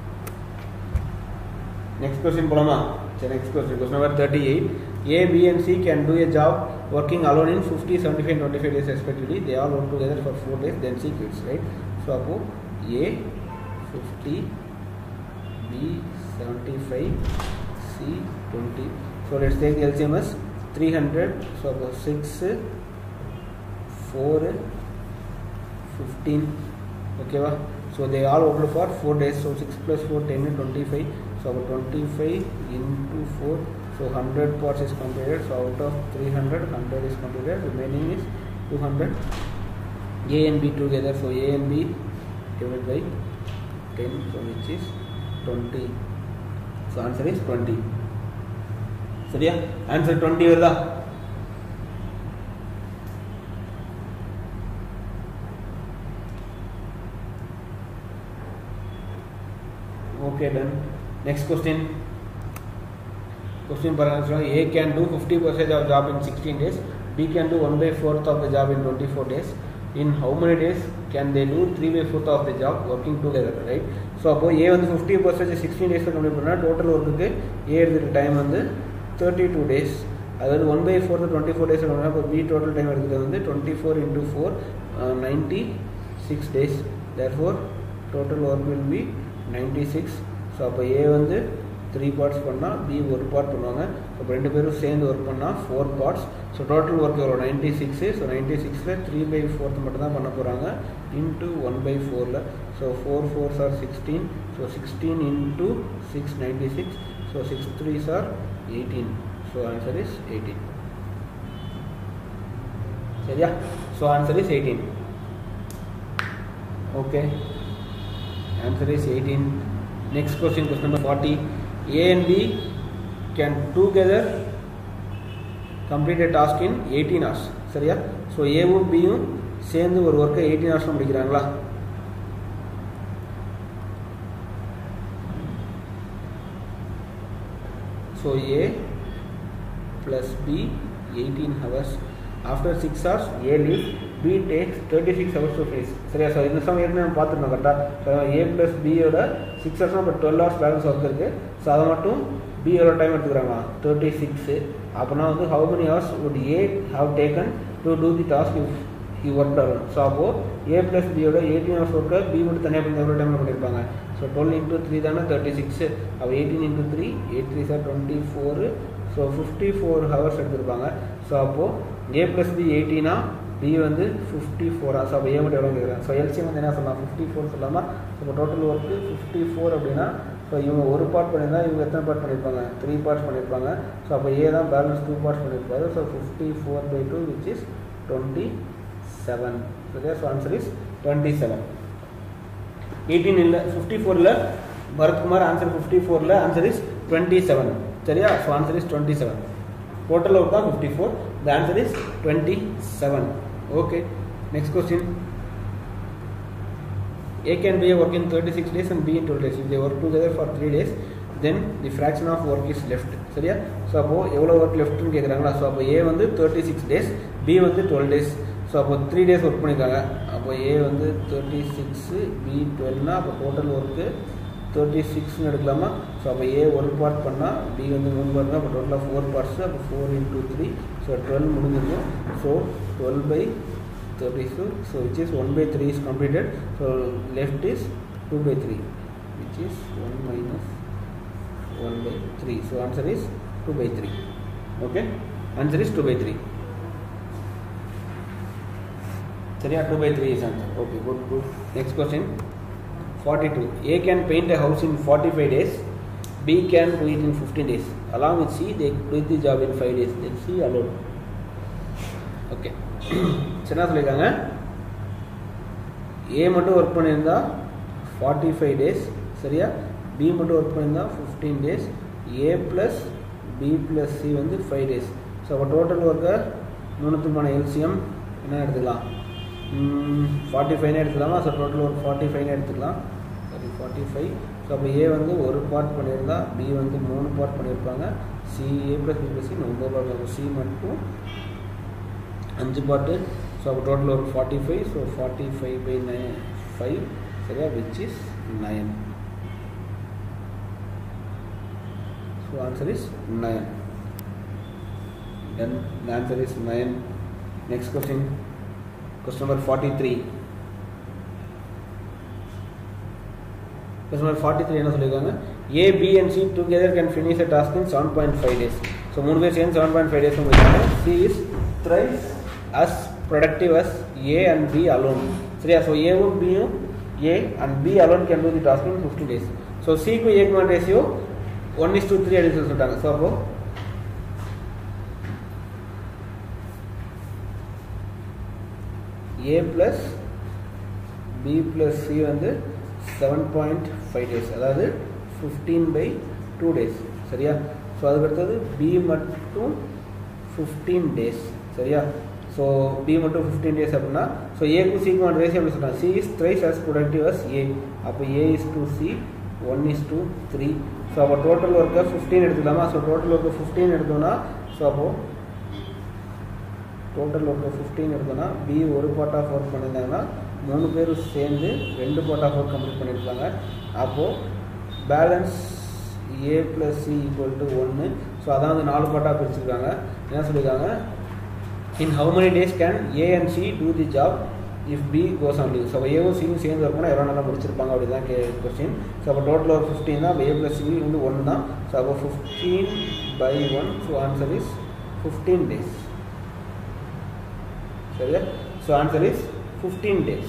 next question போலாமா சரி next question question number thirty eight A B and C can do a job working alone in fifty seventy five twenty five days respectively they all work together for four days then C quits right so அப்போ A fifty B seventy five C twenty so let's take LCM as three hundred so அப்போ சிக்ஸு ஃபோரு ஃபிஃப்டீன் ஓகேவா so they all work for four days so six plus four ten twenty five so அப்போ twenty five into four so hundred parts is completed so out of three hundred hundred is completed remaining is two hundred A and B together so A and B divided by 10 so which is 20 so answer is 20 சரியா ஆன்சர் 20 வருதா okay done next question question பாருங்க A can do 50% of job in 16 days B can do 1 by 4th of the job in 24 days in how many days can they do 3 by 4th of the job working together right so அப்போ ஏ வந்து ஃபிஃப்டி பர்சன்டேஜ் சிக்ஸ்டீன் டேஸில் கம்ப்ளீட் பண்ணால் டோட்டல் ஒர்க்குக்கு ஏ எடுத்துகிற டைம் வந்து தேர்ட்டி டூ டேஸ் அதாவது one by fourth twenty four days பண்ணால் இப்போ பி டோட்டல் டைம் எடுக்கிறது வந்து twenty four into four ninety six days therefore total work will be ninety six so அப்போ ஏ வந்து த்ரீ பார்ட்ஸ் பண்ணால் பி ஒரு பார்ட் பண்ணுவாங்க இப்போ ரெண்டு பேரும் சேர்ந்து ஒர்க் பண்ணால் four parts so total work எவ்வளோ நைன்ட்டி சிக்ஸு ஸோ நைன்ட்டி சிக்ஸில் த்ரீ பை ஃபோர்த் மட்டும் தான் பண்ண போகிறாங்க இன்ட்டு ஒன் பை ஃபோரில் so four fours are sixteen so sixteen into six ninety six so six threes are eighteen so answer is eighteen சரியா so answer is eighteen okay answer is 18 next question question number 40 a and b can together complete a task in 18 hours சரியா ஸோ ஏவும் பியும் சேர்ந்து ஒரு ஒர்க்கை எயிட்டீன் ஹவர்ஸில் முடிக்கிறாங்களா so A plus B eighteen hours after six hours A leave B takes thirty six hours to face சரியா சார் இந்த சமயம் ஏற்கனவே நம்ம பார்த்துருந்தோம் கரெக்டாக ஏ ப்ளஸ் பியோட சிக்ஸ் ஹவர்ஸ் இப்போ டுவெல் ஹவர்ஸ் பேலன்ஸ் ஒர்க் இருக்குது ஸோ அதை மட்டும் பி எவ்வளோ டைம் எடுத்துக்கிறாங்க தேர்ட்டி சிக்ஸு அப்படின்னா வந்து how many hours would A have taken to do the task if he work down so அப்போது ஏ ப்ளஸ் பியோட எயிட்டீன் ஹவர்ஸ் ஒர்க்கை பி மட்டும் தனியாக பண்ணி எவ்வளோ டைமில் பண்ணியிருப்பாங்க ஸோ டுவெல் இன்ட்டு த்ரீ தானே தேர்ட்டி சிக்ஸு அப்போ eighteen into three eight three sir twenty four so fifty four hours எடுத்திருப்பாங்க ஸோ அப்போது ஏ ப்ளஸ் பி எயிட்டீனா பி வந்து ஃபிஃப்டி ஃபோரா ஸோ அப்போ ஏ மட்டும் எவ்வளோ கேட்குறேன் ஸோ எல்சிஎம் வந்து என்ன சொல்லலாம் ஃபிஃப்டி ஃபோர் சொல்லாமல் இப்போ டோட்டல் ஒர்க்கு ஃபிஃப்டி ஃபோர் அப்படின்னா ஸோ இவங்க ஒரு பார்ட் பண்ணியிருந்தா இவங்க எத்தனை பார்ட் பண்ணியிருப்பாங்க த்ரீ பார்ட்ஸ் பண்ணியிருப்பாங்க ஸோ அப்போ ஏ தான் பேலன்ஸ் டூ பார்ட்ஸ் பண்ணியிருப்பாரு so fifty four by two which is twenty seven சரியா so answer is twenty seven eighteen இல்லை ஃபிஃப்டி ஃபோரில் பரத்குமார் ஆன்சர் ஃபிஃப்டி ஃபோரில் ஆன்சர் இஸ் டுவெண்ட்டி செவன் சரியா so answer is twenty seven total work தான் fifty four the answer is twenty seven okay next question A can be a work in 36 days and B in 12 days. If they work together for 3 days, then the fraction of work is left. சரியா ஸோ அப்போ எவ்வளோ ஒர்க் லெஃப்ட்னு கேட்குறாங்களா ஸோ அப்போ ஏ வந்து தேர்ட்டி சிக்ஸ் டேஸ் பி வந்து டுவெல் டேஸ் ஸோ அப்போ த்ரீ டேஸ் ஒர்க் பண்ணியிருக்காங்க அப்போ அப்போ ஏ வந்து தேர்ட்டி சிக்ஸு பி டுவெல்னா அப்போ டோட்டல் ஒர்க்கு தேர்ட்டி சிக்ஸ்னு எடுக்கலாமா ஸோ அப்போ ஏ ஒரு பார்ட் பண்ணால் பி வந்து மூணு பார்ட்னா அப்போ டோட்டலாக ஃபோர் பார்ட்ஸு அப்போ four into three so twelve முடிஞ்சிருக்கும் so twelve by thirty two so which is one by three is completed so left is two by three which is one minus one by three so answer is two by three okay answer is two by three சரியா two by three is answer okay good good next question forty two A can paint a house in forty five days B can do it in fifteen days along with C they do the job in five days then C alone okay என்ன சொல்லியிருக்காங்க ஏ மட்டும் ஒர்க் பண்ணியிருந்தா ஃபார்ட்டி ஃபைவ் டேஸ் சரியா பி மட்டும் ஒர்க் பண்ணியிருந்தா fifteen days A plus B plus C வந்து ஃபைவ் டேஸ் ஸோ அப்போ டோட்டல் ஒர்க்கை மூணுத்துமான எல்சிஎம் என்ன எடுத்துக்கலாம் ஃபார்ட்டி ஃபைவ்னு எடுத்துக்கலாமா ஸோ டோட்டல் ஒரு ஃபார்ட்டி ஃபைவ்னு எடுத்துக்கலாம் சாரி ஃபார்ட்டி ஃபைவ் ஸோ அப்போ ஏ வந்து ஒரு பார்ட் பண்ணியிருந்தா பி வந்து மூணு பார்ட் பண்ணியிருப்பாங்க C A plus B plus C ஒம்பது பார்ட் இருக்கும் சி மட்டும் அஞ்சு பார்ட்டு ஸோ அப்போ டோட்டல் ஒரு forty five so forty five by nine five சரியா which is nine so answer is nine then the answer is 9 next question question number 43 question number 43 என்ன சொல்லிருக்காங்க A B and C together can finish a task in 7.5 days so மூணு பேர் சேர்ந்து 7.5 days முடிச்சாங்க C is thrice as productive as A and B alone சரியா so A வும் B யும் A and B alone can do the task in 15 days so C க்கு A க்கு ரேஷியோ 1 is to 3 அப்படின்னு சொல்லி சொல்லிட்டாங்க so அப்போ A plus B plus C வந்து செவன் பாயிண்ட் ஃபைவ் டேஸ் அதாவது ஃபிஃப்டீன் பை டூ டேஸ் சரியா ஸோ அதுக்கடுத்தது பி மட்டும் ஃபிஃப்டீன் டேஸ் சரியா ஸோ பி மட்டும் ஃபிஃப்டீன் டேஸ் அப்படின்னா ஸோ ஏக்கு சிக்கு ஒன் ரேஸ் எப்படி சொல்கிறாங்க C is thrice as productive as A அப்போ A is to C one is two three so அப்போ டோட்டல் ஒர்க்கை ஃபிஃப்டீன் எடுத்துக்கலாமா ஸோ டோட்டல் ஒர்க்கு ஃபிஃப்டீன் எடுத்தோம்னா ஸோ அப்போது டோட்டல் ஒர்க்கு ஃபிஃப்டீன் எடுத்தோன்னா பி ஒரு பார்ட் ஆஃப் ஒர்க் பண்ணியிருந்தாங்கன்னா மூணு பேர் சேர்ந்து ரெண்டு பார்ட் ஆஃப் ஒர்க் கம்ப்ளீட் பண்ணியிருப்பாங்க அப்போது balance A plus C equal to ஒன்று ஸோ அதான் வந்து நாலு பார்ட்டாக பிரிச்சிருக்காங்க என்ன சொல்லியிருக்காங்க in how many days can A and C do the job if B goes on leave so அப்போ ஏவும் சியும் சேர்ந்து ஒர்க் பண்ணால் எவ்வளோ நல்லா முடிச்சிருப்பாங்க அப்படி தான் கே கொஸ்டின் ஸோ அப்போ டோட்டல் ஒரு ஃபிஃப்டீன் தான் அப்போ ஏ ப்ளஸ் சி வந்து ஒன்று தான் ஸோ அப்போ fifteen by one so answer is fifteen days சரியா so answer is fifteen days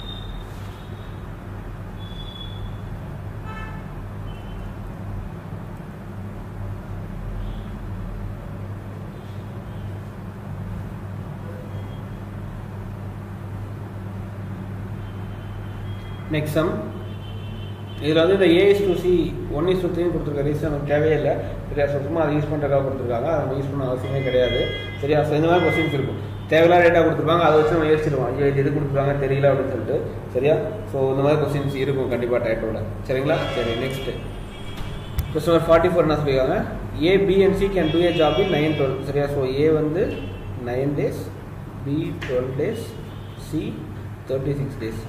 next sum இதில் வந்து இந்த A is to C one is to த்ரீன்னு கொடுத்துருக்க ரீசன் நமக்கு தேவையே இல்லை சரியா ஸோ சும்மா அதை யூஸ் பண்ணுறதுக்காக கொடுத்துருக்காங்க அதை நம்ம யூஸ் பண்ண அவசியமே கிடையாது சரியா ஸோ இந்த மாதிரி கொஸ்டின்ஸ் இருக்கும் தேவையில்லாத ரேட்டாக கொடுத்துருப்பாங்க அதை வச்சு நம்ம யோசிச்சிருவோம் ஐயோ இது எது கொடுத்துருக்காங்க தெரியல அப்படின்னு சொல்லிட்டு சரியா ஸோ இந்த மாதிரி கொஸ்டின்ஸ் இருக்கும் கண்டிப்பாக டேட்டோட சரிங்களா சரி next question number forty four என்ன சொல்லியிருக்காங்க A B and C can do a job in nine twelve சரியா ஸோ ஏ வந்து nine days B twelve days C thirty six days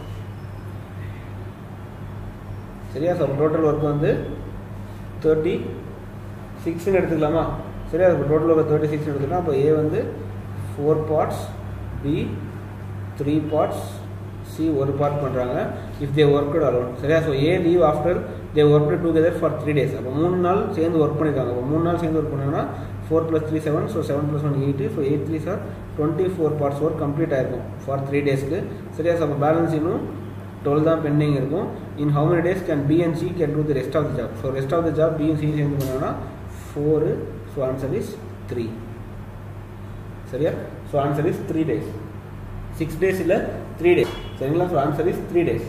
சரியா ஸோ டோட்டல் ஒர்க் வந்து தேர்ட்டி சிக்ஸ்னு எடுத்துக்கலாமா சரியா இப்போ டோட்டல் ஒர்க் தேர்ட்டி சிக்ஸ் எடுத்துக்கலாம் அப்போ ஏ வந்து four parts B three parts C ஒரு பார்ட் பண்ணுறாங்க இஃப் தே ஒர்க்கட் அலோன் சரியா so A leave after they work together for three days அப்போ மூணு நாள் சேர்ந்து ஒர்க் பண்ணியிருக்காங்க அப்போ மூணு நாள் சேர்ந்து ஒர்க் பண்ணாங்கன்னா four plus three seven so seven plus one eight so eight three sir twenty four parts work complete ஆயிருக்கும் ஃபார் த்ரீ டேஸ்க்கு சரியா ஸோ அப்போ பேலன்ஸ் இன்னும் டுவெல் தான் பெண்டிங் இருக்கும் in how many days can B and C can do the rest of the job so rest of the job B and C சேர்ந்து பண்ணாங்கன்னா four so answer is three சரியா so answer is three days six days இல்லை த்ரீ டேஸ் சரிங்களா so answer is three days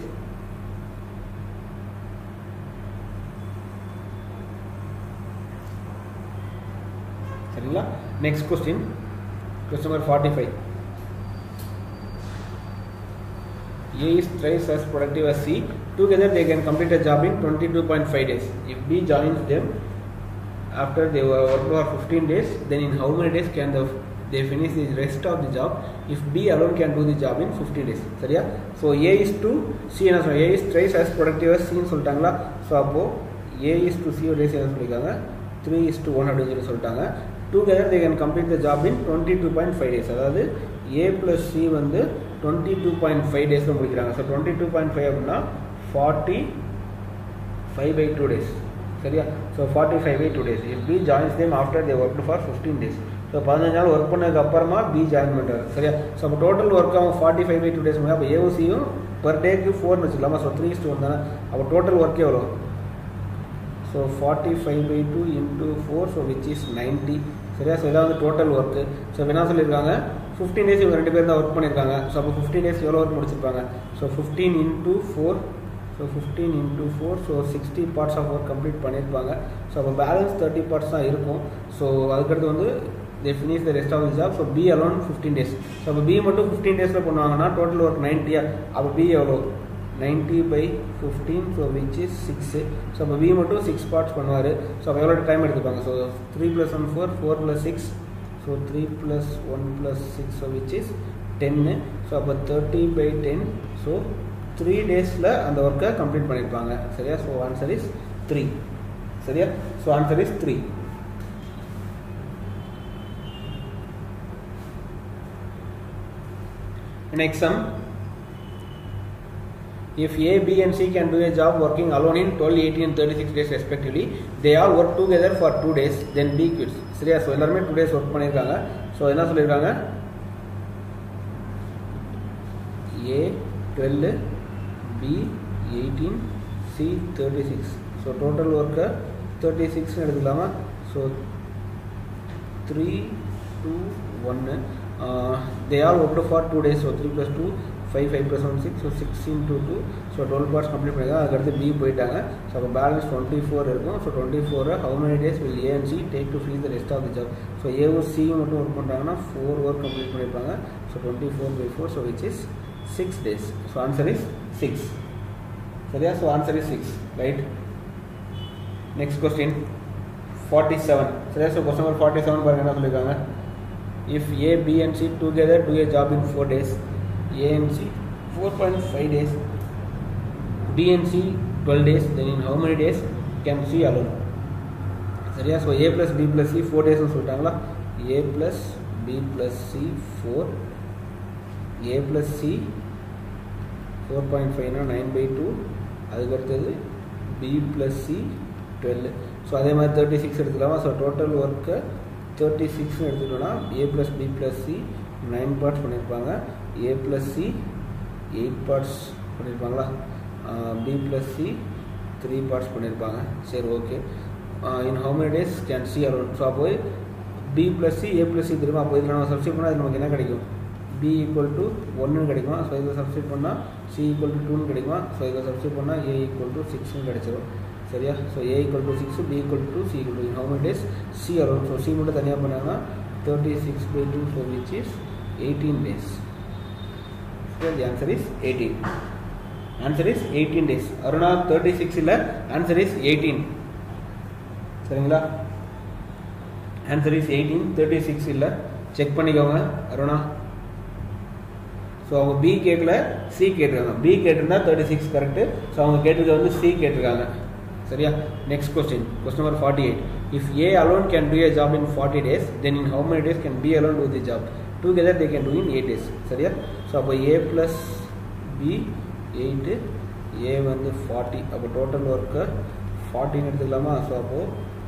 சரிங்களா next question question number forty five A is thrice as productive as C. Together they can complete a job in 22.5 days. If B joins them after they were worked for 15 days, then in how many days can the they finish the rest of the job if b alone can do the job in 15 days சரியா so a is to c என்ன சொல்றாங்க a is thrice as productive as c ன்னு சொல்லிட்டாங்களா ஸோ அப்போ a is to c உடைய என்ன சொல்லியிருக்காங்க 3 is to 1 அப்படின்னு சொல்லி சொல்லிட்டாங்க together they can complete the job in twenty two point five days அதாவது ஏ ப்ளஸ் சி வந்து டுவெண்ட்டி டூ பாயிண்ட் ஃபைவ் டேஸில் முடிக்கிறாங்க so twenty two point five அப்படின்னா forty five by two days சரியா so forty five by two days if B joins them after they work for fifteen days so பதினஞ்சு நாள் ஒர்க் பண்ணதுக்கு அப்புறமா பி ஜாயின் பண்ணுறாரு சரியா ஸோ அப்போ டோட்டல் ஒர்க் ஆகும் forty five by two days அப்போ ஏஓசியும் பர் டேக்கு ஃபோர்னு வச்சுக்கலாமா ஸோ த்ரீ ஸ்டூ தானே அப்போ டோட்டல் ஒர்க் எவ்வளோ so forty five by two into four so which is ninety சரியா ஸோ இதான் வந்து டோட்டல் ஒர்க்கு ஸோ என்ன சொல்லியிருக்காங்க ஃபிஃப்டீன் டேஸ் இவங்க ரெண்டு பேர் தான் ஒர்க் பண்ணியிருக்காங்க ஸோ அப்போ ஃபிஃப்டீன் டேஸ் எவ்வளோ ஒர்க் முடிச்சிருப்பாங்க so fifteen into four so fifteen into four so sixty parts of work complete பண்ணியிருப்பாங்க ஸோ அப்போ பேலன்ஸ் தேர்ட்டி பார்ட்ஸ் தான் இருக்கும் ஸோ அதுக்கடுத்து வந்து they finish the rest of the job so B alone fifteen days so அப்போ பி மட்டும் ஃபிஃப்டீன் டேஸில் பண்ணுவாங்கன்னா டோட்டல் ஒர்க் நைன்ட்டியா அப்போ பி எவ்வளோ ninety by fifteen so which is six so அப்போ பி மட்டும் சிக்ஸ் பார்ட்ஸ் பண்ணுவார் ஸோ அப்போ எவ்வளோ டைம் எடுத்துப்பாங்க so three plus one four four plus six so three plus one plus six so which is டென்னு ஸோ அப்போ thirty by ten so three டேஸில் அந்த ஒர்க்கை கம்ப்ளீட் பண்ணியிருப்பாங்க சரியா ஸோ ஆன்சர் இஸ் த்ரீ சரியா so answer is three Next sum. If A, B and C can do a job working alone in 12, 18 and 36 days respectively, they all work together for 2 days, then B quits. சரியா ஸோ எல்லாருமே டூ டேஸ் ஒர்க் பண்ணியிருக்காங்க ஸோ என்ன சொல்லியிருக்காங்க A twelve B eighteen C thirty six so total ஒர்க்கை தேர்ட்டி சிக்ஸ்னு எடுத்துக்கலாமா ஸோ த்ரீ டூ ஒன்று they all work for two days so three plus two five five plus one six so sixteen two two so twelve parts complete பண்ணியிருக்காங்க அதுக்கடுத்து பி போயிட்டாங்க ஸோ அப்போ பேலன்ஸ் டுவெண்ட்டி ஃபோர் இருக்கும் ஸோ டுவெண்ட்டி ஃபோரை how many days will A and C take to fees the rest of the job so ஏவும் சியும் மட்டும் ஒர்க் பண்ணுறாங்கன்னா ஃபோர் ஒர்க் கம்ப்ளீட் பண்ணியிருப்பாங்க so twenty four by four so which is six days so answer is six சரியா so answer is six right next question forty seven சரியா so question number forty seven பாருங்க என்ன சொல்லியிருக்காங்க if A, B and C together do a job in 4 days, A and C 4.5 days, B and C 12 days, then in how many days can C alone? சரியா so A plus B plus C four டேஸ்னு சொல்லிட்டாங்களா A plus B plus C four A plus C four point ஃபைவ்னா நைன் பை டூ அதுக்கு அடுத்தது B plus C twelve so அதே மாதிரி தேர்ட்டி சிக்ஸ் எடுத்துக்கலாமா ஸோ டோட்டல் ஒர்க்கை தேர்ட்டி சிக்ஸ்னு எடுத்துக்கிட்டோன்னா A plus B plus C nine parts பண்ணியிருப்பாங்க A plus C eight parts பண்ணியிருப்பாங்களா B plus C three parts பண்ணியிருப்பாங்க சரி okay in how many days can C around so அப்போ B plus C A plus C தெரியுமா அப்போ இதில் நம்ம சப்ஸ்டியூட் பண்ணால் நமக்கு என்ன கிடைக்கும் பி ஈக்குவல் டு ஒன்று கிடைக்கும் ஸோ இதில் சப்ஸ்டியூட் பண்ணால் சி ஈக்குவல் டு டூன்னு கிடைக்கும் ஸோ இதில் சப்ஸ்டியூட் பண்ணால் ஏ ஈக்குவல் டு சிக்ஸ்னு கிடைச்சிரும் சரியா so A equal to six B equal to C equal to how many days C around so C மட்டும் தனியாக பண்ணாங்கன்னா thirty six by two so which is eighteen days so the answer is eighteen answer is eighteen days Aruna thirty six இல்லை ஆன்சர் இஸ் எயிட்டீன் சரிங்களா answer is eighteen thirty six இல்லை செக் பண்ணிக்கோங்க அருணா ஸோ அவங்க பி கேட்கல சி கேட்டிருக்காங்க பி கேட்டிருந்தா தேர்ட்டி சிக்ஸ் கரெக்டு ஸோ அவங்க கேட்டிருக்க வந்து சி கேட்டிருக்காங்க சரியா next question question number forty eight if A alone can do a job in forty days then in how many days can B alone do the job together they can do in eight days சரியா ஸோ அப்போ A plus B eight A வந்து ஃபார்ட்டி அப்போ டோட்டல் ஒர்க்கு ஃபார்ட்டின்னு எடுத்துக்கலாமா ஸோ அப்போது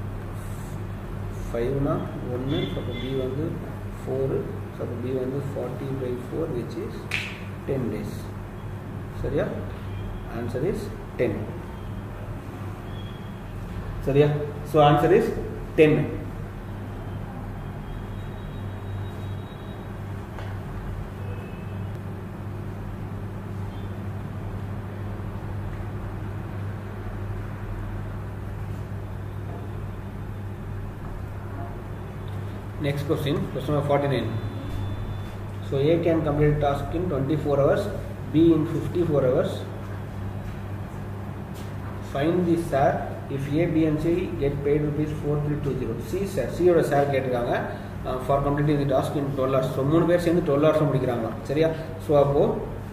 ஃபைவ்னா ஒன்று ஸோ அப்போ பி வந்து ஃபோரு ஸோ அப்போ பி வந்து forty by four which is ten days சரியா ஆன்சர் இஸ் டென் சரியா so answer is ten Next question, question number 49. So A can complete task in 24 hours, B in 54 hours. Find the SAR if A, B and C get paid rupees 4320. C SAR, C ஓட SAR கேட்டிருக்காங்க for completing the task in twelve hours so மூணு பேர் சேர்ந்து டுவெல் ஹவர்ஸில் முடிக்கிறாங்க சரியா ஸோ அப்போது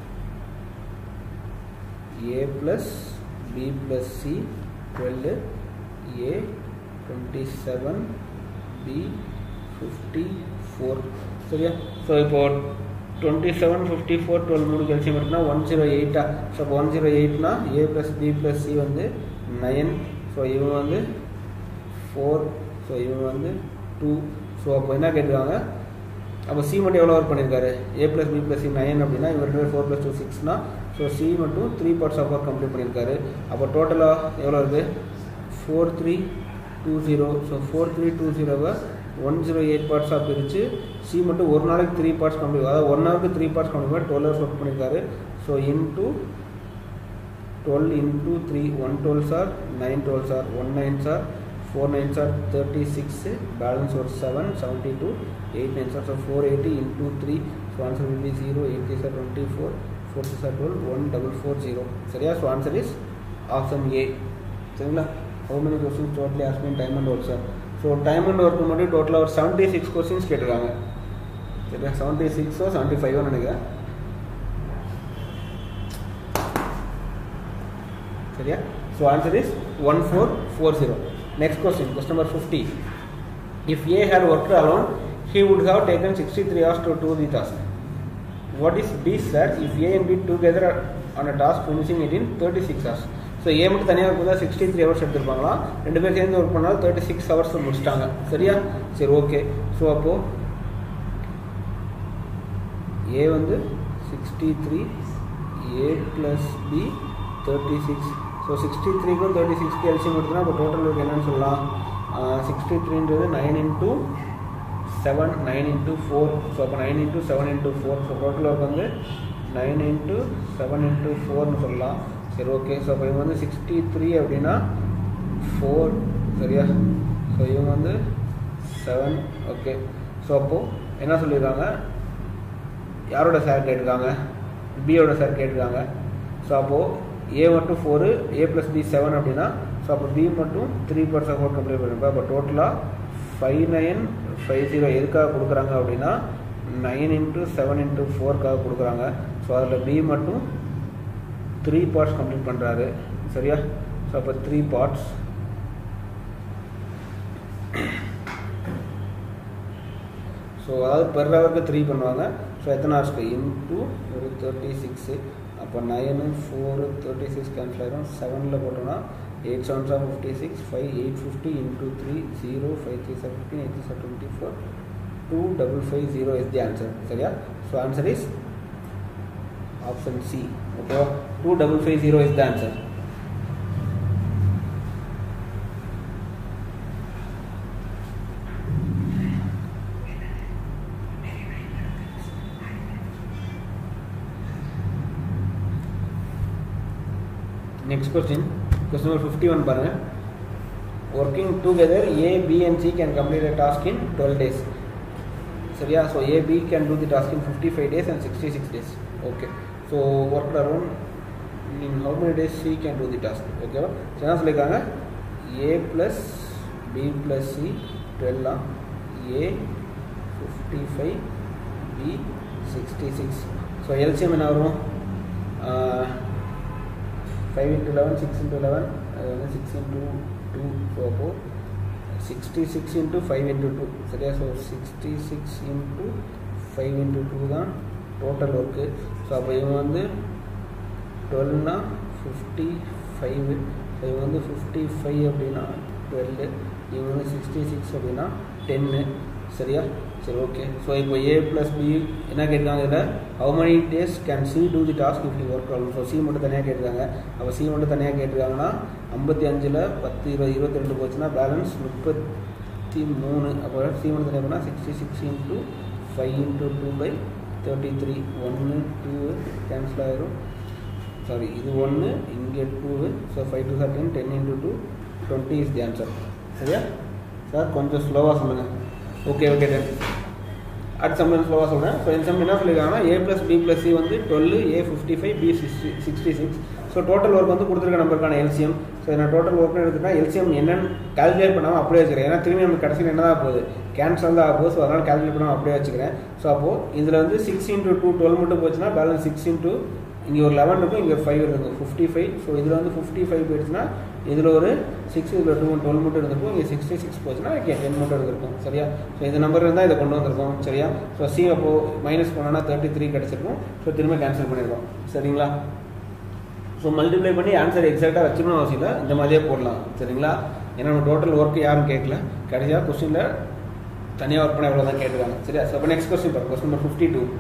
A plus B plus C twelve A twenty seven B fifty four சரியா ஸோ இப்போ twenty seven fifty four twelve மூணு கெல்சியம் இருக்குன்னா ஒன் ஜீரோ எயிட்டா ஸோ இப்போ ஒன் ஜீரோ எயிட்னா A plus B plus C வந்து நயன் ஸோ இவங்க வந்து ஃபோர் ஸோ இவங்க வந்து டூ ஸோ அப்போ என்ன கேட்டிருக்காங்க அப்போ சி மட்டும் எவ்வளோ ஒர்க் பண்ணியிருக்காரு A plus B plus C nine அப்படின்னா இவர் ரெண்டு பேர் ஃபோர் ப்ளஸ் டூ சிக்ஸ்னா ஸோ சி மட்டும் three parts of work complete பண்ணியிருக்காரு அப்போ டோட்டலாக எவ்வளோ இருக்குது four three two zero so four three two ஜீரோவை ஒன் ஜீரோ எயிட் பார்ட்ஸாக பிரித்து சி மட்டும் ஒரு நாளைக்கு த்ரீ பார்ட்ஸ் கம்ப்ளீட் அதாவது ஒன் ஹவருக்கு த்ரீ பார்ட்ஸ் கம்ப்ளீட் பண்ணி டுவெல் ஹவர்ஸ் ஒர்க் பண்ணியிருக்காரு so into twelve into three one twelve sir nine twelve sir one nine sir four nine sir thirty six balance ஒரு seven seventy two eight nine sir so four eighty into three so answer will be zero eight three sir twenty four four six sir twelve one double four zero சரியா so answer is option A சரிங்களா how many questions totally asked in time and work sir so time and ஒர்க்கு மட்டும் டோட்டலாக ஒரு செவன்ட்டி சிக்ஸ் கொஸ்டின்ஸ் கேட்டிருக்காங்க சரியா செவன்ட்டி சிக்ஸோ செவன்ட்டி ஃபைவோ நினைக்கிறேன் சரியா so answer is one four four zero next question question number fifty if A had work alone he would have taken sixty three hours to do the task what is B sir if A and B together on a task finishing it in thirty six hours so A மட்டும் தனியாக இருக்கும்போது சிக்ஸ்டி த்ரீ ஹவர்ஸ் எடுத்துருப்பாங்களாம் ரெண்டு பேர் சேர்ந்து ஒர்க் பண்ணாலும் தேர்ட்டி சிக்ஸ் ஹவர்ஸ் முடிச்சிட்டாங்க சரியா சரி ஓகே ஸோ அப்போது ஏ வந்து sixty three A plus B thirty six so sixty த்ரீக்கும் தேர்ட்டி சிக்ஸ்க்கு எல்சியம் எடுத்துனா அப்போ டோட்டல் ஒர்க் என்னன்னு சொல்லலாம் சிக்ஸ்டி த்ரீன்றது nine into seven nine into four so அப்போ nine into seven into four so total work வந்து நைன் இன்ட்டு செவன் இன்ட்டு ஃபோர்னு சொல்லலாம் சரி ஓகே ஸோ அப்போ இவங்க வந்து சிக்ஸ்டி த்ரீ அப்படின்னா ஃபோர் சரியா ஸோ இவங்க வந்து செவன் ஓகே ஸோ அப்போது என்ன சொல்லியிருக்காங்க யாரோட சார் கேட்டிருக்காங்க பியோட சார் கேட்டிருக்காங்க ஸோ அப்போது ஏ மட்டும் four A plus B seven அப்படின்னா ஸோ அப்போ பி மட்டும் த்ரீ பர்சன்ட் ஃபோர் கம்ப்ளீட் பண்ணிருப்பா அப்போ டோட்டலாக ஃபைவ் நைன் ஃபைவ் ஜீரோ எதுக்காக கொடுக்குறாங்க அப்படின்னா நைன் இன்ட்டு செவன் இன்ட்டு ஃபோர்க்காக கொடுக்குறாங்க ஸோ அதில் பி மட்டும் த்ரீ பார்ட்ஸ் கம்ப்ளீட் பண்ணுறாரு சரியா ஸோ அப்போ த்ரீ பார்ட்ஸ் ஸோ அதாவது பெர் ஹவருக்கு த்ரீ பண்ணுவாங்க ஸோ எத்தனை ஹவர்ஸ்க்கு இன்டூ ஒரு தேர்ட்டி சிக்ஸு அப்போ nine four thirty six cancel ஆயிரும் செவனில் போட்டோம்னா eight seven sir fifty six five eight fifty into three zero five three sir fifteen eight sir twenty four two double five zero is the answer சரியா so answer is option C ஓகேவா two double five zero is the answer next question question number fifty one பாருங்கள் working together A B and C can complete a task in twelve days சரியா so A B can do the task in fifty five days and sixty six days okay so work around in how many days C can do the task ஓகேவா ஸோ என்ன சொல்லியிருக்காங்க A plus B plus C டுவெல்லாம் A fifty five B sixty six so LCM என்ன வரும் five into eleven six into eleven அது வந்து சிக்ஸ் இன்ட்டு டூ ஸோ அப்போது sixty six into five into two சரியா so sixty six into five into two தான் டோட்டல் ஒர்க்கு ஸோ அப்போ இவங்க வந்து டுவெல்னா ஃபிஃப்டி ஃபைவ் ஸோ இவங்க வந்து ஃபிஃப்டி ஃபைவ் அப்படின்னா டுவெல்லு இவங்க வந்து சிக்ஸ்டி சிக்ஸ் அப்படின்னா டென்னு சரியா சரி ஓகே ஸோ இப்போ ஏ ப்ளஸ் பி என்ன கேட்குறாங்க இதில் how many days can C do the task if you work ஆகும் ஸோ சி மட்டும் தனியாக கேட்டிருக்காங்க அப்போ சி மட்டும் தனியாக கேட்டிருக்காங்கன்னா ஐம்பத்தி அஞ்சில் பத்து இருபது இருபத்தி ரெண்டு போச்சுன்னா பேலன்ஸ் முப்பத்தி மூணு அப்போ சி மட்டும் தனியாக பண்ணால் sixty six into five into two by thirty three ஒன்று டூ கேன்சல் ஆயிரும் சாரி இது ஒன்று இங்கே two so five two sir ten ten into two twenty is the answer சரியா சார் கொஞ்சம் ஸ்லோவாக சொல்லுங்கள் ஓகே ஓகே டென் அடுத்த சம்பளம் ஸ்லோவாக சொல்கிறேன் ஸோ இந்த சம்பளம் என்ன சொல்லியிருக்காங்கன்னா A plus B plus C வந்து twelve A fifty five B sixty sixty six so total work வந்து கொடுத்துருக்க நம்பருக்கான எல்சிஎம் ஸோ நான் டோட்டல் ஒர்க்னு எடுத்துட்டா எல்சிஎம் என்னன்னு கால்குலேட் பண்ணாமல் அப்படியே வச்சுக்கிறேன் ஏன்னா திரும்பி நமக்கு கடைசியில் என்ன தான் போகுது கேன்சல் தான் ஆகும் ஸோ அதனால் கால்குலேட் பண்ணாமல் அப்படியே வச்சுக்கிறேன் ஸோ அப்போது இதில் வந்து சிக்ஸ் இன்ட்டு டூ டுவெல் மட்டும் போச்சுன்னா பேலன்ஸ் சிக்ஸ் இன்ட்டு இங்கே ஒரு லெவன் இருக்கும் இங்கே ஒரு ஃபைவ் இருக்கும் ஃபிஃப்டி ஃபைவ் ஸோ இதில் வந்து ஃபிஃப்டி ஃபைவ் போயிடுச்சுன்னா இதில் ஒரு சிக்ஸ் இதில் டூ டுவெல் மட்டும் இருந்திருக்கும் இங்கே சிக்ஸ்டி சிக்ஸ் போச்சுன்னா இங்கே டென் மட்டும் இருந்திருக்கும் சரியா ஸோ இந்த நம்பர் இருந்தால் இதை கொண்டு வந்திருக்கோம் சரியா ஸோ சி அப்போது மைனஸ் பண்ணோன்னா தேர்ட்டி த்ரீ கிடச்சிருக்கும் ஸோ திரும்ப கேன்சல் பண்ணியிருக்கோம் சரிங்களா ஸோ மல்டிப்ளை பண்ணி ஆன்சர் எக்ஸாக்டாக வச்சுக்கணும் அவசியம் இல்லை இந்த மாதிரியே போடலாம் சரிங்களா ஏன்னா நம்ம டோட்டல் ஒர்க் யாரும் கேட்கல கடைசியாக கொஸ்டினில் தனியாக ஒர்க் பண்ண எவ்வளோ தான் கேட்டுருக்காங்க சரியா ஸோ இப்போ நெக்ஸ்ட் கொஸ்டின் பாருங்க question number fifty two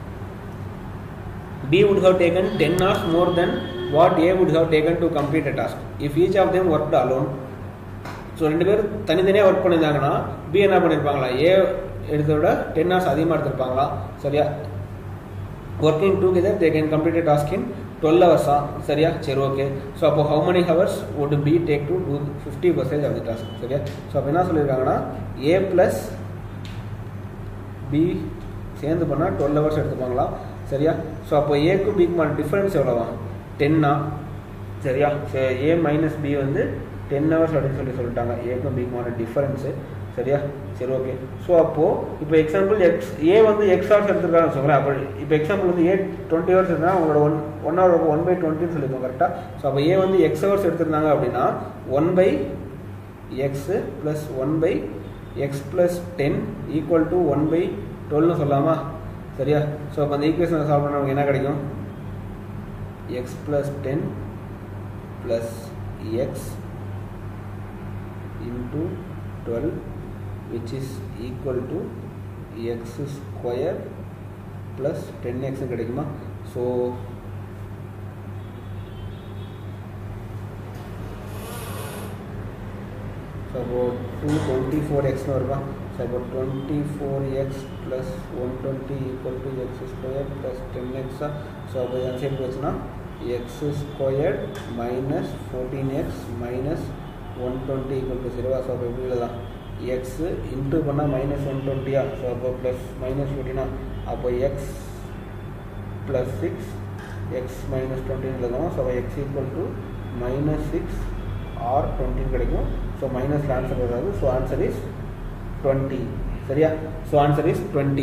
B would have taken 10 hours more than what A would have taken to complete a task. If each of them worked alone, so ரெண்டு பேர் தனித்தனியாக ஒர்க் பண்ணியிருந்தாங்கன்னா பி என்ன பண்ணியிருப்பாங்களா ஏ எடுத்த விட டென் ஹவர்ஸ் அதிகமாக எடுத்திருப்பாங்களா சரியா working together they can complete task in twelve ஹவர்ஸா சரியா சரி ஓகே ஸோ அப்போ how many hours would B take to do fifty percentage of the task சரியா ஸோ அப்போ என்ன சொல்லியிருக்காங்கன்னா ஏ ப்ளஸ் பி சேர்ந்து பண்ணால் டுவெல் ஹவர்ஸ் எடுத்துப்பாங்களா சரியா ஸோ அப்போ ஏக்கும் பிக்குமான டிஃப்ரென்ஸ் எவ்வளோவா டென்னா சரியா ஏ மைனஸ் பி வந்து டென் ஹவர்ஸ் அப்படின்னு சொல்லி சொல்லிட்டாங்க ஏக்கும் பிக்குமான டிஃபரன்ஸு சரியா சரி ஓகே ஸோ அப்போது இப்போ எக்ஸாம்பிள் எக்ஸ் ஏ வந்து எக்ஸ் ஹவர்ஸ் எடுத்துருக்காங்க சொல்கிறேன் அப்போ இப்போ எக்ஸாம்பிள் வந்து ஏ டுவெண்ட்டி ஹவர்ஸ் இருந்தால் அவங்களோட one one hour one by டுவெண்ட்டின்னு சொல்லியிருக்கோம் கரெக்டாக ஸோ அப்போ ஏ வந்து எக்ஸ் ஹவர்ஸ் எடுத்திருந்தாங்க அப்படின்னா one by X plus one by X plus ten equal to one by டுவெல்னு சொல்லலாமா சரியா ஸோ அப்போ அந்த ஈக்குவேஷனை சால்வ் பண்ண நமக்கு என்ன கிடைக்கும் X plus ten plus X into twelve which is equal to X square plus ten X கிடைக்குமா ஸோ ஸோ அப்போ டூ டுவெண்ட்டி ஃபோர் எக்ஸ்னு வருமா ஸோ அப்போ twenty four X plus one twenty equal to X square plus ten எக்ஸா ஸோ அப்போ என் சைடு போச்சுன்னா X square minus fourteen X minus one twenty equal to ஜீரோவா ஸோ அப்போ எப்படி எழுதலாம் எக்ஸ் இன்ட்டு பண்ணால் மைனஸ் ஒன் டுவெண்ட்டியா ஸோ அப்போ ப்ளஸ் மைனஸ் ஃபோர்டீனா அப்போ x plus six x minus டுவெண்ட்டின்னு எழுதலாம் ஸோ அப்போ x equal to minus six or டுவெண்ட்டின்னு கிடைக்கும் ஸோ மைனஸில் ஆன்சர் வராது ஸோ ஆன்சர் இஸ் டுவெண்ட்டி சரியா so answer is twenty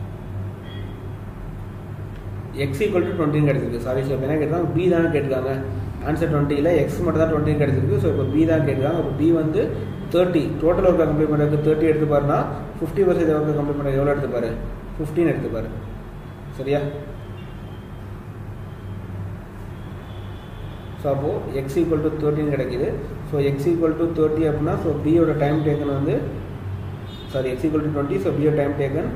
x equal to டுவெண்ட்டின்னு கிடச்சிருக்கு சாரி ஸோ இப்போ என்ன கேட்டாங்க பி தானே கேட்டிருக்காங்க ஆன்சர் டுவெண்ட்டியில் எக்ஸ் மட்டும் தான் டுவெண்ட்டி கிடச்சிருக்கு ஸோ இப்போ பி தான் கேட்டிருக்காங்க இப்போ பி வந்து தேர்ட்டி டோட்டல் ஒர்க்கை கம்ப்ளீட் பண்ணுறதுக்கு தேர்ட்டி எடுத்துப்பாருன்னா ஃபிஃப்டி பர்சன்டேஜ் ஒர்க்கை கம்ப்ளீட் பண்ணுறது எவ்வளோ எடுத்துப்பாரு ஃபிஃப்டீன் எடுத்துப்பாரு சரியா ஸோ அப்போது எக்ஸ் ஈக்குவல் டு தேர்ட்டின் கிடைக்குது so X equal to thirty அப்படின்னா ஸோ பியோட டைம் டேக்கன் வந்து sorry x equal to twenty so பியோட time taken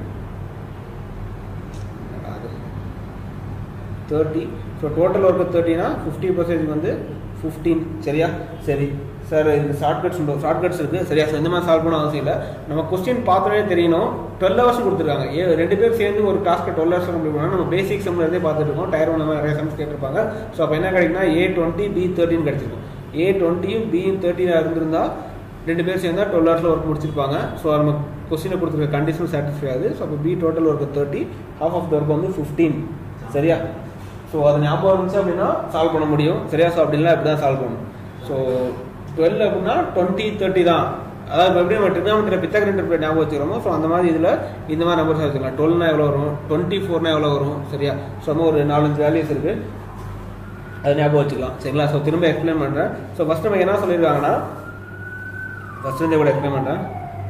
thirty so total work தேர்ட்டினா ஃபிஃப்டி பர்சன்டேஜ் வந்து ஃபிஃப்டீன் சரியா சரி சார் இது ஷார்ட்கட்ஸ் ஷார்ட்கட்ஸ் இருக்குது சரியா ஸோ இந்த மாதிரி சால்வ் பண்ண அவசியம் இல்லை நம்ம கொஸ்டின் பார்த்தோன்னே தெரியணும் டுவெல் ஹவர்ஸ் கொடுத்துருக்காங்க ஏ ரெண்டு பேர் சேர்ந்து ஒரு டாஸ்க்கை டுவெல் ஹவர்ஸ் கம்ப்ளீட் பண்ணால் நம்ம பேசிக் சம்லேருந்தே பார்த்துட்டு இருக்கோம் டயர் ஒன் நிறைய சம்ஸ் கேட்டிருப்பாங்க ஸோ அப்போ என்ன கிடைக்குன்னா ஏ டுவெண்ட்டி பி தேர்ட்டின் கிடச்சிருக்கும் ஏ டுவெண்ட்டியும் பியும் தேர்ட்டினாக இருந்திருந்தா ரெண்டு பேர் சேர்ந்தா டுவெல் ஹவர்ஸில் ஒர்க் முடிச்சிருப்பாங்க ஸோ நம்ம கொஸ்டினை கொடுத்துருக்க கண்டிஷன் சாட்டிஸ்ஃபை ஆகுது ஸோ அப்போ B total work thirty half of the work வந்து ஃபிஃப்டீன் சரியா ஸோ அது ஞாபகம் இருந்துச்சு அப்படின்னா சால்வ் பண்ண முடியும் சரியா ஸோ அப்படின்னா இப்படி தான் சால்வ் பண்ணணும் ஸோ டுவெல் அப்படின்னா டுவெண்ட்டி தேர்ட்டி தான் அதாவது இப்போ எப்படி நம்ம ட்ரிக்னாமெட்ரி பித்தகரண்ட் ஞாபகம் வச்சுக்கிறோமோ ஸோ அந்த மாதிரி இதில் இந்த மாதிரி நம்பர்ஸ் வச்சுக்கலாம் டுவெல்னா எவ்வளோ வரும் டுவெண்ட்டி ஃபோர்னா எவ்வளோ வரும் சரியா ஸோ நம்ம ஒரு நாலஞ்சு வேல்யூஸ் இருக்குது அது ஞாபகம் வச்சுக்கலாம் சரிங்களா ஸோ திரும்ப எக்ஸ்பிளைன் பண்ணுறேன் ஸோ ஃபஸ்ட் நம்ம என்ன சொல்லியிருக்காங்கன்னா ஃபஸ்ட் வந்து எவ்வளோ எக்ஸ்பிளைன் பண்ணுறேன்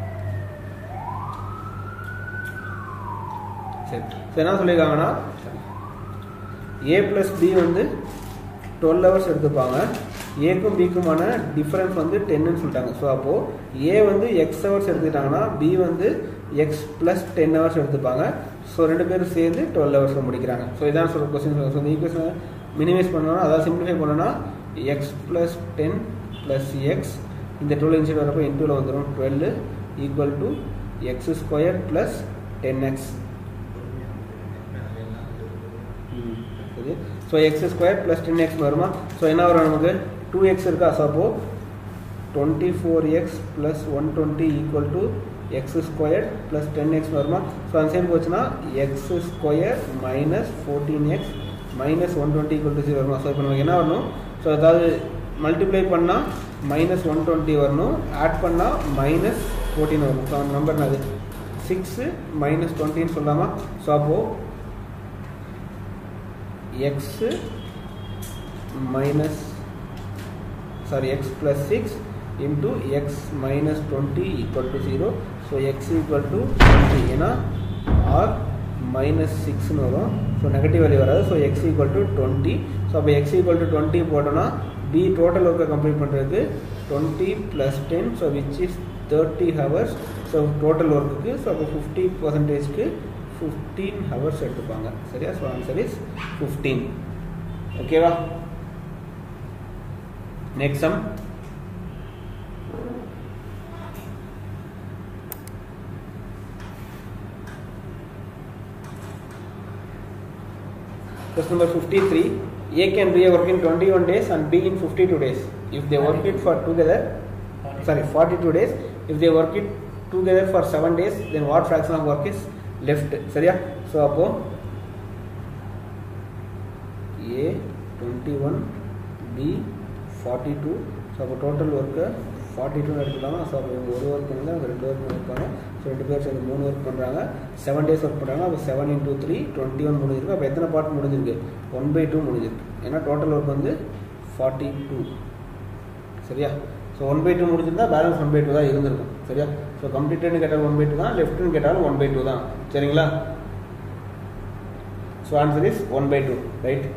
சரி ஸோ என்ன சொல்லியிருக்காங்கன்னா ஏ ப்ளஸ் பி வந்து டுவெல் ஹவர்ஸ் எடுத்துப்பாங்க ஏக்கும் பிக்குமான டிஃப்ரென்ஸ் வந்து டென்னு சொல்லிட்டாங்க ஸோ அப்போது ஏ வந்து எக்ஸ் ஹவர்ஸ் எடுத்துக்கிட்டாங்கன்னா பி வந்து எக்ஸ் ப்ளஸ் டென் ஹவர்ஸ் எடுத்துப்பாங்க ஸோ ரெண்டு பேரும் சேர்ந்து டுவெல் ஹவர்ஸில் முடிக்கிறாங்க ஸோ இதான் சொல்கிற கொஸ்டின் ஸோ இந்த ஈக்குவேஷன் மினிமைஸ் பண்ணோன்னா அதாவது சிம்பிளிஃபை பண்ணோன்னா x plus ten plus x இந்த டுவெல் இன்சைட் வரப்போ இன்டூவில் வந்துடும் twelve equal to X square plus ten x சரி so x square plus ten x வருமா ஸோ என்ன வரும் நமக்கு டூ எக்ஸ் இருக்கா ஸோ அப்போது twenty four X plus one twenty equal to X square plus ten x வருமா ஸோ அந்த சைடு போச்சுன்னா X square minus fourteen X minus one twenty equal to zero வரணும் ஸோ இப்போ நமக்கு என்ன வரணும் ஸோ அதாவது மல்டிப்ளை பண்ணால் மைனஸ் ஒன் டுவெண்ட்டி வரணும் ஆட் பண்ணால் மைனஸ் ஃபோர்டீன் வரணும் ஸோ அந்த நம்பர் என்னது சிக்ஸு மைனஸ் டுவெண்ட்டின்னு சொல்லலாமா ஸோ அப்போது x minus sorry x plus six into x minus twenty equal to zero so X equal to twenty ஏன்னா ஆர் மைனஸ் சிக்ஸ்னு வரும் ஸோ நெகட்டிவ் வேல்யூ வராது so X equal to twenty so அப்போ எக்ஸ் ஈக்குவல் டு டுவெண்ட்டி போட்டோன்னா பி டோட்டல் ஒர்க்கை கம்ப்ளீட் பண்ணுறதுக்கு twenty plus ten so which is thirty hours so total ஒர்க்குக்கு ஸோ அப்போ ஃபிஃப்டி பர்சன்டேஜ்க்கு ஃபிஃப்டீன் ஹவர்ஸ் எடுத்துப்பாங்க சரியா ஸோ ஆன்சர் இஸ் ஃபிஃப்டீன் ஓகேவா next sum Question number 53. A can do a work in 21 days and B in 52 days. If they work it for together, sorry, 42 days. If they work it together for 7 days, then what fraction of work is left? சரியா ஸோ அப்போ A 21, B 42. ஸோ அப்போ டோட்டல் ஒர்க்கு ஃபார்ட்டி டூ எடுத்துக்கலாம் ஸோ அப்போ இவங்க ஒரு ஒர்க் பண்ணுங்க அவங்க ரெண்டு ஒர்க் பண்ணியிருப்பாங்க ஸோ ரெண்டு பேர் சேர்ந்து மூணு ஒர்க் பண்ணுறாங்க செவன் டேஸ் ஒர்க் பண்ணுறாங்க அப்போ seven into three twenty one முடிஞ்சிருக்கு அப்போ எத்தனை பார்ட் முடிஞ்சிருக்கு ஒன் பை டூ முடிஞ்சிருக்கு ஏன்னா டோட்டல் ஒர்க் வந்து ஃபார்ட்டி டூ சரியா ஸோ ஒன் பை டூ முடிஞ்சிருந்தா பேலன்ஸ் ஒன் பை டூ தான் இருந்திருக்கும் சரியா ஸோ கம்ப்ளீட்டட்னு கேட்டாலும் ஒன் பை டூ தான் லெஃப்ட்னு கேட்டாலும் ஒன் பை டூ தான் சரிங்களா so answer is one by two right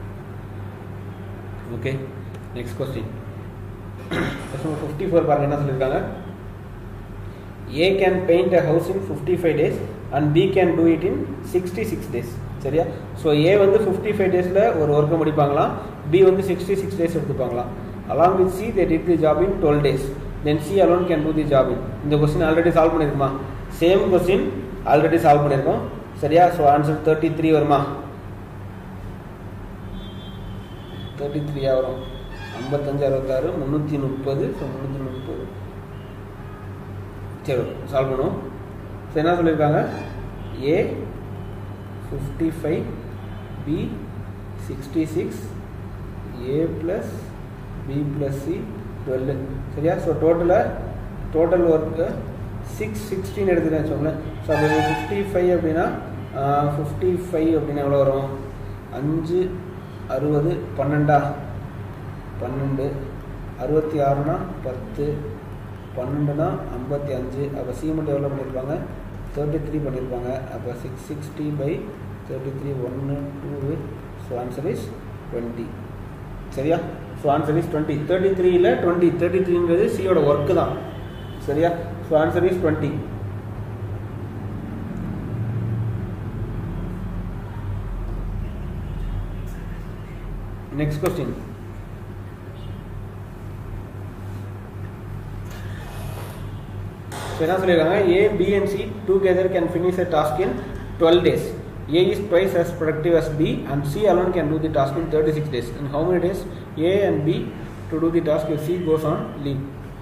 okay next question question fifty four பாருங்க என்ன சொல்லியிருக்காங்க A can paint a house in fifty five days and B can do it in sixty six days சரியா ஸோ ஏ வந்து ஃபிஃப்டி ஃபைவ் டேஸில் ஒரு ஒர்க்கை முடிப்பாங்களாம் பி வந்து சிக்ஸ்டி சிக்ஸ் டேஸ் எடுத்துப்பாங்களாம் along with C they did the job in twelve days then C alone can do the job in இந்த கொஸ்டின் ஆல்ரெடி சால்வ் பண்ணியிருக்குமா சேம் கொஸ்டின் ஆல்ரெடி சால்வ் பண்ணியிருக்கோம் சரியா ஸோ ஆன்சர் தேர்ட்டி த்ரீ வருமா தேர்ட்டி த்ரீயா வரும் ஐம்பத்தஞ்சு அறுபத்தாறு முந்நூற்றி முப்பது ஸோ முந்நூற்றி முப்பது சரி சால்வ் பண்ணுவோம் ஸோ என்ன சொல்லியிருக்காங்க A fifty five B sixty six A plus B plus C twelve சரியா ஸோ டோட்டலாக டோட்டல் ஒர்க்கு சிக்ஸ் சிக்ஸ்டீன் எடுத்துட்டேன் வச்சுக்கோங்களேன் ஸோ அப்போ ஃபிஃப்டி ஃபைவ் அப்படின்னா ஃபிஃப்டி ஃபைவ் அப்படின்னா எவ்வளோ வரும் அஞ்சு அறுபது பன்னெண்டா பன்னெண்டு அறுபத்தி ஆறுனா பத்து பன்னெண்டுனா ஐம்பத்தி அஞ்சு அப்போ சி மட்டும் எவ்வளோ பண்ணியிருப்பாங்க தேர்ட்டி த்ரீ பண்ணியிருப்பாங்க அப்போ six sixty by thirty three ஒன்று two so answer is twenty சரியா so answer is twenty thirty த்ரீயில் டுவெண்ட்டி தேர்ட்டி த்ரீங்கிறது சியோட ஒர்க்கு தான் சரியா so answer is twenty next question so என்ன சொல்லியிருக்காங்க A B and C together can finish a task in twelve days A is twice as productive as B and C alone can do the task in 36 days. In how many days A and B to do the task if C goes on leave?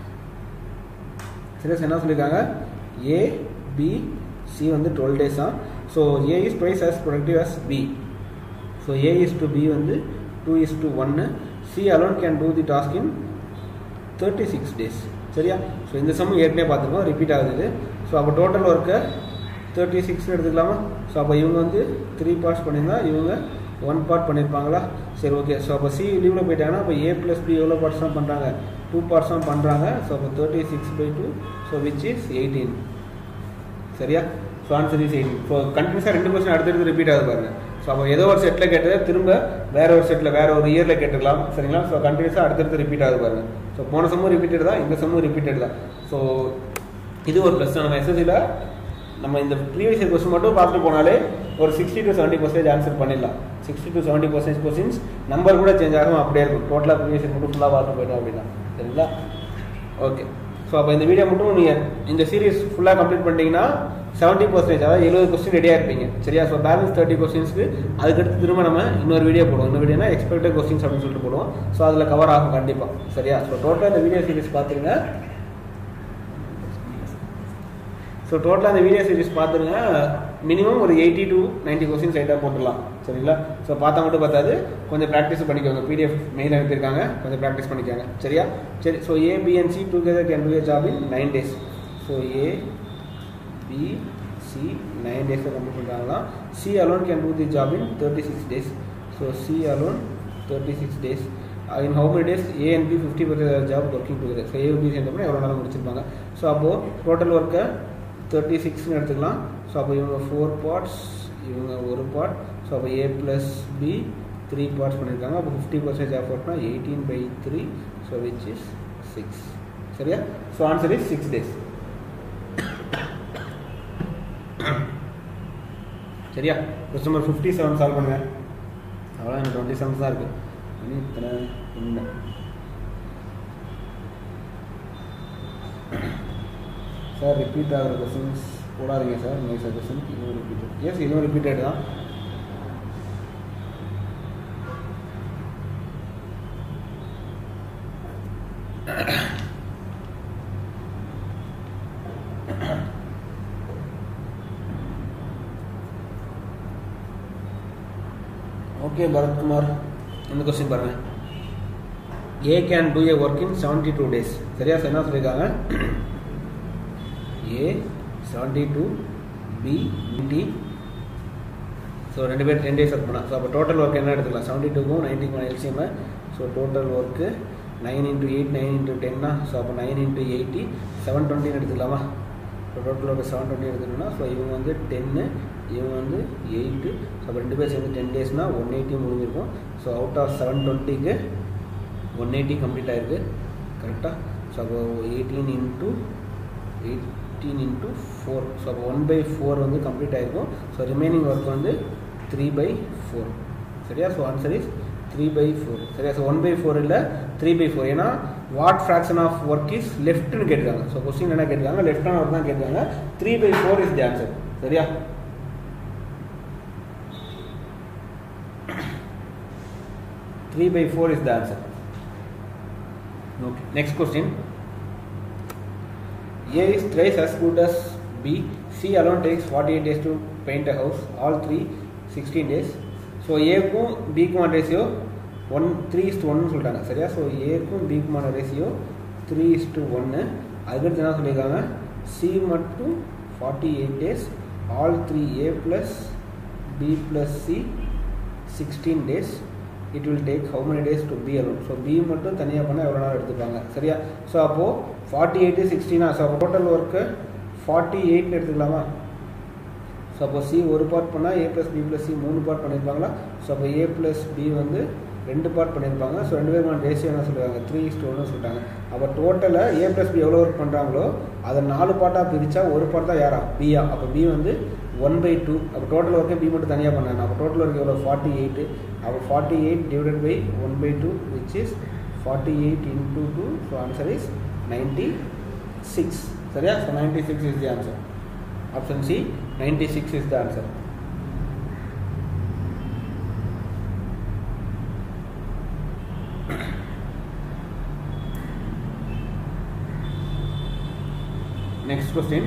சரி என்ன சொல்லியிருக்காங்க ஏ பி சி வந்து டுவெல் டேஸ் தான் so A is twice as productive as B so A is to B வந்து டூ இஸ் டு ஒன்று C alone can do the task in thirty six days சரியா ஸோ இந்த சம் ஏற்கனவே பார்த்துருக்கோம் ரிப்பீட் ஆகுது ஸோ அப்போ டோட்டல் ஒர்க்கை தேர்ட்டி சிக்ஸ் எடுத்துக்கலாமா ஸோ அப்போ இவங்க வந்து த்ரீ பார்ட்ஸ் பண்ணியிருந்தா இவங்க ஒன் பார்ட் பண்ணியிருப்பாங்களா சரி ஓகே ஸோ அப்போ சி லீவில் போயிட்டாங்கன்னா அப்போ ஏ ப்ளஸ் பி எவ்வளோ பார்ட்ஸ் தான் பண்ணுறாங்க டூ பார்ட்ஸ் தான் பண்ணுறாங்க ஸோ அப்போ thirty six by two so which is eighteen சரியா so answer is eighteen so கண்டினியூஸாக ரெண்டு கொஸ்டின் அடுத்தடுத்து ரிப்பீட் ஆகுது பாருங்க ஸோ அப்போ ஏதோ ஒரு செட்டில் கேட்டதை திரும்ப வேற ஒரு செட்டில் வேற ஒரு இயரில் கேட்டுக்கலாம் சரிங்களா ஸோ கண்டினியூஸாக அடுத்தடுத்து ரிப்பீட் ஆகுது பாருங்க ஸோ போன சம்மும் ரிப்பீட்டட் தான் இந்த சம்மும் ரிப்பீட்டட் தான் ஸோ இது ஒரு ப்ளஸ் நம்ம எஸ்எஸ்சியில் நம்ம இந்த ப்ரீவியஸ் இயர் கொஸ்டின் மட்டும் பார்த்துட்டு போனாலே ஒரு sixty to seventy percentage answer பண்ணிடலாம் sixty to seventy percentage questions number கூட சேஞ்ச் ஆகும் அப்படியே இருக்கும் டோட்டலாக ப்ரீவியஸ் இயர் மட்டும் ஃபுல்லாக பார்த்து போயிட்டோம் அப்படின்னா சரிங்களா ஓகே ஸோ அப்போ இந்த வீடியோ மட்டும் நீங்கள் இந்த சீரிஸ் ஃபுல்லாக கம்ப்ளீட் பண்ணிட்டீங்கன்னா செவன்ட்டி பர்சன்டேஜ் அதாவது எழுபது கொஸ்டின் ரெடியாக இருப்பீங்க சரியா ஸோ பேலன்ஸ் தேர்ட்டி கொஸ்டின்ஸ்க்கு அதுக்கடுத்து திரும்ப நம்ம இன்னொரு வீடியோ போடுவோம் இந்த வீடியோனா எக்ஸ்பெக்டட் கொஸ்டின்ஸ் அப்படின்னு சொல்லிட்டு போடுவோம் ஸோ அதில் கவர் ஆகும் கண்டிப்பாக சரியா ஸோ டோட்டலாக இந்த வீடியோ சீரிஸ் பார்த்துருங்க ஸோ டோட்டலாக அந்த வீடியோ சீரிஸ் பார்த்துருங்க மினிமம் ஒரு எயிட்டி டு நைன்ட்டி கொஸ்டின்ஸ் ரைட்டாக போட்டுடலாம் சரிங்களா ஸோ பார்த்தா மட்டும் பார்த்தாது கொஞ்சம் ப்ராக்டிஸ் பண்ணிக்கோங்க பிடிஎஃப் மெயில் அனுப்பியிருக்காங்க கொஞ்சம் ப்ராக்டிஸ் பண்ணிக்கோங்க சரியா சரி so A B and C together can do a job in nine days so A B C nine டேஸில் கம்ப்ளீட் பண்ணுறாங்களாம் C alone can do the job in thirty six days so C alone thirty six days in how many days A and B fifty percent job working together so A B சேர்ந்தப்போ எவ்வளோ நாள் முடிச்சிருப்பாங்க ஸோ அப்போது டோட்டல் ஒர்க்கை தேர்ட்டி சிக்ஸ்னு எடுத்துக்கலாம் ஸோ அப்போ இவங்க ஃபோர் பார்ட்ஸ் இவங்க ஒரு பார்ட் ஸோ அப்போ A plus B three parts பண்ணியிருக்காங்க அப்போ ஃபிஃப்டி பர்சன்டேஜ் ஆஃபர்ட்னா eighteen by three so which is six சரியா so answer is six days சரியா question number fifty seven solve பண்ணுங்க அவ்வளோ எனக்கு டுவெண்ட்டி செவன்ஸ் தான் இருக்குது இனி இத்தனை இல்லை சார் ரிப்பீட் ஆகிற கொஸ்டின்ஸ் போடாதீங்க சார் மை சஜஷன் இதுவும் ரிப்பீட்டட் எஸ் இதுவும் ரிப்பீட்டட் தான் ஓகே பரத்குமார் இந்த கொஸ்டின் பாருங்க A can do a work in seventy two days சரியா சார் என்ன சொல்லியிருக்காங்க ஏ செவன்டி டூ பி டி ஸோ ரெண்டு பேர் டென் டேஸ் ஒர்க் பண்ணலாம் ஸோ அப்போ டோட்டல் ஒர்க் என்ன எடுத்துக்கலாம் செவன்டி டூக்கும் நைன்ட்டிக்கும் LCM so total work nine into eight nine into டென்னா ஸோ அப்போ நைன் இன்ட்டு எயிட்டி செவன் டுவெண்ட்டின்னு எடுத்துக்கலாமா so total work seven twenty எடுத்துக்கணும்னா ஸோ இவங்க வந்து டென்னு இவங்க வந்து எயிட்டு ஸோ அப்போ ரெண்டு பேர் சேர்ந்து டென் டேஸ்னால் ஒன் எயிட்டி முடிஞ்சிருக்கும் ஸோ அவுட் ஆஃப் செவன் டுவெண்ட்டிக்கு ஒன் எயிட்டி கம்ப்ளீட் ஆயிருக்கு கரெக்டாக ஸோ அப்போ eighteen into eighteen into four so அப்போ ஒன் பை ஃபோர் வந்து கம்ப்ளீட் ஆகிருக்கும் ஸோ ரிமைனிங் ஒர்க் வந்து த்ரீ பை ஃபோர் சரியா so answer is three by four சரியா ஸோ ஒன் பை ஃபோர் இல்லை த்ரீ பை ஃபோர் ஏன்னா what fraction of work is லெஃப்ட்னு கேட்டிருக்காங்க ஸோ கொஸ்டின் என்ன கேட்டிருக்காங்க லெஃப்ட் ஒர்க் தான் கேட்டிருக்காங்க three by four is the answer சரியா three by four is the answer okay next question A is thrice as good as B. C alone takes 48 days to paint a house. All three 16 days. So ஏக்கும் பிக்குமான ரேஷியோ ஒன் த்ரீ இஸ்ட் ஒன்னு சொல்லிட்டாங்க சரியா ஸோ ஏக்கும் பிக்குமான ரேஷியோ த்ரீ இஸ்ட்டு ஒன்று அதுக்கடுத்து என்ன சொல்லியிருக்காங்க சி மட்டும் forty eight days all three A plus B plus C sixteen days it will take how many days to B alone so B மட்டும் தனியாக பண்ணால் எவ்வளோ நாள் எடுத்துப்பாங்க சரியா ஸோ அப்போது ஃபார்ட்டி எயிட்டு சிக்ஸ்டீனா ஸோ அப்போ டோட்டல் ஒர்க்கு ஃபார்ட்டி எயிட்னு எடுத்துக்கலாமா ஸோ அப்போ சி ஒரு பார்ட் பண்ணால் A plus B plus C மூணு பார்ட் பண்ணியிருப்பாங்களா ஸோ அப்போ ஏ ப்ளஸ் பி வந்து ரெண்டு பார்ட் பண்ணியிருப்பாங்க ஸோ ரெண்டு பேருமான ரேஷியோ என்ன சொல்லுவாங்க த்ரீ இஸ்ட் ஒன்று சொல்லிட்டாங்க அப்போ டோட்டலாக ஏ ப்ளஸ் பி எவ்வளோ ஒர்க் பண்ணுறாங்களோ அதை நாலு பார்ட்டாக பிரித்தா ஒரு பார்ட் தான் யாரா பியா அப்போ பி வந்து ஒன் பை டூ அப்போ டோட்டல் ஒர்க்கே பி மட்டும் தனியாக பண்ணாங்க அப்போ டோட்டல் ஒர்க் எவ்வளோ ஃபார்ட்டி எயிட்டு அப்போ forty eight divided by one by two which is forty eight into two so answer is ninety six சரியா so ninety six is the answer option C ninety six is the answer next question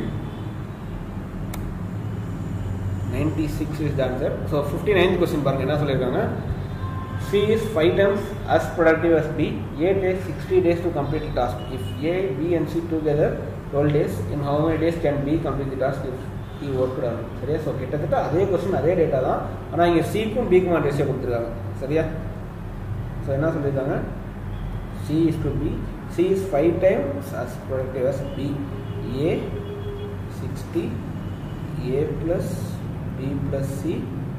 96 is the answer so 59th question பாருங்க என்ன சொல்லிருக்காங்க C is 5 times as productive as B A takes 60 days to complete the task if A B and C together 12 days in how many days can B complete the task if he worked on it சரியா ஸோ கிட்டத்தட்ட அதே கொஸ்டின் அதே டேட்டா தான் ஆனால் இங்கே சிக்கும் பிக்குமா ரேஷியோ கொடுத்துருக்காங்க சரியா ஸோ என்ன சொல்லியிருக்காங்க C is to B C is 5 times as productive as B A 60 A plus B plus C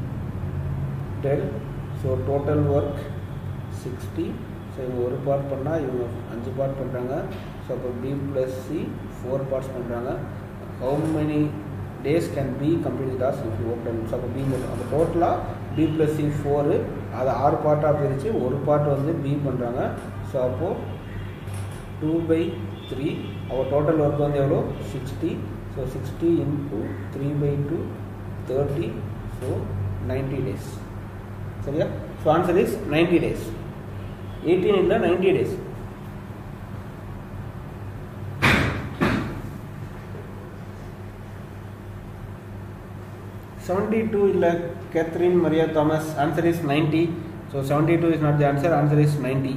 12 so total work sixty so இவங்க ஒரு பார்ட் பண்ணால் இவங்க அஞ்சு பார்ட் பண்ணுறாங்க ஸோ அப்போ B plus C four parts பண்ணுறாங்க how many days can B complete task if work done so அப்போ பி மட்டும் அப்போ டோட்டலாக பி ப்ளஸ் சி ஃபோரு அதை ஆறு பார்ட்டாக பிரித்து ஒரு பார்ட் வந்து பி பண்ணுறாங்க ஸோ அப்போது டூ பை த்ரீ அவர் டோட்டல் ஒர்க் வந்து எவ்வளோ sixty so sixty into three by two thirty so ninety days சரியா so answer is ninety days eighteen இல்லை நைன்ட்டி டேஸ் செவன்டி டூ இல்லை Catherine Maria Thomas answer is ninety so seventy two is not the answer answer is ninety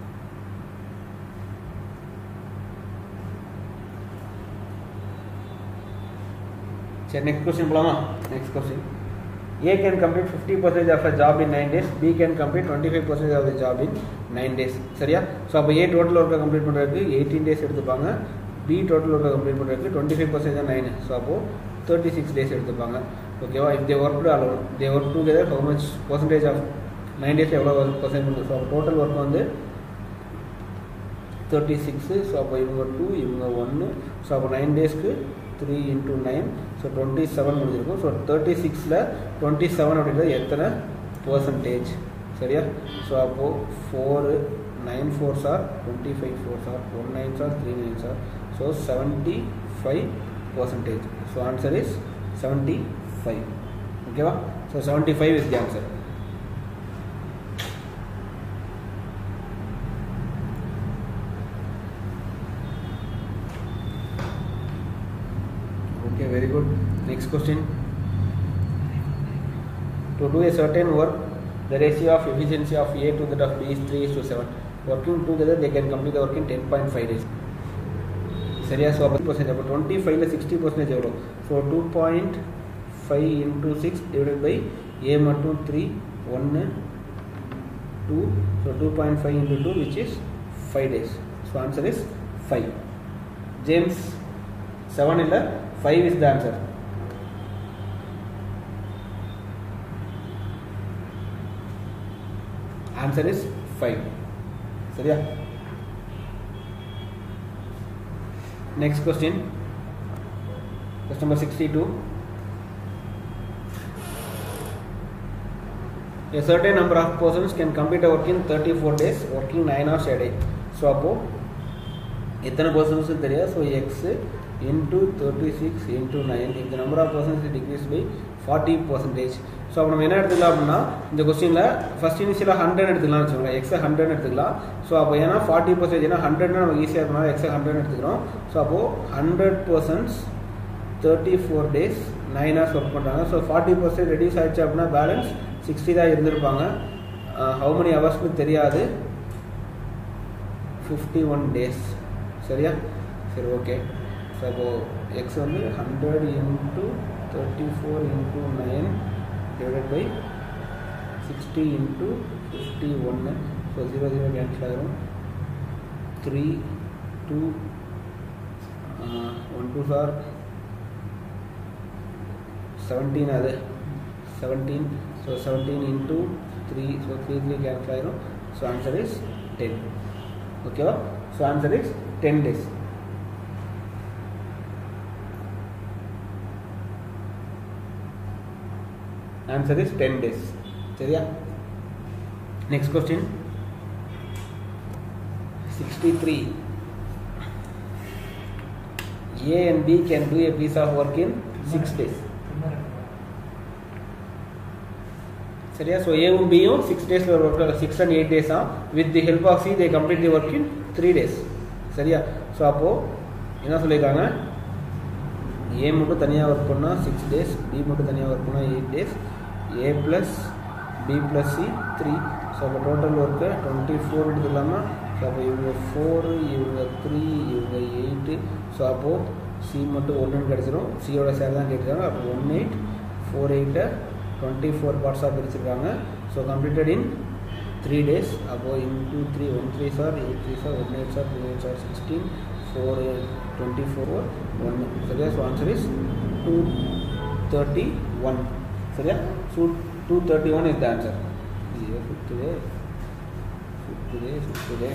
சரி நெக்ஸ்ட் கொஸ்டின் போலாமா next question A can complete 50% of a job in 9 days, B can complete 25% of the job in 9 days. சரியா ஸோ அப்போ ஏ டோட்டல் ஒர்க்கை கம்ப்ளீட் பண்ணுறதுக்கு எயிட்டீன் டேஸ் எடுத்துப்பாங்க பி டோட்டல் ஒர்க்கை கம்ப்ளீட் பண்ணுறதுக்கு டுவெண்ட்டி ஃபைவ் பர்சன்ட் தான் நைன் ஸோ அப்போது தேர்ட்டி சிக்ஸ் டேஸ் எடுத்துப்பாங்க ஓகேவா if they work alone they work together how much percentage of nine days எவ்வளோ பர்சன்ட் பண்ணுது ஸோ அப்போ டோட்டல் ஒர்க் வந்து தேர்ட்டி சிக்ஸு ஸோ அப்போ இவங்க டூ இவங்க ஒன்று ஸோ அப்போ நைன் டேஸ்க்கு three into nine so twenty seven முடிஞ்சிருக்கும் ஸோ தேர்ட்டி சிக்ஸில் டுவெண்ட்டி செவன் அப்படின்றது எத்தனை பர்சன்டேஜ் சரியா ஸோ அப்போது ஃபோரு நைன் ஃபோர் சார் டுவெண்ட்டி ஃபைவ் ஃபோர் சார் ஒன் நைன் சார் three nine sir so seventy five percentage so answer is seventy five ஓகேவா so seventy five is the answer Okay, very good. Next question. To do a certain work, the ratio of efficiency of A to that of B is 3 is to 7. Working together, they can complete the work in 10.5 days. சரியா ஸோ அப்போ பர்சன்டேஜ் அப்போ டுவெண்ட்டி ஃபைவ்ல சிக்ஸ்டி பர்சன்டேஜ் எவ்வளோ so two point five into six divided by A மட்டும் த்ரீ ஒன்று two so two point five into two which is five days so answer is five James seven இல்லை five is the answer answer is five சரியா next question question number sixty two A certain number of persons can complete a work in 34 days, working 9 hours a day. So அப்போது எத்தனை பர்சன்ஸ் தெரியாது so x into thirty six into nine இந்த number of persons decrease by forty percentage so அப்போ நம்ம என்ன எடுத்துக்கலாம் அப்படின்னா இந்த கொஸ்டினில் ஃபஸ்ட் இனிஷியலாக ஹண்ட்ரட் எடுத்துக்கலாம் வச்சுக்கோங்களேன் எக்ஸை ஹண்ட்ரட் எடுத்துக்கலாம் ஸோ அப்போ ஏன்னா ஃபார்ட்டி பர்சன்டேஜ் ஏன்னா ஹண்ட்ரட்னா நமக்கு ஈஸியாக இருக்கணும் எக்ஸை ஹண்ட்ரட் எடுத்துக்கிறோம் ஸோ அப்போது hundred persons thirty four days nine hours work பண்ணுறாங்க ஸோ ஃபார்ட்டி பர்சன்ட் ரெடியூஸ் ஆயிடுச்சு அப்படின்னா பேலன்ஸ் சிக்ஸ்டி தான் இருந்திருப்பாங்க ஹவு many ஹவர்ஸ்னு தெரியாது ஃபிஃப்டி ஒன் டேஸ் சரியா சரி ஓகே ஸோ அப்போது எக்ஸ் வந்து hundred into thirty four into nine divided by sixty into fifty ஒன்று ஸோ ஜீரோ ஜீரோ கேன்சல் ஆகிரும் த்ரீ டூ ஒன் டூ சார் செவன்டீன் அது seventeen so seventeen into three so three three cancel ஆகிரும் ஸோ ஆன்சர் இஸ் டென் ஓகேவா so answer is ten days answer is ten days சரியா next question sixty three A and B can do a piece of work in six days. சரியா ஸோ ஏவும் பியும் சிக்ஸ் டேஸில் ஒர்க் சிக்ஸ் அண்ட் எயிட் டேஸா with the help of C they complete the work in three days சரியா ஸோ அப்போது என்ன சொல்லியிருக்காங்க ஏ மட்டும் தனியாக ஒர்க் பண்ணால் சிக்ஸ் டேஸ் பி மட்டும் தனியாக ஒர்க் பண்ணால் eight days A plus B plus C three so அப்போ டோட்டல் ஒர்க்கு டுவெண்ட்டி ஃபோர் எடுத்துக்கலாமா ஸோ அப்போ இவங்க ஃபோரு இவங்க த்ரீ இவங்க எயிட்டு ஸோ அப்போது சி மட்டும் ஒன்றுன்னு கிடச்சிரும் சியோட சேர் தான் கேட்டிருக்காங்க அப்போ ஒன் எயிட் ஃபோர் எயிட்டை டுவெண்ட்டி ஃபோர் பார்ட்ஸாக பிரிச்சிருக்காங்க so completed in three days அப்போது in two three one three சார் எயிட் த்ரீ சார் ஒன் எயிட் சார் த்ரீ எயிட் சார் சிக்ஸ்டீன் ஃபோர் டுவெண்ட்டி ஃபோர் ஒன்று சரியா so answer is two thirty one சரியா so two thirty one is the answer சுற்றுதே சுற்றுதே சுற்றுதே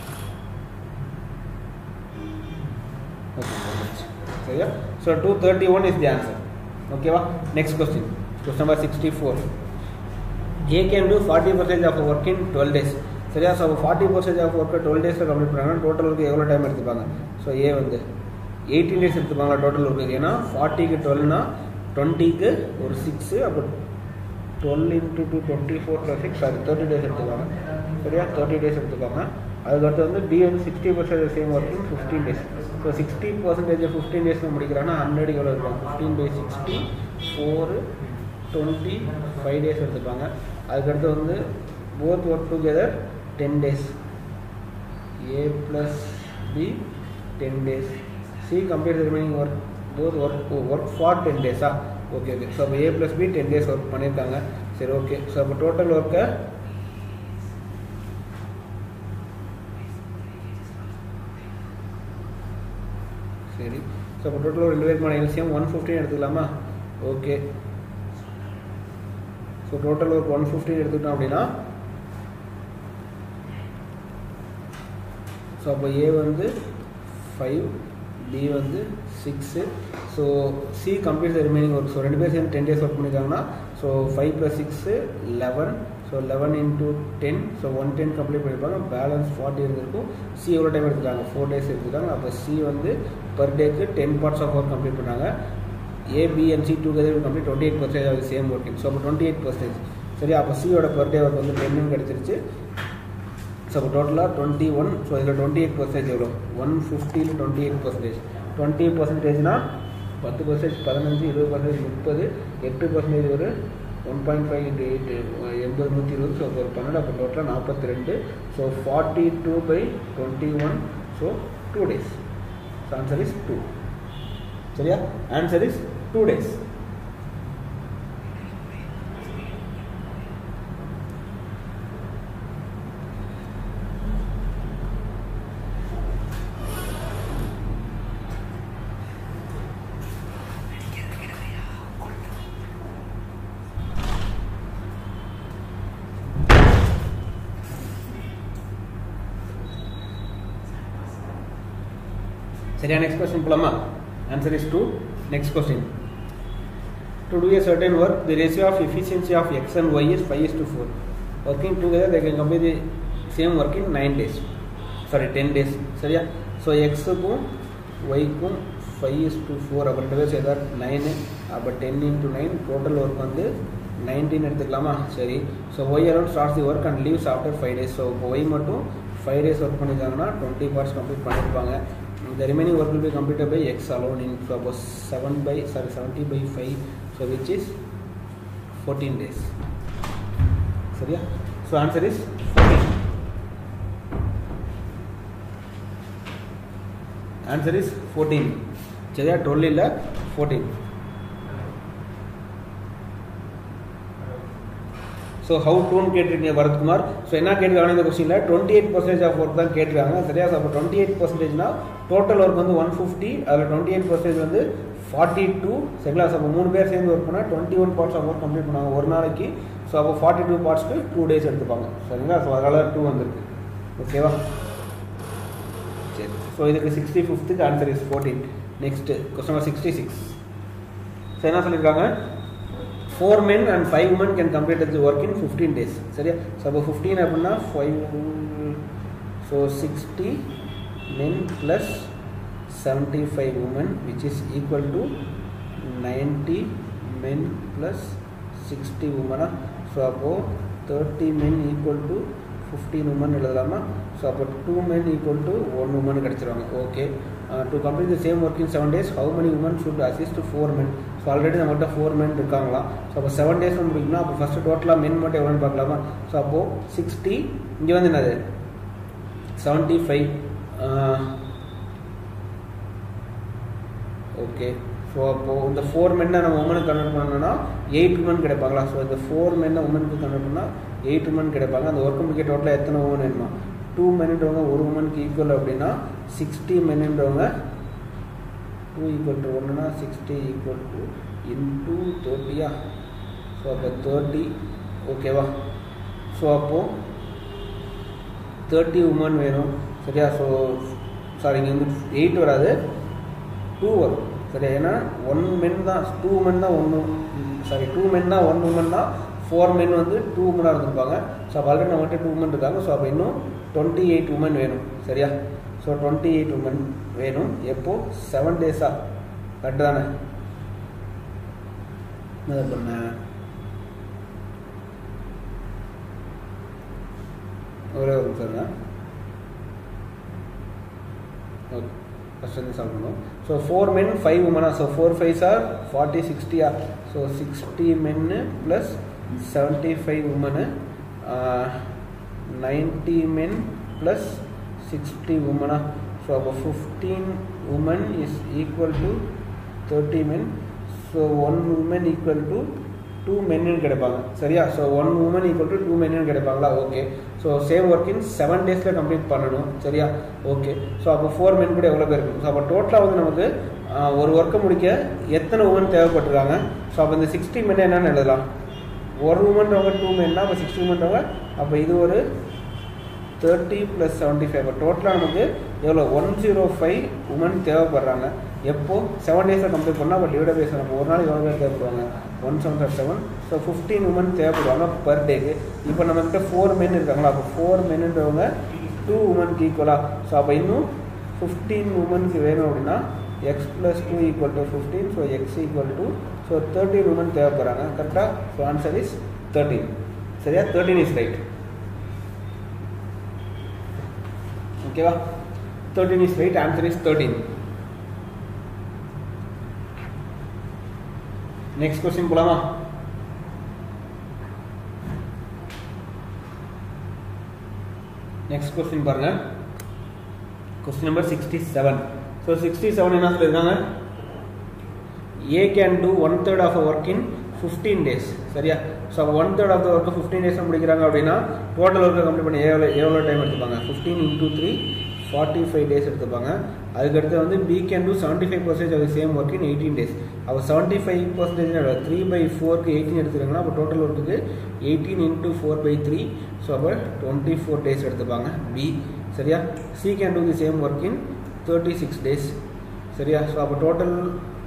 ஓகே சரியா so two thirty one is the answer ஓகேவா next question question number sixty four A can do forty percentage of work in twelve days சரியா ஸோ ஃபார்ட்டி பர்சன்டேஜ் ஆஃப் ஒர்க்கை டுவெல் டேஸில் கம்ப்ளீட் பண்ணாங்கன்னா டோட்டல் ஒர்க்கு எவ்வளோ டைம் எடுத்துப்பாங்க ஸோ ஏ வந்து எயிட்டீன் டேஸ் எடுத்துப்பாங்க டோட்டல் ஒர்க்கு ஏன்னா ஃபார்ட்டிக்கு டுவெல்னா டுவெண்ட்டிக்கு ஒரு சிக்ஸு அப்போ twelve into two twenty four plus six sorry thirty days எடுத்துப்பாங்க சரியா தேர்ட்டி டேஸ் எடுத்துப்பாங்க அதுக்கடுத்து வந்து டி வந்து sixty percentage same working fifteen days so sixty percentage fifteen டேஸில் முடிக்கிறாங்கன்னா ஹண்ட்ரட் எவ்வளோ இருக்கும் fifteen by sixty four twenty five days எடுத்துப்பாங்க அதுக்கடுத்து வந்து both work together ten days A plus B ten days C complete remaining work both work work for ten டேஸா ஓகே ஓகே ஸோ அப்போ A plus B ten days work பண்ணியிருக்காங்க சரி ஓகே ஸோ அப்போ டோட்டல் ஒர்க்கை சரி ஸோ அப்போ டோட்டல் ரெண்டு பேருக்குமான எல்சிஎம் ஒன் ஃபிஃப்டின் எடுத்துக்கலாமா okay so total work one fifty எடுத்துக்கிட்டோம் அப்படின்னா ஸோ அப்போ ஏ வந்து ஃபைவ் பி வந்து six so C complete remaining work so ரெண்டு பேர் சேர்ந்து டென் டேஸ் ஒர்க் பண்ணியிருக்காங்கன்னா so five plus six eleven so eleven into ten so one ten complete பண்ணியிருப்பாங்க பேலன்ஸ் ஃபார்ட்டி இருந்திருக்கும் சி எவ்வளோ டைம் எடுத்துருக்காங்க ஃபோர் டேஸ் எடுத்துருக்காங்க அப்போ சி வந்து பர் டேக்கு ten parts of work complete பண்ணாங்க A B and C together complete twenty eight percentage ஆகுது சேம் ஒர்க்கிங் ஸோ அப்போ டுவெண்ட்டி எயிட் பர்சன்டேஜ் சரி அப்போ சியோட பர் டே ஒர்க் வந்து டென்னு கிடச்சிருச்சு ஸோ அப்போ டோட்டலாக டுவெண்ட்டி ஒன் ஸோ இதில் டுவெண்ட்டி எயிட் பர்சன்டேஜ் எவ்வளோ ஒன் ஃபிஃப்டியில் டுவெண்ட்டி எயிட் பர்சன்டேஜ் டுவெண்ட்டி பர்சன்டேஜ்னா பத்து பர்சன்டேஜ் பதினஞ்சு இருபது பர்சன்டேஜ் முப்பது எட்டு பர்சன்டேஜ் ஒரு one point five into eight எண்பது நூற்றி இருபது ஸோ ஒரு பன்னெண்டு அப்போ டோட்டலாக நாற்பத்தி ரெண்டு so forty two by twenty one so two days so answer is two சரியா ஆன்சர் இஸ் டூ டேஸ் சரியா நெக்ஸ்ட் கொஸ்டின் போலாமா answer is two next question to do a certain work the ratio of efficiency of x and y is 5 is to 4 working together they can complete the same work in 9 days sorry 10 days சரியா ஸோ எக்ஸுக்கும் ஒய்க்கும் ஃபைவ் இஸ் டு ஃபோர் அப்போ ரெண்டு பேர் சேர்த்தா நைனு அப்போ ten into nine total work வந்து நைன்டீன் எடுத்துக்கலாமா சரி so Y around starts the work and leaves after five days so இப்போ ஒய் மட்டும் ஃபைவ் டேஸ் ஒர்க் பண்ணியிருக்காங்கன்னா டுவெண்ட்டி பார்ட்ஸ் கம்ப்ளீட் பண்ணியிருப்பாங்க the remaining work will be completed by x alone in so about 7 by sorry 70 by 5 so which is 14 days சரியா so answer is 14 answer is 14 சரியா 12 இல்ல 14 ஸோ ஹவு டூன்னு கேட்டிருக்கீங்க பரத்குமார் ஸோ என்ன கேட்டிருக்காங்க இந்த கொஸ்டினில் twenty eight percentage of work தான் கேட்டிருக்காங்க சரியா ஸோ அப்போ டுவெண்ட்டி எயிட் பர்சன்டேஜ்னா டோட்டல் ஒர்க் வந்து ஒன் ஃபிஃப்டி அதில் டுவெண்ட்டி எயிட் பர்சன்டேஜ் வந்து ஃபார்ட்டி டூ சரிங்களா ஸோ அப்போ மூணு பேர் சேர்ந்து ஒர்க் பண்ணால் twenty one parts of work complete பண்ணாங்க ஒரு நாளைக்கு ஸோ அப்போ ஃபார்ட்டி டூ பார்ட்ஸ்க்கு டூ டேஸ் எடுத்துப்பாங்க சரிங்களா ஸோ அதனால் டூ வந்திருக்கு ஓகேவா சரி ஸோ இதுக்கு சிக்ஸ்டி ஃபிஃப்த்துக்கு answer is fourteen next question sixty six so என்ன சொல்லியிருக்காங்க four men and five woman can complete the work in fifteen days சரியா ஸோ அப்போ ஃபிஃப்டீன் அப்படின்னா five so sixty men plus seventy five woman which is equal to ninety men plus sixty உமனா ஸோ அப்போது thirty men equal to fifteen woman எழுதலாமா ஸோ அப்போ two men equal to one woman கிடச்சிருவாங்க okay to complete the same work in seven days how many woman should assist four men so already நம்மகிட்ட ஃபோர் மென் இருக்காங்களாம் ஸோ அப்போ செவன் டேஸ் முடிக்கணும் அப்போ ஃபஸ்ட்டு டோட்டலாக மென் மட்டும் எவ்வளோன்னு பார்க்கலாமா ஸோ அப்போது சிக்ஸ்டி இங்கே வந்து என்னது செவன்ட்டி ஃபைவ் ஓகே ஸோ அப்போது இந்த ஃபோர் மென்னை நம்ம உமனுக்கு கன்வெர்ட் பண்ணோம்னா எயிட் உமன் கிடைப்பாங்களா ஸோ இந்த ஃபோர் மென்னை உமனுக்கு கன்வெர்ட் பண்ணால் எயிட் உமன் கிடைப்பாங்க அந்த ஒர்க் முடிக்க டோட்டலாக எத்தனை உமன் வேணுமா டூ மென்ன்றவங்க ஒரு உமனுக்கு ஈக்குவல் அப்படின்னா சிக்ஸ்டி மென்ன்றவங்க டூ ஈக்குவல் டு ஒன்றுனா சிக்ஸ்டி ஈக்குவல் டு இன்டூ தேர்ட்டியா ஸோ அப்போ தேர்ட்டி ஓகேவா ஸோ அப்போது தேர்ட்டி உமன் வேணும் சரியா ஸோ சாரி இங்கே வந்து எயிட் வராது டூ வரும் சரியா ஏன்னா ஒன் மென் தான் டூ மென் தான் ஒன்று சாரி டூ மென் தான் ஒன் உமன் தான் ஃபோர் மென் வந்து டூ உமனாக இருந்திருப்பாங்க ஸோ அப்போ ஆல்ரெடி நம்மகிட்ட டூ உமன் இருக்காங்க ஸோ அப்போ இன்னும் டுவெண்ட்டி எயிட் உமன் வேணும் சரியா ஸோ டுவெண்ட்டி எயிட் உமன் வேணும் எப்போ செவன் டேஸா கரெக்டு தானே என்ன பண்ண ஒரே ஒரு நிமிஷம் ஓகே ஃபஸ்ட் வந்து சால்வ் பண்ணுவோம் ஸோ ஃபோர் மென் ஃபைவ் உமனா ஸோ ஃபோர் ஃபைவ் சார் ஃபார்ட்டி சிக்ஸ்டியா so sixty men plus seventy five woman ninety men plus sixty உமனா ஸோ அப்போ fifteen woman is equal to thirty men so one woman equal to two men கிடைப்பாங்க சரியா so one woman equal to two men கிடைப்பாங்களா okay so same work in seven டேஸில் கம்ப்ளீட் பண்ணணும் சரியா ஓகே ஸோ அப்போ ஃபோர் மென் கூட எவ்வளோ பேர் இருக்கும் ஸோ அப்போ டோட்டலாக வந்து நமக்கு ஆஹ், ஒரு ஒர்க்கை முடிக்க எத்தனை உமன் தேவைப்பட்டிருக்காங்க ஸோ அப்போ இந்த சிக்ஸ்டி மென் என்னன்னு எழுதலாம் ஒரு உமன்றவங்க டூ மென்னா அப்போ சிக்ஸ்டி உமன்றவங்க அப்போ இது ஒரு தேர்ட்டி ப்ளஸ் செவன்ட்டி ஃபைவ் டோட்டலாக நமக்கு எவ்வளோ ஒன் ஜீரோ ஃபைவ் உமன் தேவைப்படுறாங்க எப்போ செவன் டேஸில் கம்ப்ளீட் பண்ணால் அப்போ டிவைட் பேஸ் நம்ம ஒரு நாள் எவ்வளோ பேர் தேவைப்படுவாங்க one seven seven so fifteen woman தேவைப்படுவாங்க பர் டேக்கு இப்போ நம்மக்கிட்ட ஃபோர் மென் இருக்காங்களா அப்போ ஃபோர் மென்ன்றவங்க டூ உமனுக்கு ஈக்குவலாக ஸோ அப்போ இன்னும் ஃபிஃப்டீன் உமனுக்கு வேணும் அப்படின்னா x plus two equal to fifteen so X equal to so thirteen woman தேவைப்படுறாங்க கரெக்டாக ஸோ ஆன்சர் இஸ் தேர்ட்டீன் சரியா தேர்ட்டீன் இஸ் ரைட் ஓகேவா thirteen is right answer is thirteen next question போலாமா நெக்ஸ்ட் கொஸ்டின் பாருங்க question number sixty seven so sixty seven என்ன சொல்லியிருக்காங்க A can do one third of work in fifteen days சரியா so one third of the work fifteen days முடிக்கிறாங்க அப்படின்னா டோட்டல் ஒர்க்கை கம்ப்ளீட் பண்ணி எவ்வளோ எவ்வளோ டைம் எடுத்துப்பாங்க fifteen into three forty five days எடுத்துப்பாங்க அதுக்கடுத்து வந்து B can do seventy five percentage of same work in eighteen days அப்போ seventy five percentage three by ஃபோருக்கு எயிட்டீன் எடுத்துருக்காங்கன்னா அப்போ டோட்டல் ஒர்க்குக்கு eighteen into four by three so அப்போ டுவெண்ட்டி ஃபோர் டேஸ் எடுத்துப்பாங்க பி சரியா C can do the same work in thirty six days சரியா ஸோ அப்போ டோட்டல்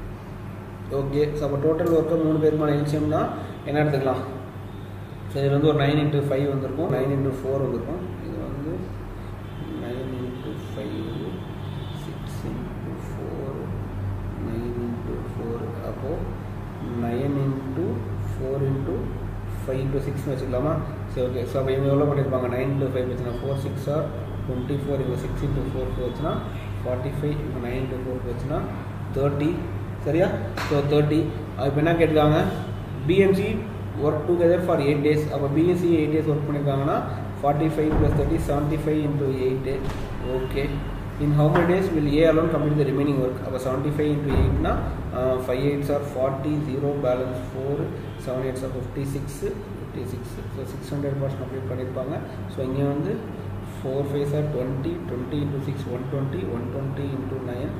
ஓகே ஸோ அப்போ டோட்டல் ஒர்க்கு மூணு பேருமான எல்சியம்னா என்ன எடுத்துக்கலாம் ஸோ இதில் வந்து ஒரு நைன் இன்ட்டு ஃபைவ் வந்திருக்கும் நைன் இன்ட்டு ஃபோர் வந்திருக்கும் இது வந்து nine into five six into four nine into four அப்போது nine into four into five into சிக்ஸ்னு வச்சுக்கலாமா சரி ஓகே ஸோ அப்போ இவங்க எவ்வளோ பண்ணியிருப்பாங்க நைன் இன்ட்டு ஃபைவ் வச்சுனா four six are twenty four இவங்க சிக்ஸ் இன்ட்டு ஃபோர் வச்சுனா ஃபார்ட்டி ஃபைவ் இவங்க நைன் இன்ட்டு ஃபோர் வச்சுனா தேர்ட்டி சரியா ஸோ தேர்ட்டி இப்போ என்ன கேட்டிருக்காங்க B and C work together for eight days அப்போ பிஎஸ்சி எயிட் டேஸ் ஒர்க் பண்ணியிருக்காங்கன்னா forty five plus thirty seventy five into eight okay in how many days will A alone complete the remaining work அப்போ செவன்ட்டி ஃபைவ் இன்ட்டு எயிட்னா five eights are forty zero balance four seven eights are fifty six fifty six so six hundred parts complete பண்ணியிருப்பாங்க ஸோ இங்கே வந்து four five are twenty twenty into six one twenty one twenty into nine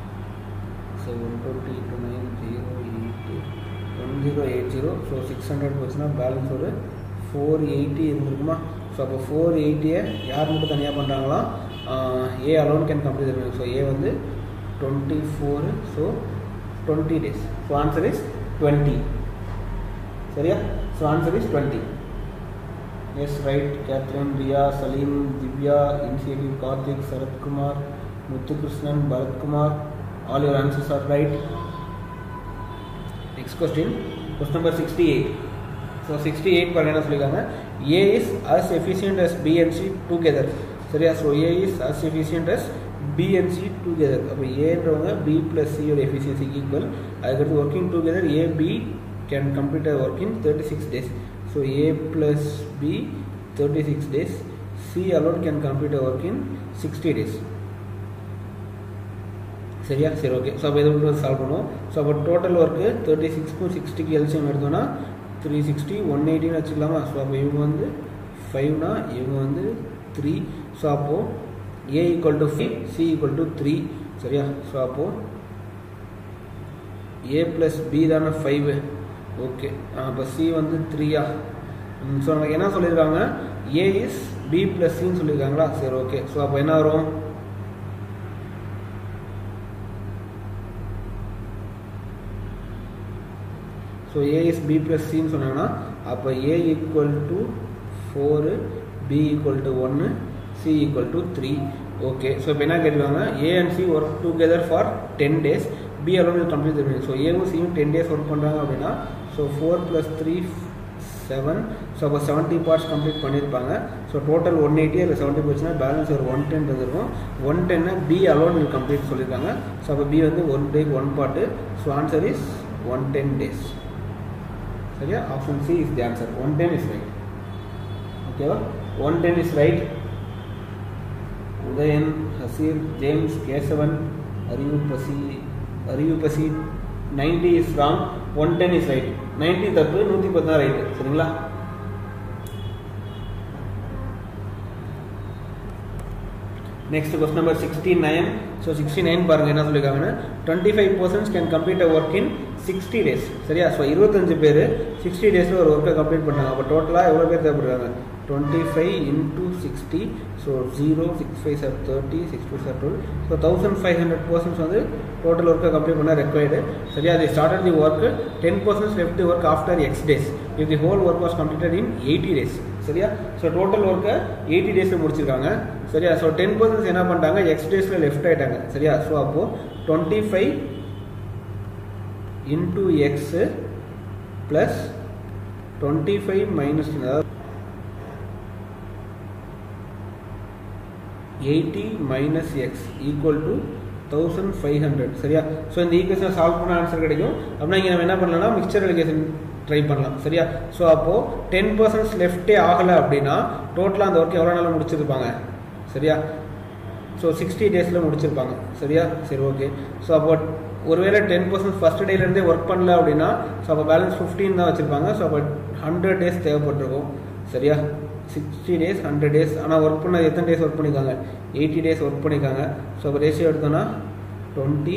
so one twenty into nine zero eight one zero eight zero so six hundred போச்சுன்னா பேலன்ஸ் ஒரு ஃபோர் எயிட்டி இருந்திருக்குமா ஸோ அப்போ ஃபோர் எயிட்டியை யார் மட்டும் தனியாக பண்ணுறாங்களா A alone can complete so A வந்து twenty four so twenty days so answer is twenty சரியா so answer is twenty yes right Catherine Riya Salim Divya initiative Karthik Sarathkumar Muthukrishnan Bharathkumar all your answers are right next question question number 68 so 68 பாருங்க என்ன சொல்லிருக்காங்க a is as efficient as b and c together சரியா so a is as efficient as b and c together அப்போ ஏன்றவங்க b plus c யோட efficiency equal அதுக்கடுத்து working together a b can complete a work in 36 days so a plus b 36 days c alone can complete a work in 60 days சரியா சரி ஓகே ஸோ அப்போ இதை மட்டும் சால்வ் பண்ணுவோம் ஸோ அப்போ டோட்டல் ஒர்க்கு தேர்ட்டி சிக்ஸ்க்கும் சிக்ஸ்டிக்கு எல்சியம் எடுத்தோன்னா த்ரீ சிக்ஸ்டி ஒன் எயிட்டின்னு வச்சுக்கலாமா ஸோ அப்போ இவங்க வந்து ஃபைவ்னா இவங்க வந்து த்ரீ ஸோ அப்போது A equal to five C equal to three சரியா ஸோ அப்போது ஏ ப்ளஸ் பி தானே ஃபைவு ஓகே அப்போ சி வந்து த்ரீயா ஸோ நமக்கு என்ன சொல்லியிருக்காங்க ஏ இஸ் பி ப்ளஸ் சின்னு சொல்லியிருக்காங்களா சரி ஓகே ஸோ அப்போ என்ன வரும் so A is B plus சின்னு சொன்னாங்கன்னா அப்போ A equal to four B equal to ஒன்று C equal to three okay so இப்போ என்ன கேட்டுருக்காங்க A and C work together for ten days B alone complete so ஏவும் சியும் டென் டேஸ் ஒர்க் பண்ணுறாங்க அப்படின்னா so four plus three seven so அப்போ செவன்ட்டி பார்ட்ஸ் கம்ப்ளீட் பண்ணியிருப்பாங்க ஸோ டோட்டல் ஒன் எயிட்டி அதில் செவன்ட்டி போச்சுன்னா பேலன்ஸ் ஒரு ஒன் டென் இருந்திருக்கும் ஒன் டென்னு பி அலோன் வில் கம்ப்ளீட் சொல்லியிருக்காங்க ஸோ அப்போ பி வந்து ஒன் டேக்கு one part so answer is one ten days சரியா option C is the answer one ten is right ஓகேவா one ten is right Udhayan Haseer James Kesavan Arivu Pasi Arivu Pasi ninety is wrong one ten is right ninety தப்பு நூற்றி பத்து தான் ரைட்டு சரிங்களா next question number sixty nine so sixty nine பாருங்க என்ன சொல்லியிருக்காங்கன்னா twenty five percent can complete a work in sixty days சரியா ஸோ இருபத்தஞ்சு பேர் சிக்ஸ்டி டேஸில் ஒரு ஒர்க்கை கம்ப்ளீட் பண்ணாங்க அப்போ டோட்டலாக எவ்வளோ பேர் தேவைப்படுறாங்க twenty five into sixty so zero six five are thirty six two sir twelve so thousand five hundred persons வந்து டோட்டல் ஒர்க்கை கம்ப்ளீட் பண்ண ரெக்வயர்டு சரியா அது started the work ten percent left the work after X days if the whole work was completed in eighty days சரியா ஸோ டோட்டல் ஒர்க்கை எயிட்டி டேஸில் முடிச்சிருக்காங்க சரியா ஸோ டென் பர்சன்ட் என்ன பண்ணிட்டாங்க எக்ஸ் டேஸில் லெஃப்ட் ஆகிட்டாங்க சரியா ஸோ அப்போது twenty five into X plus twenty five minus அதாவது eighty minus X equal to thousand five hundred சரியா ஸோ இந்த ஈக்குவேஷனை சால்வ் பண்ண ஆன்சர் கிடைக்கும் அப்படின்னா இங்கே நம்ம என்ன பண்ணலாம்னா மிக்சர் எலிகேஷன் ட்ரை பண்ணலாம் சரியா ஸோ அப்போது டென் பர்சன்ட் லெஃப்டே ஆகலை அப்படின்னா டோட்டலாக அந்த ஒர்க் எவ்வளோ நாளில் முடிச்சிருப்பாங்க சரியா ஸோ சிக்ஸ்டி டேஸில் முடிச்சிருப்பாங்க சரியா சரி ஓகே ஸோ அப்போ ஒருவேளை டென் பர்சன்ட் ஃபஸ்ட் டேலேருந்தே ஒர்க் பண்ணல அப்படின்னா ஸோ அப்போ பேலன்ஸ் ஃபிஃப்டீன் தான் வச்சுருப்பாங்க ஸோ அப்போ ஹண்ட்ரட் டேஸ் தேவைப்பட்டிருக்கும் சரியா சிக்ஸ்டி டேஸ் ஹண்ட்ரட் டேஸ் ஆனால் ஒர்க் பண்ணது எத்தனை டேஸ் ஒர்க் பண்ணியிருக்காங்க எயிட்டி டேஸ் ஒர்க் பண்ணியிருக்காங்க ஸோ அப்போ ரேஷியோ எடுத்தோன்னா டுவெண்ட்டி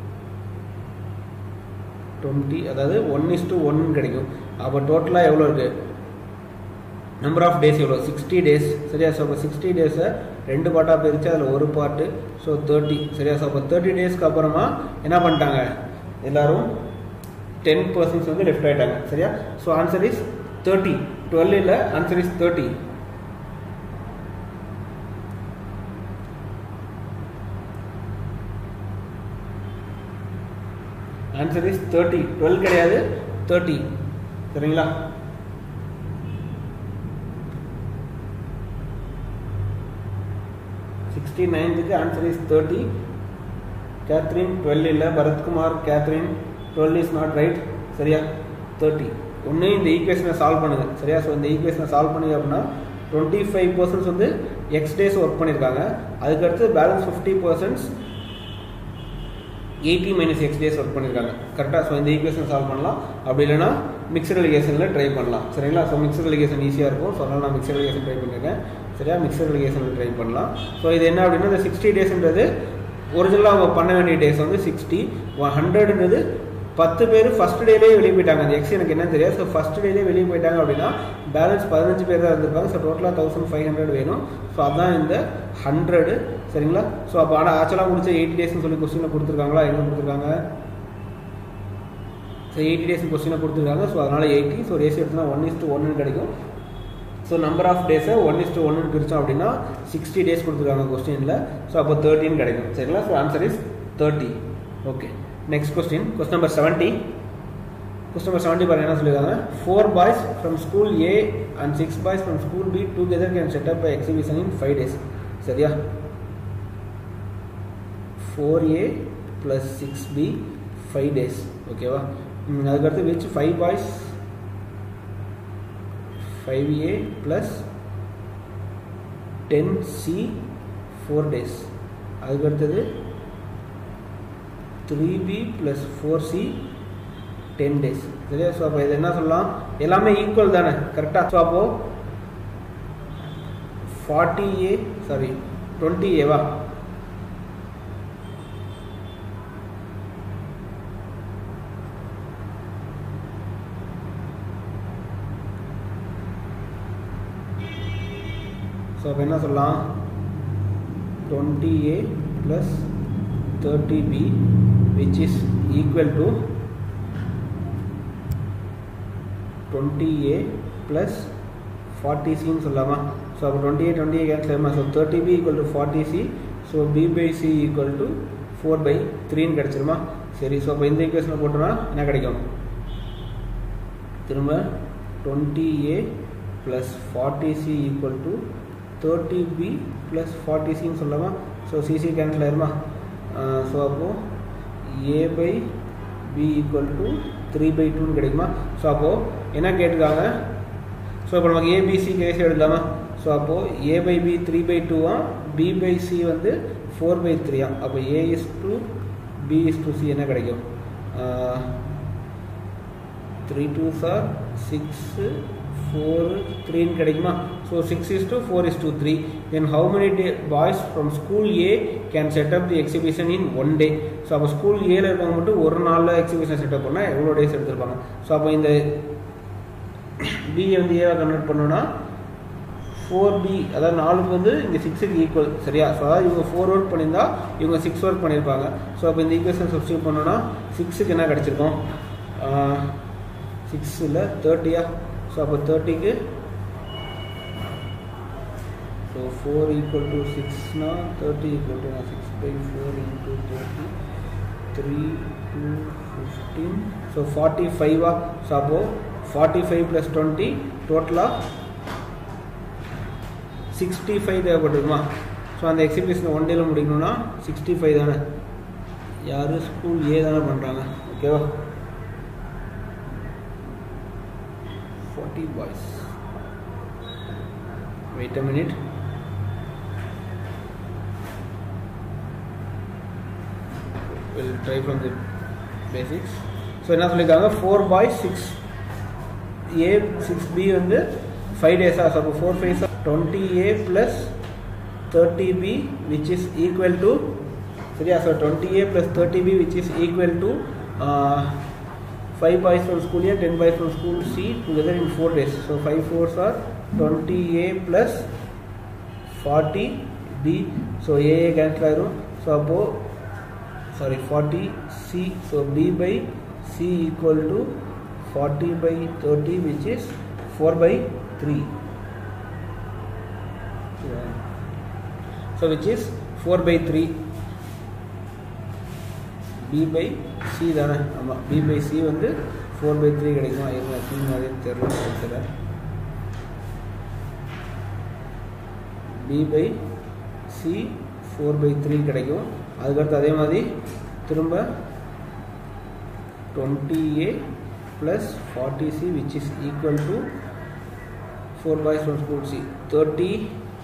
டுவெண்ட்டி அதாவது ஒன் இஸ் டு ஒன் கிடைக்கும் அப்போ டோட்டலாக எவ்வளோ இருக்குது நம்பர் ஆஃப் டேஸ் எவ்வளோ சிக்ஸ்டி டேஸ் சரியா ஸோ அப்போ சிக்ஸ்டி டேஸை ரெண்டு பார்ட்டாக பிரித்து அதில் ஒரு பார்ட்டு ஸோ தேர்ட்டி சரியா ஸோ அப்போ தேர்ட்டி டேஸ்க்கு அப்புறமா என்ன பண்ணிட்டாங்க எல்லாரும் டென் பர்சன்ஸ் வந்து லெஃப்ட் ஆகிட்டாங்க சரியா so answer is thirty twelve இல்லை answer is thirty answer is thirty twelve கிடையாது தேர்ட்டி சரிங்களா சிக்ஸ்டி நைன்த்துக்கு answer is thirty Catherine twelve இல்லை Bharathkumar Catherine twelve is not right சரியா தேர்ட்டி ஒன்று இந்த ஈக்குவேஷனை சால்வ் பண்ணுங்க சரியா ஸோ இந்த ஈக்குவேஷனை சால்வ் பண்ணீங்க அப்படின்னா டுவெண்ட்டி ஃபைவ் பர்சன்ட்ஸ் வந்து எக்ஸ் டேஸ் ஒர்க் பண்ணியிருக்காங்க அதுக்கடுத்து balance fifty percents eighty minus X days work பண்ணியிருக்காங்க கரெக்டாக ஸோ இந்த ஈக்குவேஷன் சால்வ் பண்ணலாம் அப்படி இல்லைனா மிக்சர் எலிகேஷனில் ட்ரை பண்ணலாம் சரிங்களா ஸோ மிக்சர் எலிகேஷன் ஈஸியாக இருக்கும் ஸோ அதனால் நான் மிக்சர் எலிகேஷன் ட்ரை பண்ணியிருக்கேன் சரியா மிக்சர் எலிகேஷனில் ட்ரை பண்ணலாம் ஸோ இது என்ன அப்படின்னா இந்த சிக்ஸ்டி டேஸ்ன்றது ஒரிஜினலாக அவங்க பண்ண வேண்டிய டேஸ் வந்து சிக்ஸ்டி ஒன் ஹண்ட்ரட்ன்றது பத்து பேர் ஃபஸ்ட் டேலேயே வெளியே போயிட்டாங்க அந்த எக்ஸ் எனக்கு என்ன தெரியாது ஸோ ஃபஸ்ட் டேலேயே வெளியே போயிட்டாங்க அப்படின்னா பேலன்ஸ் பதினஞ்சு பேர் தான் இருந்திருப்பாங்க ஸோ டோட்டலாக தௌசண்ட் ஃபைவ் ஹண்ட்ரட் வேணும் ஸோ அதான் இந்த ஹண்ட்ரடு சரிங்களா ஸோ அப்போ ஆனால் ஆக்சுவலாக முடிச்ச எயிட்டி டேஸ்னு சொல்லி கொஸ்டினில் கொடுத்துருக்காங்களா எங்கே கொடுத்துருக்காங்க ஸோ எயிட்டி டேஸ் கொஸ்டினை கொடுத்துருக்காங்க ஸோ அதனால் எயிட்டி ஸோ ரேஸ் எடுத்தோம்னா ஒன் இஸ் டு ஒன்னு கிடைக்கும் ஸோ நம்பர் ஆஃப் டேஸை ஒன் இஸ் டு ஒன்னு பிரித்தோம் அப்படின்னா சிக்ஸ்டி டேஸ் கொடுத்துருக்காங்க கொஸ்டினில் ஸோ அப்போ தேர்ட்டின் கிடைக்கும் சரிங்களா so answer is thirty okay next question question number seventy question number seventy பாருங்க என்ன சொல்லியிருக்காங்க four boys from school A and six boys from school B together can set up exhibition in five days சரியா four A plus six B five days ஓகேவா அதுக்கடுத்து which five boys five A plus ten C four days அதுக்கடுத்தது three B plus four C ten days சரியா ஸோ அப்போ இது என்ன சொல்லலாம் எல்லாமே ஈக்குவல் தானே கரெக்டாக ஸோ அப்போது ஃபார்ட்டி ஏ சாரி டுவெண்ட்டி ஏவா ஸோ அப்போ என்ன சொல்லலாம் twenty A plus thirty B which is equal to twenty A plus forty சின்னு சொல்லலாமா ஸோ அப்போ twenty A twenty A cancel ஆகுமா so thirty B equal to forty C so B by C equal to four by த்ரீன்னு கிடச்சிருமா சரி ஸோ அப்போ இந்த ஈக்குவேஷனை போட்டோம்னா என்ன கிடைக்கும் திரும்ப twenty A plus forty C equal to thirty B plus forty சின்னு சொல்லலாமா ஸோ சிசி கேன்சல் ஆயிருமா ஸோ அப்போது A by B equal to three by டூன்னு கிடைக்குமா ஸோ அப்போது என்ன கேட்டிருக்காங்க ஸோ இப்போ நமக்கு ஏபிசி கேஸ் எடுக்கலாமா ஸோ அப்போது A by B three by டூவா பி பை சி வந்து ஃபோர் பை த்ரீயா அப்போ A is to B is to C என்ன கிடைக்கும் three two are six four த்ரீன்னு கிடைக்குமா so six is to four is two three then how many day boys from school A can set up the exhibition in one day so அப்போ ஸ்கூல் ஏல இருக்கவங்க மட்டும் ஒரு நாளில் எக்ஸிபிஷன் செட்டப் பண்ணால் எவ்வளோ டேஸ் எடுத்திருப்பாங்க ஸோ அப்போ இந்த பிஏ வந்து ஏவா கன்வெர்ட் பண்ணோன்னா ஃபோர் பி அதாவது நாலுக்கு வந்து இங்கே சிக்ஸுக்கு ஈக்குவல் சரியா ஸோ அதாவது இவங்க ஃபோர் ஒர்க் பண்ணியிருந்தா இவங்க சிக்ஸ் ஒர்க் பண்ணியிருப்பாங்க ஸோ அப்போ இந்த ஈக்குவேஷன் சப்ஸ்டியூட் பண்ணோன்னா சிக்ஸுக்கு என்ன கிடச்சிருக்கும் சிக்ஸில் தேர்ட்டியா ஸோ அப்போ தேர்ட்டிக்கு ஸோ ஃபோர் ஈக்குவல் டு சிக்ஸ்னா thirty equal to six by four into thirty three two fifteen so forty ஃபைவா ஸோ அப்போது ஃபார்ட்டி ஃபைவ் ப்ளஸ் டுவெண்ட்டி டோட்டலாக சிக்ஸ்டி ஃபைவ் தேவைப்பட்டிருக்குமா ஸோ அந்த எக்ஸிபிஷன் ஒன் டேல முடிக்கணும்னா சிக்ஸ்டி ஃபைவ் தானே யார் ஸ்கூல் ஏ தானே பண்ணுறாங்க ஓகேவா forty boys wait a minute will try from the basics so என்ன சொல்லியிருக்காங்க four boys six A six B வந்து ஃபைவ் டேஸா ஸோ அப்போ four five twenty A plus thirty B which is equal to சரியா so twenty A plus thirty B which is equal to five boys from school A ten boys from school C together in four days so five fours are twenty A plus forty B so A A cancel ஆயிரும் ஸோ அப்போது sorry forty C so B by C equal to forty by thirty which is four by three so which is 4 by 3 b by c தானே ஆமாம் b by c வந்து 4 by 3 கிடைக்குமா இருங்க c மாதிரி தெரியல படிச்சிடறேன் b by c 4 by 3 கிடைக்கும் அதுக்கடுத்து அதே மாதிரி திரும்ப 20a plus 40c which is equal to 4 boys from school c 30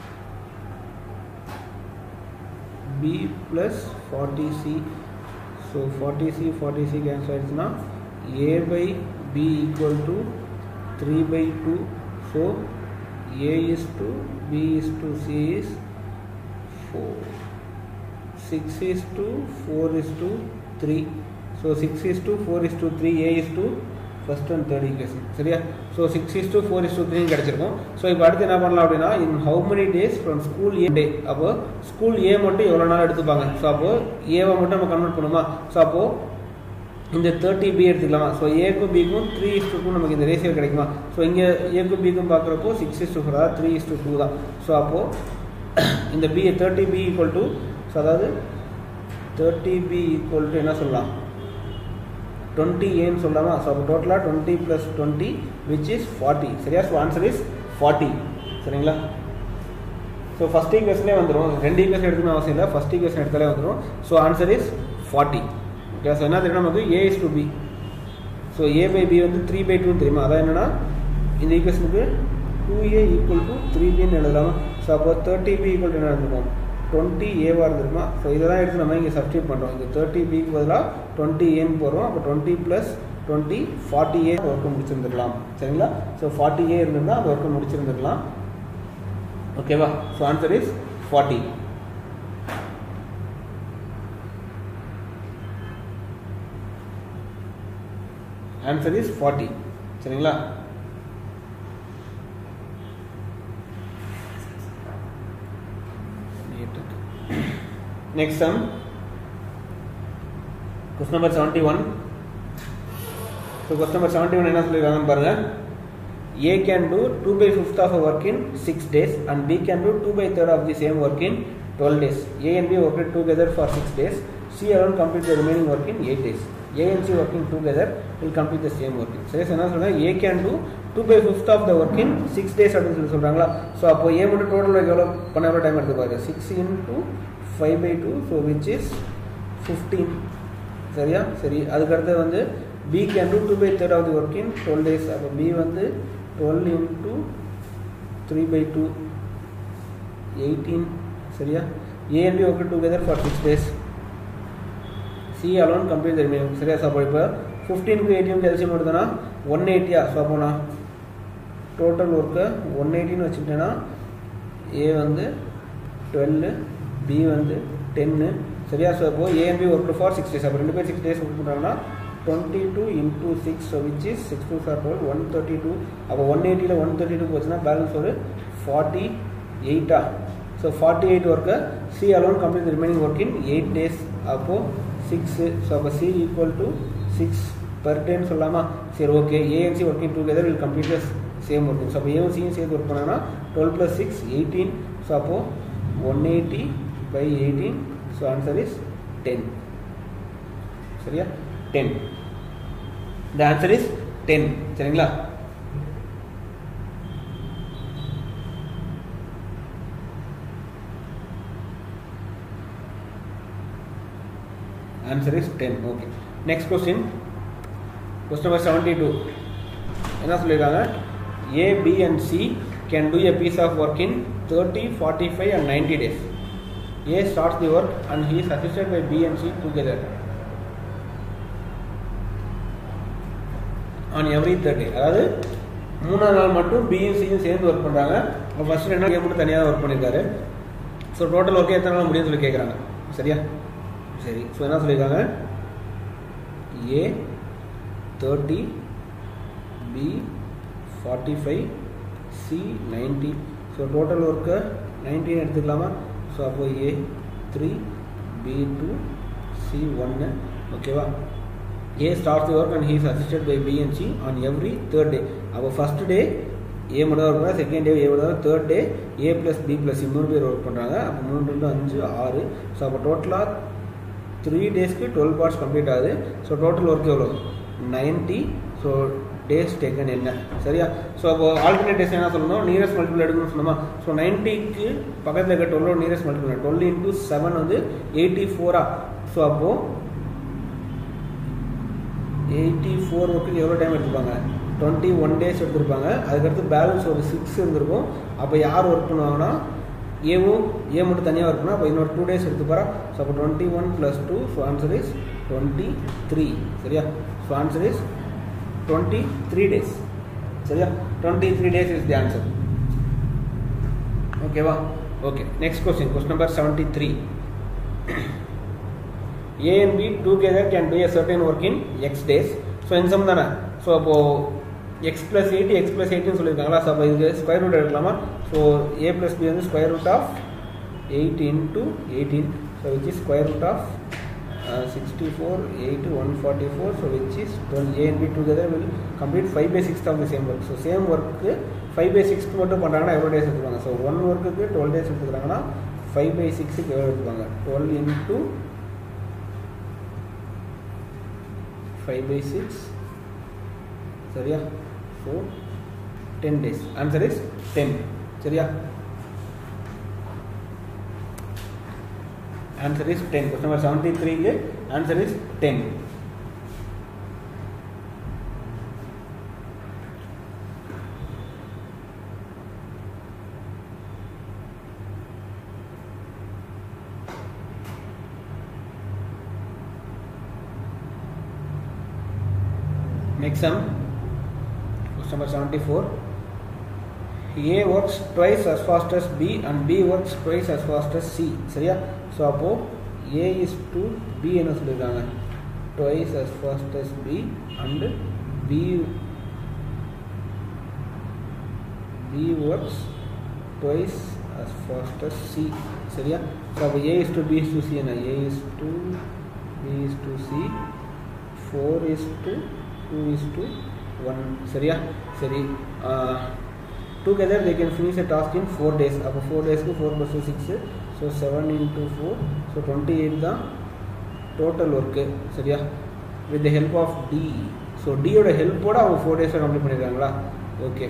b plus 40c so 40c 40c cancel ஆயிடுச்சுன்னா a by b equal to 3 by 2 so a is to b is to c is 4 6 is to 4 is to 3 so 6 is to 4 is to 3 a is to first and third equation சரியா so six is to four is two three கிடச்சிருக்கும் ஸோ இப்போ அடுத்து என்ன பண்ணலாம் அப்படின்னா in how many days from school A day அப்போ ஸ்கூல் ஏ மட்டும் எவ்வளோ நாள் எடுத்துப்பாங்க ஸோ அப்போ ஏவை மட்டும் நம்ம கன்வெர்ட் பண்ணுமா ஸோ அப்போ இந்த தேர்ட்டி பி எடுத்துக்கலாமா ஸோ ஏக்கும் பிக்கும் த்ரீ இஸ் டூக்கும் நமக்கு இந்த ரேஷியோ கிடைக்குமா ஸோ இங்கே ஏக்கும் பிக்கும் பார்க்குறப்போ சிக்ஸ் இஸ் டூ ஃபோர் அதாவது த்ரீ இஸ் டூ டூ தான் ஸோ அப்போது இந்த B thirty B equal to so அதாவது தேர்ட்டி பி ஈக்குவல் டு என்ன சொல்லலாம் டுவெண்ட்டி ஏன்னு சொல்லலாமா ஸோ அப்போ டோட்டலாக twenty plus twenty which is forty சரியா ஸோ ஆன்சர் இஸ் ஃபார்ட்டி சரிங்களா ஸோ ஃபஸ்ட் ஈக்குவேஷனே வந்துடும் ரெண்டு ஈக்குவேஷன் எடுக்கணும் அவசியம் இல்லை ஃபஸ்ட் ஈக்குவேஷன் எடுத்தாலே வந்துடும் so answer is forty okay so என்ன தெரியும் நமக்கு A is to B so A by B வந்து த்ரீ பை டூன்னு தெரியுமா அதான் என்னென்னா இந்த ஈக்குவேஷனுக்கு two A equal to three பின்னு எழுதலாமா ஸோ அப்போ தேர்ட்டி பி ஈக்குவல் டு என்ன இருந்திருக்கும் டுவெண்ட்டி ஏவாக இருந்திருக்குமா ஸோ இதெல்லாம் எடுத்து நம்ம இங்கே சப்ஸ்டியூட் பண்ணுறோம் இந்த தேர்ட்டி பிக்கு பதிலாக டுவெண்ட்டி ஏன்னு போடுறோம் அப்போ twenty plus twenty forty A work முடிச்சிருந்துருக்கலாம் சரிங்களா ஸோ ஃபார்ட்டி ஏ இருந்திருந்தால் அந்த ஒர்க்கு முடிச்சிருந்துருக்கலாம் ஓகேவா so answer is forty answer is forty சரிங்களா next sum question number 71 so question number 71 என்ன சொல்லிருக்காங்கன்னு பாருங்க A can do 2 by 5th of a work in 6 days and B can do 2 by 3rd of the same work in 12 days. A and B worked together for 6 days. C alone complete the remaining work in 8 days. A and C working together will complete the same work சரி என்ன சொல்கிறேன் A can do two by fifth of the work in six days அப்படின்னு சொல்லி சொல்கிறாங்களா ஸோ அப்போ ஏ மட்டும் டோட்டல் ஒர்க் எவ்வளோ பண்ண எவ்வளோ டைம் எடுத்து பாரு six into five by two so which is fifteen சரியா சரி அதுக்கடுத்து வந்து B can do two by third of the work in twelve days அப்போ பி வந்து twelve into three by two eighteen சரியா A and B work together for six days C alone complete the remaining சரியா ஸோ அப்போ இப்போ ஃபிஃப்டீனுக்கு எயிட்டீன் எல்சியம் எடுத்தோன்னா ஒன் எயிட்டியா ஸோ அப்போ நான் டோட்டல் ஒர்க்கு ஒன் எயிட்டின்னு வச்சுக்கிட்டேன்னா ஏ வந்து டுவெல்லு பி வந்து டென்னு சரியா ஸோ அப்போ A and B work for six days அப்போ ரெண்டு பேர் சிக்ஸ் டேஸ் ஒர்க் பண்ணுறாங்கன்னா twenty two into six so which is six two sir twelve one thirty two அப்போ ஒன் எயிட்டியில் ஒன் தேர்ட்டி டூ போச்சுன்னா பேலன்ஸ் ஒரு ஃபார்ட்டி எயிட்டா ஸோ ஃபார்ட்டி எயிட் ஒர்க்கை C alone complete remaining work in eight days அப்போது சிக்ஸு ஸோ அப்போ C equal to six per டேன்னு சொல்லலாமா சரி okay A and C working together will complete same working so அப்போ ஏவும் சியும் சேர்த்து ஒர்க் பண்ணாங்கன்னா twelve plus six eighteen so அப்போது one eighty by eighteen so answer is ten சரியா ten the answer is ten சரிங்களா answer is 10 okay next question question number 72 என்ன சொல்லியிருக்காங்க A, B and C can do a piece of work in 30, 45 and 90 days. A starts the work and he is assisted by B and C together. on every third day அதாவது மூணாவது நாள் மட்டும் பியும் சியும் சேர்ந்து ஒர்க் பண்ணுறாங்க ஃபர்ஸ்ட் ரெண்டு நாள் ஏ மட்டும் தனியாக ஒர்க் பண்ணியிருக்காரு ஸோ டோட்டல் ஒர்க்கு எத்தனை நாள் முடியும்னு சொல்லி கேட்குறாங்க சரியா சரி ஸோ என்ன சொல்லியிருக்காங்க A thirty B forty five C ninety so total work nineteen எடுத்துக்கலாமா ஸோ அப்போ A three B two C ஒன்று ஓகேவா A start the work and he's assisted by B and C on every third day அப்போ ஃபஸ்ட் டே ஏ மட்டும் ஒர்க் பண்ணுறா செகண்ட் டே ஏ மட்டும் third day A plus B plus மூணு பேர் ஒர்க் பண்ணுறாங்க அப்போ மூணு ரெண்டு அஞ்சு ஆறு ஸோ அப்போ டோட்டலாக த்ரீ டேஸ்க்கு டுவெல் பார்ட்ஸ் கம்ப்ளீட் ஆகுது ஸோ டோட்டல் ஒர்க் எவ்வளோ நைன்ட்டி ஸோ டேஸ் டேக்கன் என்ன சரியா ஸோ அப்போ ஆல்டர்னேட் டேஸ் என்ன சொல்லணும் நியரஸ்ட் மல்டிபிள் எடுக்கணும்னு சொன்னோமா ஸோ நைன்ட்டிக்கு பக்கத்தில் இருக்க twelve nearest multiple twelve into seven வந்து எயிட்டி ஃபோரா ஸோ அப்போது எயிட்டி ஃபோர் ஒர்க்குக்கு எவ்வளோ டைம் எடுத்துப்பாங்க டுவெண்ட்டி ஒன் டேஸ் எடுத்திருப்பாங்க அதுக்கடுத்து பேலன்ஸ் ஒரு சிக்ஸ் இருந்திருக்கும் அப்போ யார் ஒர்க் பண்ணுவாங்கன்னா ஏவும் ஏ மட்டும் தனியாக ஒர்க் பண்ணால் அப்போ இன்னொரு டூ டேஸ் எடுத்துப்பாரா ஸோ அப்போ twenty one plus two so answer is twenty three சரியா so answer is twenty three days சரியா twenty three days is the answer ஓகேவா okay next question question number seventy three A and B together can do a certain work in x days. So இந்த சம் தானே ஸோ அப்போது x plus eighty x plus எயிட்டின்னு சொல்லியிருக்காங்களா ஸோ அப்போ இதுக்கு ஸ்கொயர் ரூட் எடுக்கலாமா ஸோ ஏ ப்ளஸ் பி வந்து square root of eight into eighteen so which is square root of sixty four eight one forty four so which is twelve A and B together will complete five by six of the same work so same work five by சிக்ஸ்க்கு மட்டும் பண்ணுறாங்கன்னா எவ்வளோ டேஸ் எடுத்துப்பாங்க ஸோ ஒன் ஒர்க்குக்கு டுவெல் டேஸ் எடுத்துக்கிறாங்கன்னா ஃபைவ் பை சிக்ஸுக்கு எவ்வளோ எடுத்துப்பாங்க twelve into five by six சரியா so ten days answer is ten சரியா answer is ten question number seventy த்ரீக்கு answer is ten Next sum, question number 74. A works twice as fast as B and B works twice as fast as C. சரியா ஸோ அப்போ A is to B என்ன சொல்லியிருக்காங்க twice as fast as B and B B works twice as fast as C. சரியா ஸோ அப்போ A is to B is to C என்ன A is to B is to C 4 is to two is two one சரியா சரி together they can finish a task in four days அப்போ ஃபோர் டேஸ்க்கு four plus two six so seven into four so twenty eight தான் டோட்டல் ஒர்க்கு சரியா with the help of D so டியோட ஹெல்ப்போட அவங்க ஃபோர் டேஸில் கம்ப்ளீட் பண்ணியிருக்காங்களா ஓகே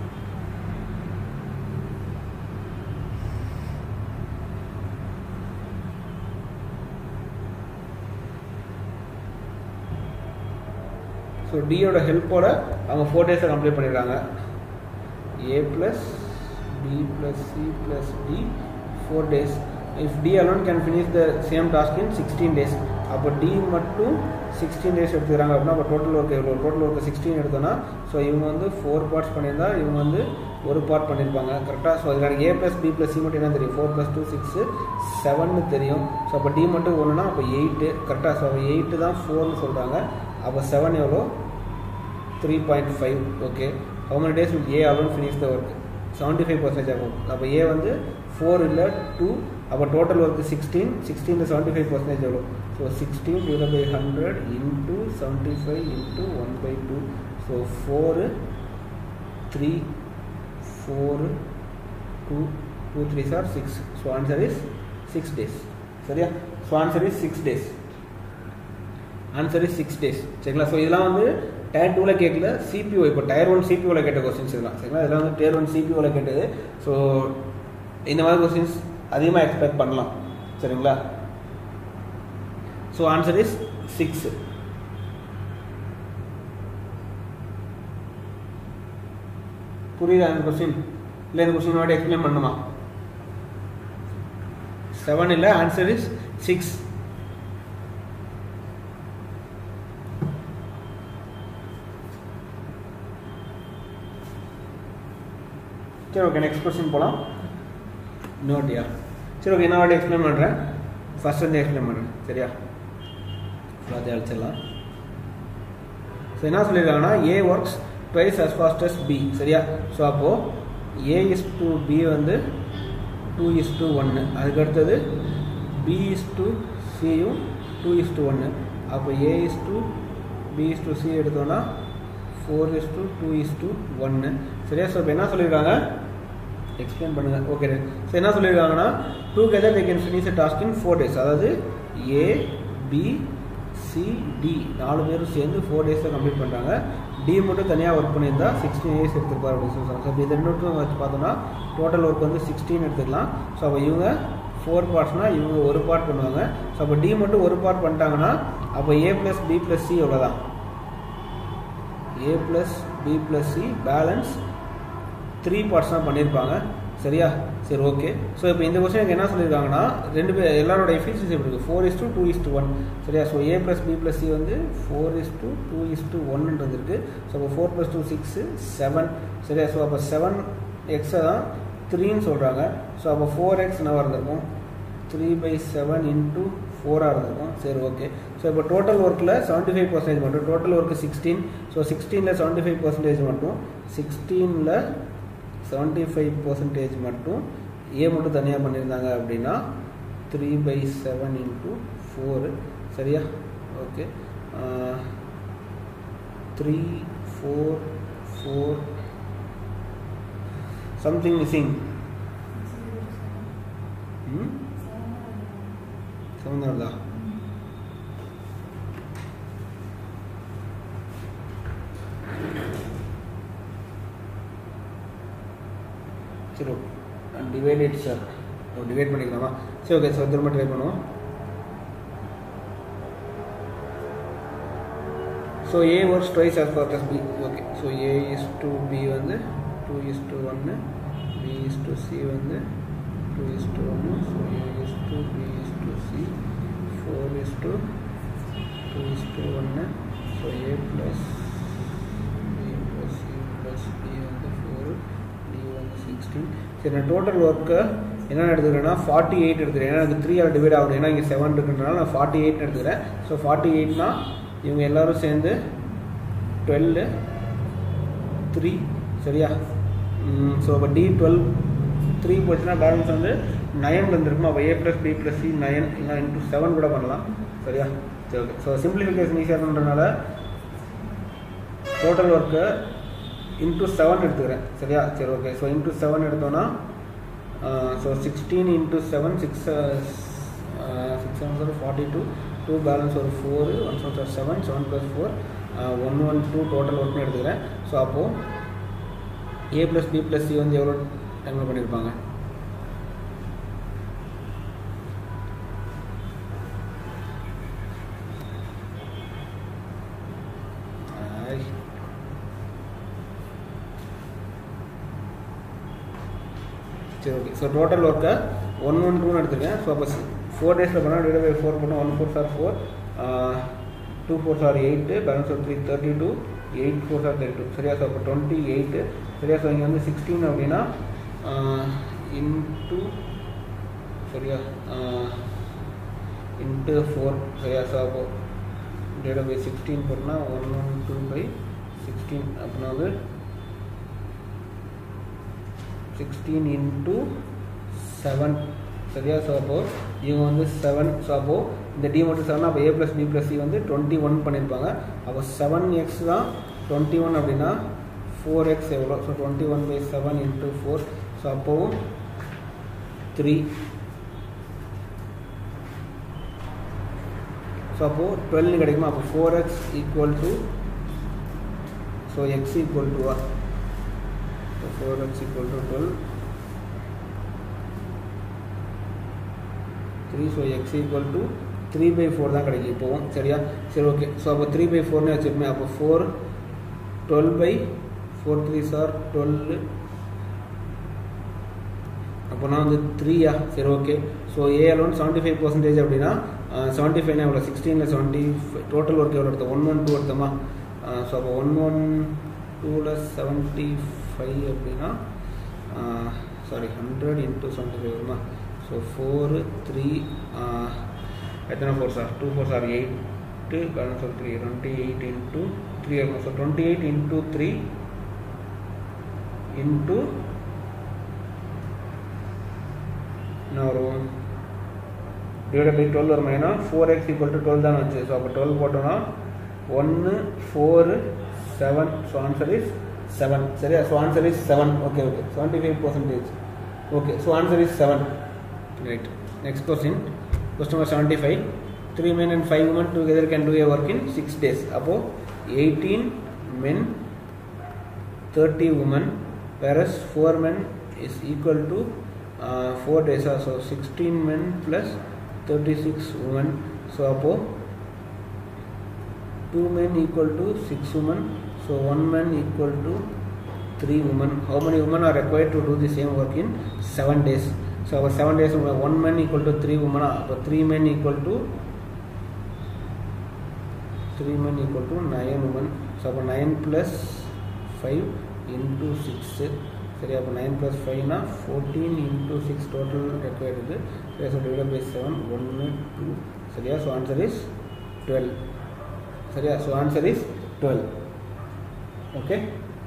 ஸோ டியோட ஹெல்ப்போட அவங்க ஃபோர் டேஸை கம்ப்ளீட் பண்ணிடுறாங்க A plus B plus C plus D four days if D alone can finish the same task in sixteen days அப்போ டி மட்டும் சிக்ஸ்டீன் டேஸ் எடுத்துக்கிறாங்க அப்படின்னா அப்போ டோட்டல் ஒர்க் எவ்வளோ டோட்டல் ஒர்க்கு சிக்ஸ்டீன் எடுத்தோன்னா ஸோ இவங்க வந்து ஃபோர் பார்ட்ஸ் பண்ணியிருந்தா இவங்க வந்து ஒரு பார்ட் பண்ணியிருப்பாங்க கரெக்டாக ஸோ அதில் A plus B plus C மட்டும் என்ன தெரியும் ஃபோர் ப்ளஸ் டூ சிக்ஸு செவன்னு தெரியும் ஸோ அப்போ டி மட்டும் ஒன்றுனா அப்போ எயிட்டு கரெக்டாக ஸோ அப்போ எயிட்டு தான் ஃபோர்னு சொல்கிறாங்க அப்போ செவன் எவ்வளோ three point five okay how many days will A alone finish the work seventy five percentage ஆகும் அப்போ ஏ வந்து ஃபோர் இல்லை டூ அப்போ டோட்டல் ஒர்க்கு சிக்ஸ்டீன் சிக்ஸ்டீனில் செவன்ட்டி ஃபைவ் பர்சன்டேஜ் எவ்வளோ so sixteen divide by hundred into seventy five into one by two so four three four two two three sir six so answer is six days சரியா so answer is six days answer is six days சரிங்களா ஸோ இதெல்லாம் வந்து டயர் டூவில் கேட்கல சிபிஓ இப்போ டயர் ஒன் சிபிஓவில் கேட்ட கொஸ்டின்ஸ் இதெல்லாம் சரிங்களா இதெல்லாம் வந்து டயர் ஒன் சிபிஓவில் கேட்டது ஸோ இந்த மாதிரி கொஸ்டின்ஸ் அதிகமாக எக்ஸ்பெக்ட் பண்ணலாம் சரிங்களா ஸோ ஆன்சர் இஸ் சிக்ஸ் புரியுதா இந்த கொஸ்டின் இல்லை இந்த கொஸ்டின் வாட்டி எக்ஸ்பிளைன் பண்ணுமா செவன் இல்லை ஆன்சர் இஸ் சிக்ஸ் சரி ஓகே நெக்ஸ்ட் கொஸ்டின் போகலாம் நோட்டியா சரி ஓகே நான் வாட்டி எக்ஸ்பிளைன் பண்ணுறேன் ஃபர்ஸ்ட் வந்து எக்ஸ்பிளைன் பண்ணுறேன் சரியா ஃபுல்லாக அழிச்சிடலாம் ஸோ என்ன சொல்லியிருக்காங்கன்னா A works twice as fast as B சரியா ஸோ அப்போது ஏ இஸ் டு பி வந்து டூ இஸ் டு ஒன்று அதுக்கு அடுத்தது பி இஸ் டு சியும் டூ இஸ் டு ஒன்று அப்போ A is to B is to C எடுத்தோன்னா four is to two is to ஒன்று சரியா ஸோ இப்போ என்ன சொல்லியிருக்காங்க எக்ஸ்பிளைன் பண்ணுங்க ஓகே ஸோ என்ன சொல்லியிருக்காங்கன்னா together they can finish task in four days அதாவது ஏ பி சி டி நாலு பேரும் சேர்ந்து ஃபோர் டேஸில் கம்ப்ளீட் பண்ணுறாங்க டி மட்டும் தனியாக ஒர்க் பண்ணியிருந்தா சிக்ஸ்டீன் டேஸ் எடுத்துருப்பார் அப்படின்னு சொல்லுவாங்க ஸோ இப்போ இது ரெண்டும் வச்சு பார்த்தோம்னா டோட்டல் ஒர்க் வந்து சிக்ஸ்டீன் எடுத்துக்கலாம் ஸோ அப்போ இவங்க ஃபோர் பார்ட்ஸ்னால் இவங்க ஒரு பார்ட் பண்ணுவாங்க ஸோ அப்போ டி மட்டும் ஒரு பார்ட் பண்ணிட்டாங்கன்னா அப்போ A plus B plus C எவ்வளோதான் A plus B plus C balance three parts தான் பண்ணியிருப்பாங்க சரியா சரி ஓகே ஸோ இப்போ இந்த கொஸ்டினுக்கு என்ன சொல்லியிருக்காங்கன்னா ரெண்டு பேர் எல்லாரோட எஃபிஷியன்சி எப்படி இருக்குது four is two two is two one சரியா so A plus B plus C வந்து four is two two is is ஒன்னுன்றது இருக்குது ஸோ அப்போ four plus two six seven சரியா ஸோ அப்போ செவன் எக்ஸை தான் த்ரீன்னு சொல்கிறாங்க ஸோ அப்போ ஃபோர் எக்ஸ் என்ன இருந்திருக்கும் த்ரீ பை செவன் இன்ட்டு ஃபோராக இருந்திருக்கும் சரி ஓகே ஸோ இப்போ டோட்டல் ஒர்க்கில் செவன்ட்டி ஃபைவ் பர்சன்டேஜ் மட்டும் டோட்டல் ஒர்க்கு சிக்ஸ்டீன் ஸோ சிக்ஸ்டீனில் செவன்ட்டி ஃபைவ் பர்சன்டேஜ் மட்டும் சிக்ஸ்டீனில் செவன்ட்டி ஃபைவ் பர்சன்டேஜ் மட்டும் ஏ மட்டும் தனியாக பண்ணியிருந்தாங்க அப்படின்னா three by seven into four சரியா okay three four four something missing hmm seven வருதா சரி டிவைடட் சார் டிவைட் பண்ணிக்கலாமா சரி ஓகே சார் திரும்ப ட்ரை பண்ணுவோம் so A works twice as far plus B okay so A is to B வந்து டூ இஸ் டு ஒன்று பி இஸ் டு சி வந்து டூ இஸ் டு ஒன்று so A is to B is to C four is to two is to ஒன்று so A plus B plus C plus B வந்து ஃபோர் டி வந்து சிக்ஸ்டீன் சரி நான் டோட்டல் ஒர்க்கை என்ன எடுத்துக்கிறேன்னா ஃபார்ட்டி எயிட் எடுத்துக்கிறேன் ஏன்னா எனக்கு த்ரீ ஆர் டிவைட் ஆகுது ஏன்னா இங்கே செவன் இருக்குன்றனால நான் ஃபார்ட்டி எயிட் எடுத்துக்கிறேன் ஸோ ஃபார்ட்டி எயிட்னா இவங்க எல்லோரும் சேர்ந்து டுவெல்லு த்ரீ சரியா ஸோ அப்போ டி டுவெல் த்ரீ போச்சுன்னா பேலன்ஸ் வந்து நயன் வந்துருக்கும் அப்போ A plus B plus C nine இல்லை இன்ட்டு செவன் கூட பண்ணலாம் சரியா சரி ஓகே ஸோ சிம்பிளிஃபிகேஷன் ஈஸியாக பண்ணுறதுனால டோட்டல் ஒர்க்கு இன்ட்டு செவன் எடுத்துக்கிறேன் சரியா சரி ஓகே ஸோ இன்ட்டு செவன் எடுத்தோன்னா so sixteen into seven six six seven sir forty two two balance ஒரு four one seven sir seven seven plus four one one two total ஒர்க்னு எடுத்துக்கிறேன் ஸோ அப்போது A plus B plus C வந்து எவ்வளோ டைமில் பண்ணியிருப்பாங்க ஆய். சரி ஓகே ஸோ டோட்டல் ஒர்க்கை ஒன் ஒன் டூன்னு எடுத்துருக்கேன் ஸோ அப்போ ஃபோர் டேஸில் பண்ணால் டிவைட் பை ஃபோர் பண்ணால் one four sir four two four sir eight balance of three thirty two eight four sir thirty two சரியா ஸோ அப்போ டுவெண்ட்டி எயிட்டு சரியா ஸோ இங்கே வந்து சிக்ஸ்டீன் அப்படின்னா இன்ட்டு சரியா இன்ட்டு ஃபோர் சரியா ஸோ அப்போ டிவைட் பை சிக்ஸ்டீன் போட்டோம்னா one one two by sixteen அப்படின்னா வந்து சிக்ஸ்டீன் இன்ட்டு செவன் சரியா ஸோ அப்போ இவங்க வந்து செவன் ஸோ அப்போ இந்த டி மட்டும் செவன் அப்போ A plus B plus C வந்து டுவெண்ட்டி ஒன் பண்ணியிருப்பாங்க அப்போ செவன் எக்ஸ் தான் டுவெண்ட்டி ஒன் அப்படின்னா ஃபோர் எக்ஸ் எவ்வளோ so twenty one by seven into four so அப்போவும் த்ரீ ஸோ அப்போது டுவெல்னு கிடைக்குமா அப்போ four X equal to so X equal to So 4x equal to 12. 3 so x equal to 3 by 4 தான் கிடைக்கும் இப்போவும் சரியா சரி ஓகே ஸோ அப்போ த்ரீ பை ஃபோர்னு வச்சுருப்பேன் அப்போ four twelve by four three sir twelve அப்போனா வந்து த்ரீயா சரி okay so A alone seventy five percentage அப்படின்னா செவன்ட்டி ஃபைவ்னா எவ்வளோ சிக்ஸ்டீனில் செவன்ட்டி டோட்டல் ஒர்க் எவ்வளோ எடுத்தோம் ஒன் ஒன் டூ எடுத்தோமா ஸோ அப்போ ஒன் ஒன் டூவில் செவன்ட்டி ஃபைவ் அப்படின்னா sorry hundred into seventy five வருமா ஸோ ஃபோரு த்ரீ எத்தனை four sir two four sir eight balance of three twenty eight into three இருக்கும் so twenty eight into three into என்ன வரும் டிவைட் பை டுவெல் வரும் ஏன்னா four X equal to twelve தான் வச்சு ஸோ அப்போ டுவெல் போட்டோம்னா ஒன்று four seven so answer is seven சரியா so answer is seven okay okay seventy five percentage okay so answer is seven right next question question number seventy five three men and five women together can do a work in six days அப்போது eighteen men thirty women whereas four men is equal to uh, 4 days are so 16 men plus 36 women so அப்போ 2 men equal to 6 women so 1 man equal to 3 women how many women are required to do the same work in 7 days so our 7 days 1 man equal to 3 women அப்போ 3 men equal to 3 men equal to 9 women so அப்போ 9 plus 5 into 6 சரி அப்போ நைன் ப்ளஸ் ஃபைவ்னா fourteen into six total required சரியா ஸோ டிவைட் பை செவன் ஒன்று டூ சரியா ஸோ ஆன்சர் இஸ் டுவெல் சரியா so answer is twelve okay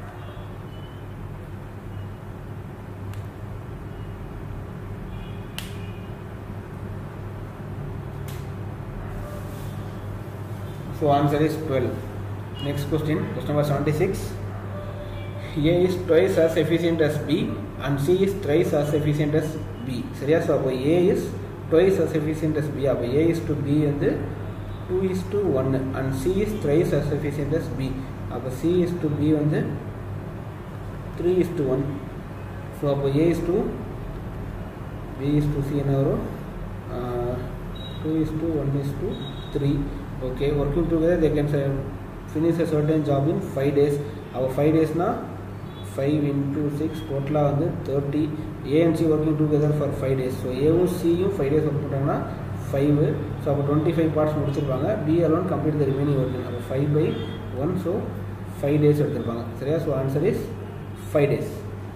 So answer is 12. Next question, question number 76. A is twice as efficient as B and C is thrice as efficient as B. சரியா ஸோ அப்போ A is twice as efficient as B அப்போ A is to B வந்து 2 is to 1 and C is thrice as efficient as B அப்போ C is to B வந்து 3 is to 1 ஸோ அப்போ A is to B is to C என்ன வரும் two is two one is two three okay working together they can finish a certain job in five days அவள் ஃபைவ் டேஸ்னால் ஃபைவ் இன்டூ சிக்ஸ் டோட்டலாக வந்து thirty A and C working together for five days so ஏவும் சியும் ஃபைவ் டேஸ் ஒர்க் பண்ணுறாங்கன்னா ஃபைவ் ஸோ அப்போ டுவெண்ட்டி ஃபைவ் பார்ட்ஸ் முடிச்சிருப்பாங்க B alone complete the remaining working அப்போ five by one so five days எடுத்திருப்பாங்க சரியா so answer is five days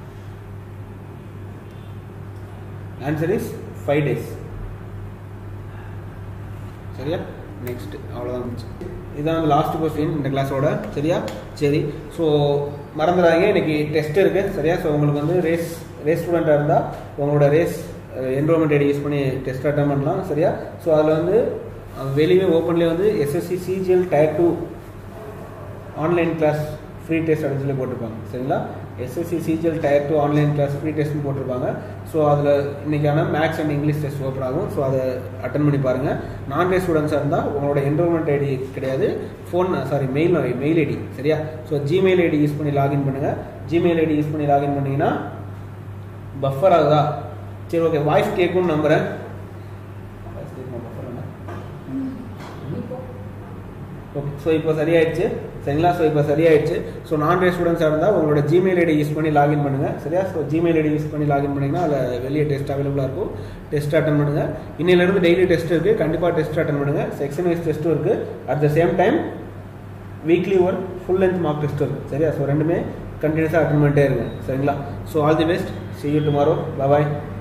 answer is five days சரியா நெக்ஸ்ட் அவ்வளோதான் இருந்துச்சு இதான் வந்து லாஸ்ட் கொஸ்டின் இந்த கிளாஸோட சரியா சரி ஸோ மறந்துடாதீங்க இன்னைக்கு டெஸ்ட் இருக்குது சரியா ஸோ உங்களுக்கு வந்து ரேஸ் ரேஸ் ஸ்டூடெண்ட்டாக இருந்தால் உங்களோட ரேஸ் என்ரோல்மெண்ட் ஐடி யூஸ் பண்ணி டெஸ்ட் அட்டன் பண்ணலாம் சரியா ஸோ அதில் வந்து வெளியே ஓப்பன்லேயே வந்து SSC CGL tier two online class free test அப்படின்னு சொல்லி போட்டிருப்பாங்க சரிங்களா SSC CGL tier two online class free டெஸ்ட்னு போட்டிருப்பாங்க ஸோ அதில் இன்றைக்கான maths and English test open ஆகும் ஸோ அதை அட்டன் பண்ணி பாருங்கள் நான் டே ஸ்டூடெண்ட்ஸாக இருந்தால் உங்களோட என்ரோல்மெண்ட் ஐடி கிடையாது phone sorry mail mail ID சரியா ஸோ ஜிமெயில் ஐடி யூஸ் பண்ணி லாகின் பண்ணுங்கள் ஜிமெயில் ஐடி யூஸ் பண்ணி லாகின் பண்ணிங்கன்னா பஃபர் ஆகுதா சரி ஓகே வாய்ஸ் கேட்கும்னு நம்புகிறேன் வாய்ஸ் கேட்குமா பஃபர் என்ன ஓகே ஸோ இப்போ சரியாயிடுச்சு சரிங்களா ஸோ இப்போ சரியாயிடுச்சு ஸோ நான்டே ஸ்டூடெண்ட்ஸாக இருந்தால் உங்களோட ஜிமெயில் ஐடி யூஸ் பண்ணி லாகின் பண்ணுங்கள் சரியா ஸோ ஜிமெயில் ஐடி யூஸ் பண்ணி லாகின் பண்ணிங்கன்னா அதில் வெளியே டெஸ்ட் அவைலபிளாக இருக்கும் டெஸ்ட் அட்டன் பண்ணுங்கள் இன்னிலேருந்து டெய்லி டெஸ்ட் இருக்குது கண்டிப்பாக டெஸ்ட் அட்டன் பண்ணுங்கள் செக்ஷன் வைஸ் டெஸ்ட்டும் இருக்குது at the same time weekly one full length mock test இருக்குது சரியா ஸோ ரெண்டுமே கண்டினியூஸாக அட்டன் பண்ணிட்டே இருங்க சரிங்களா so all the best see you tomorrow bye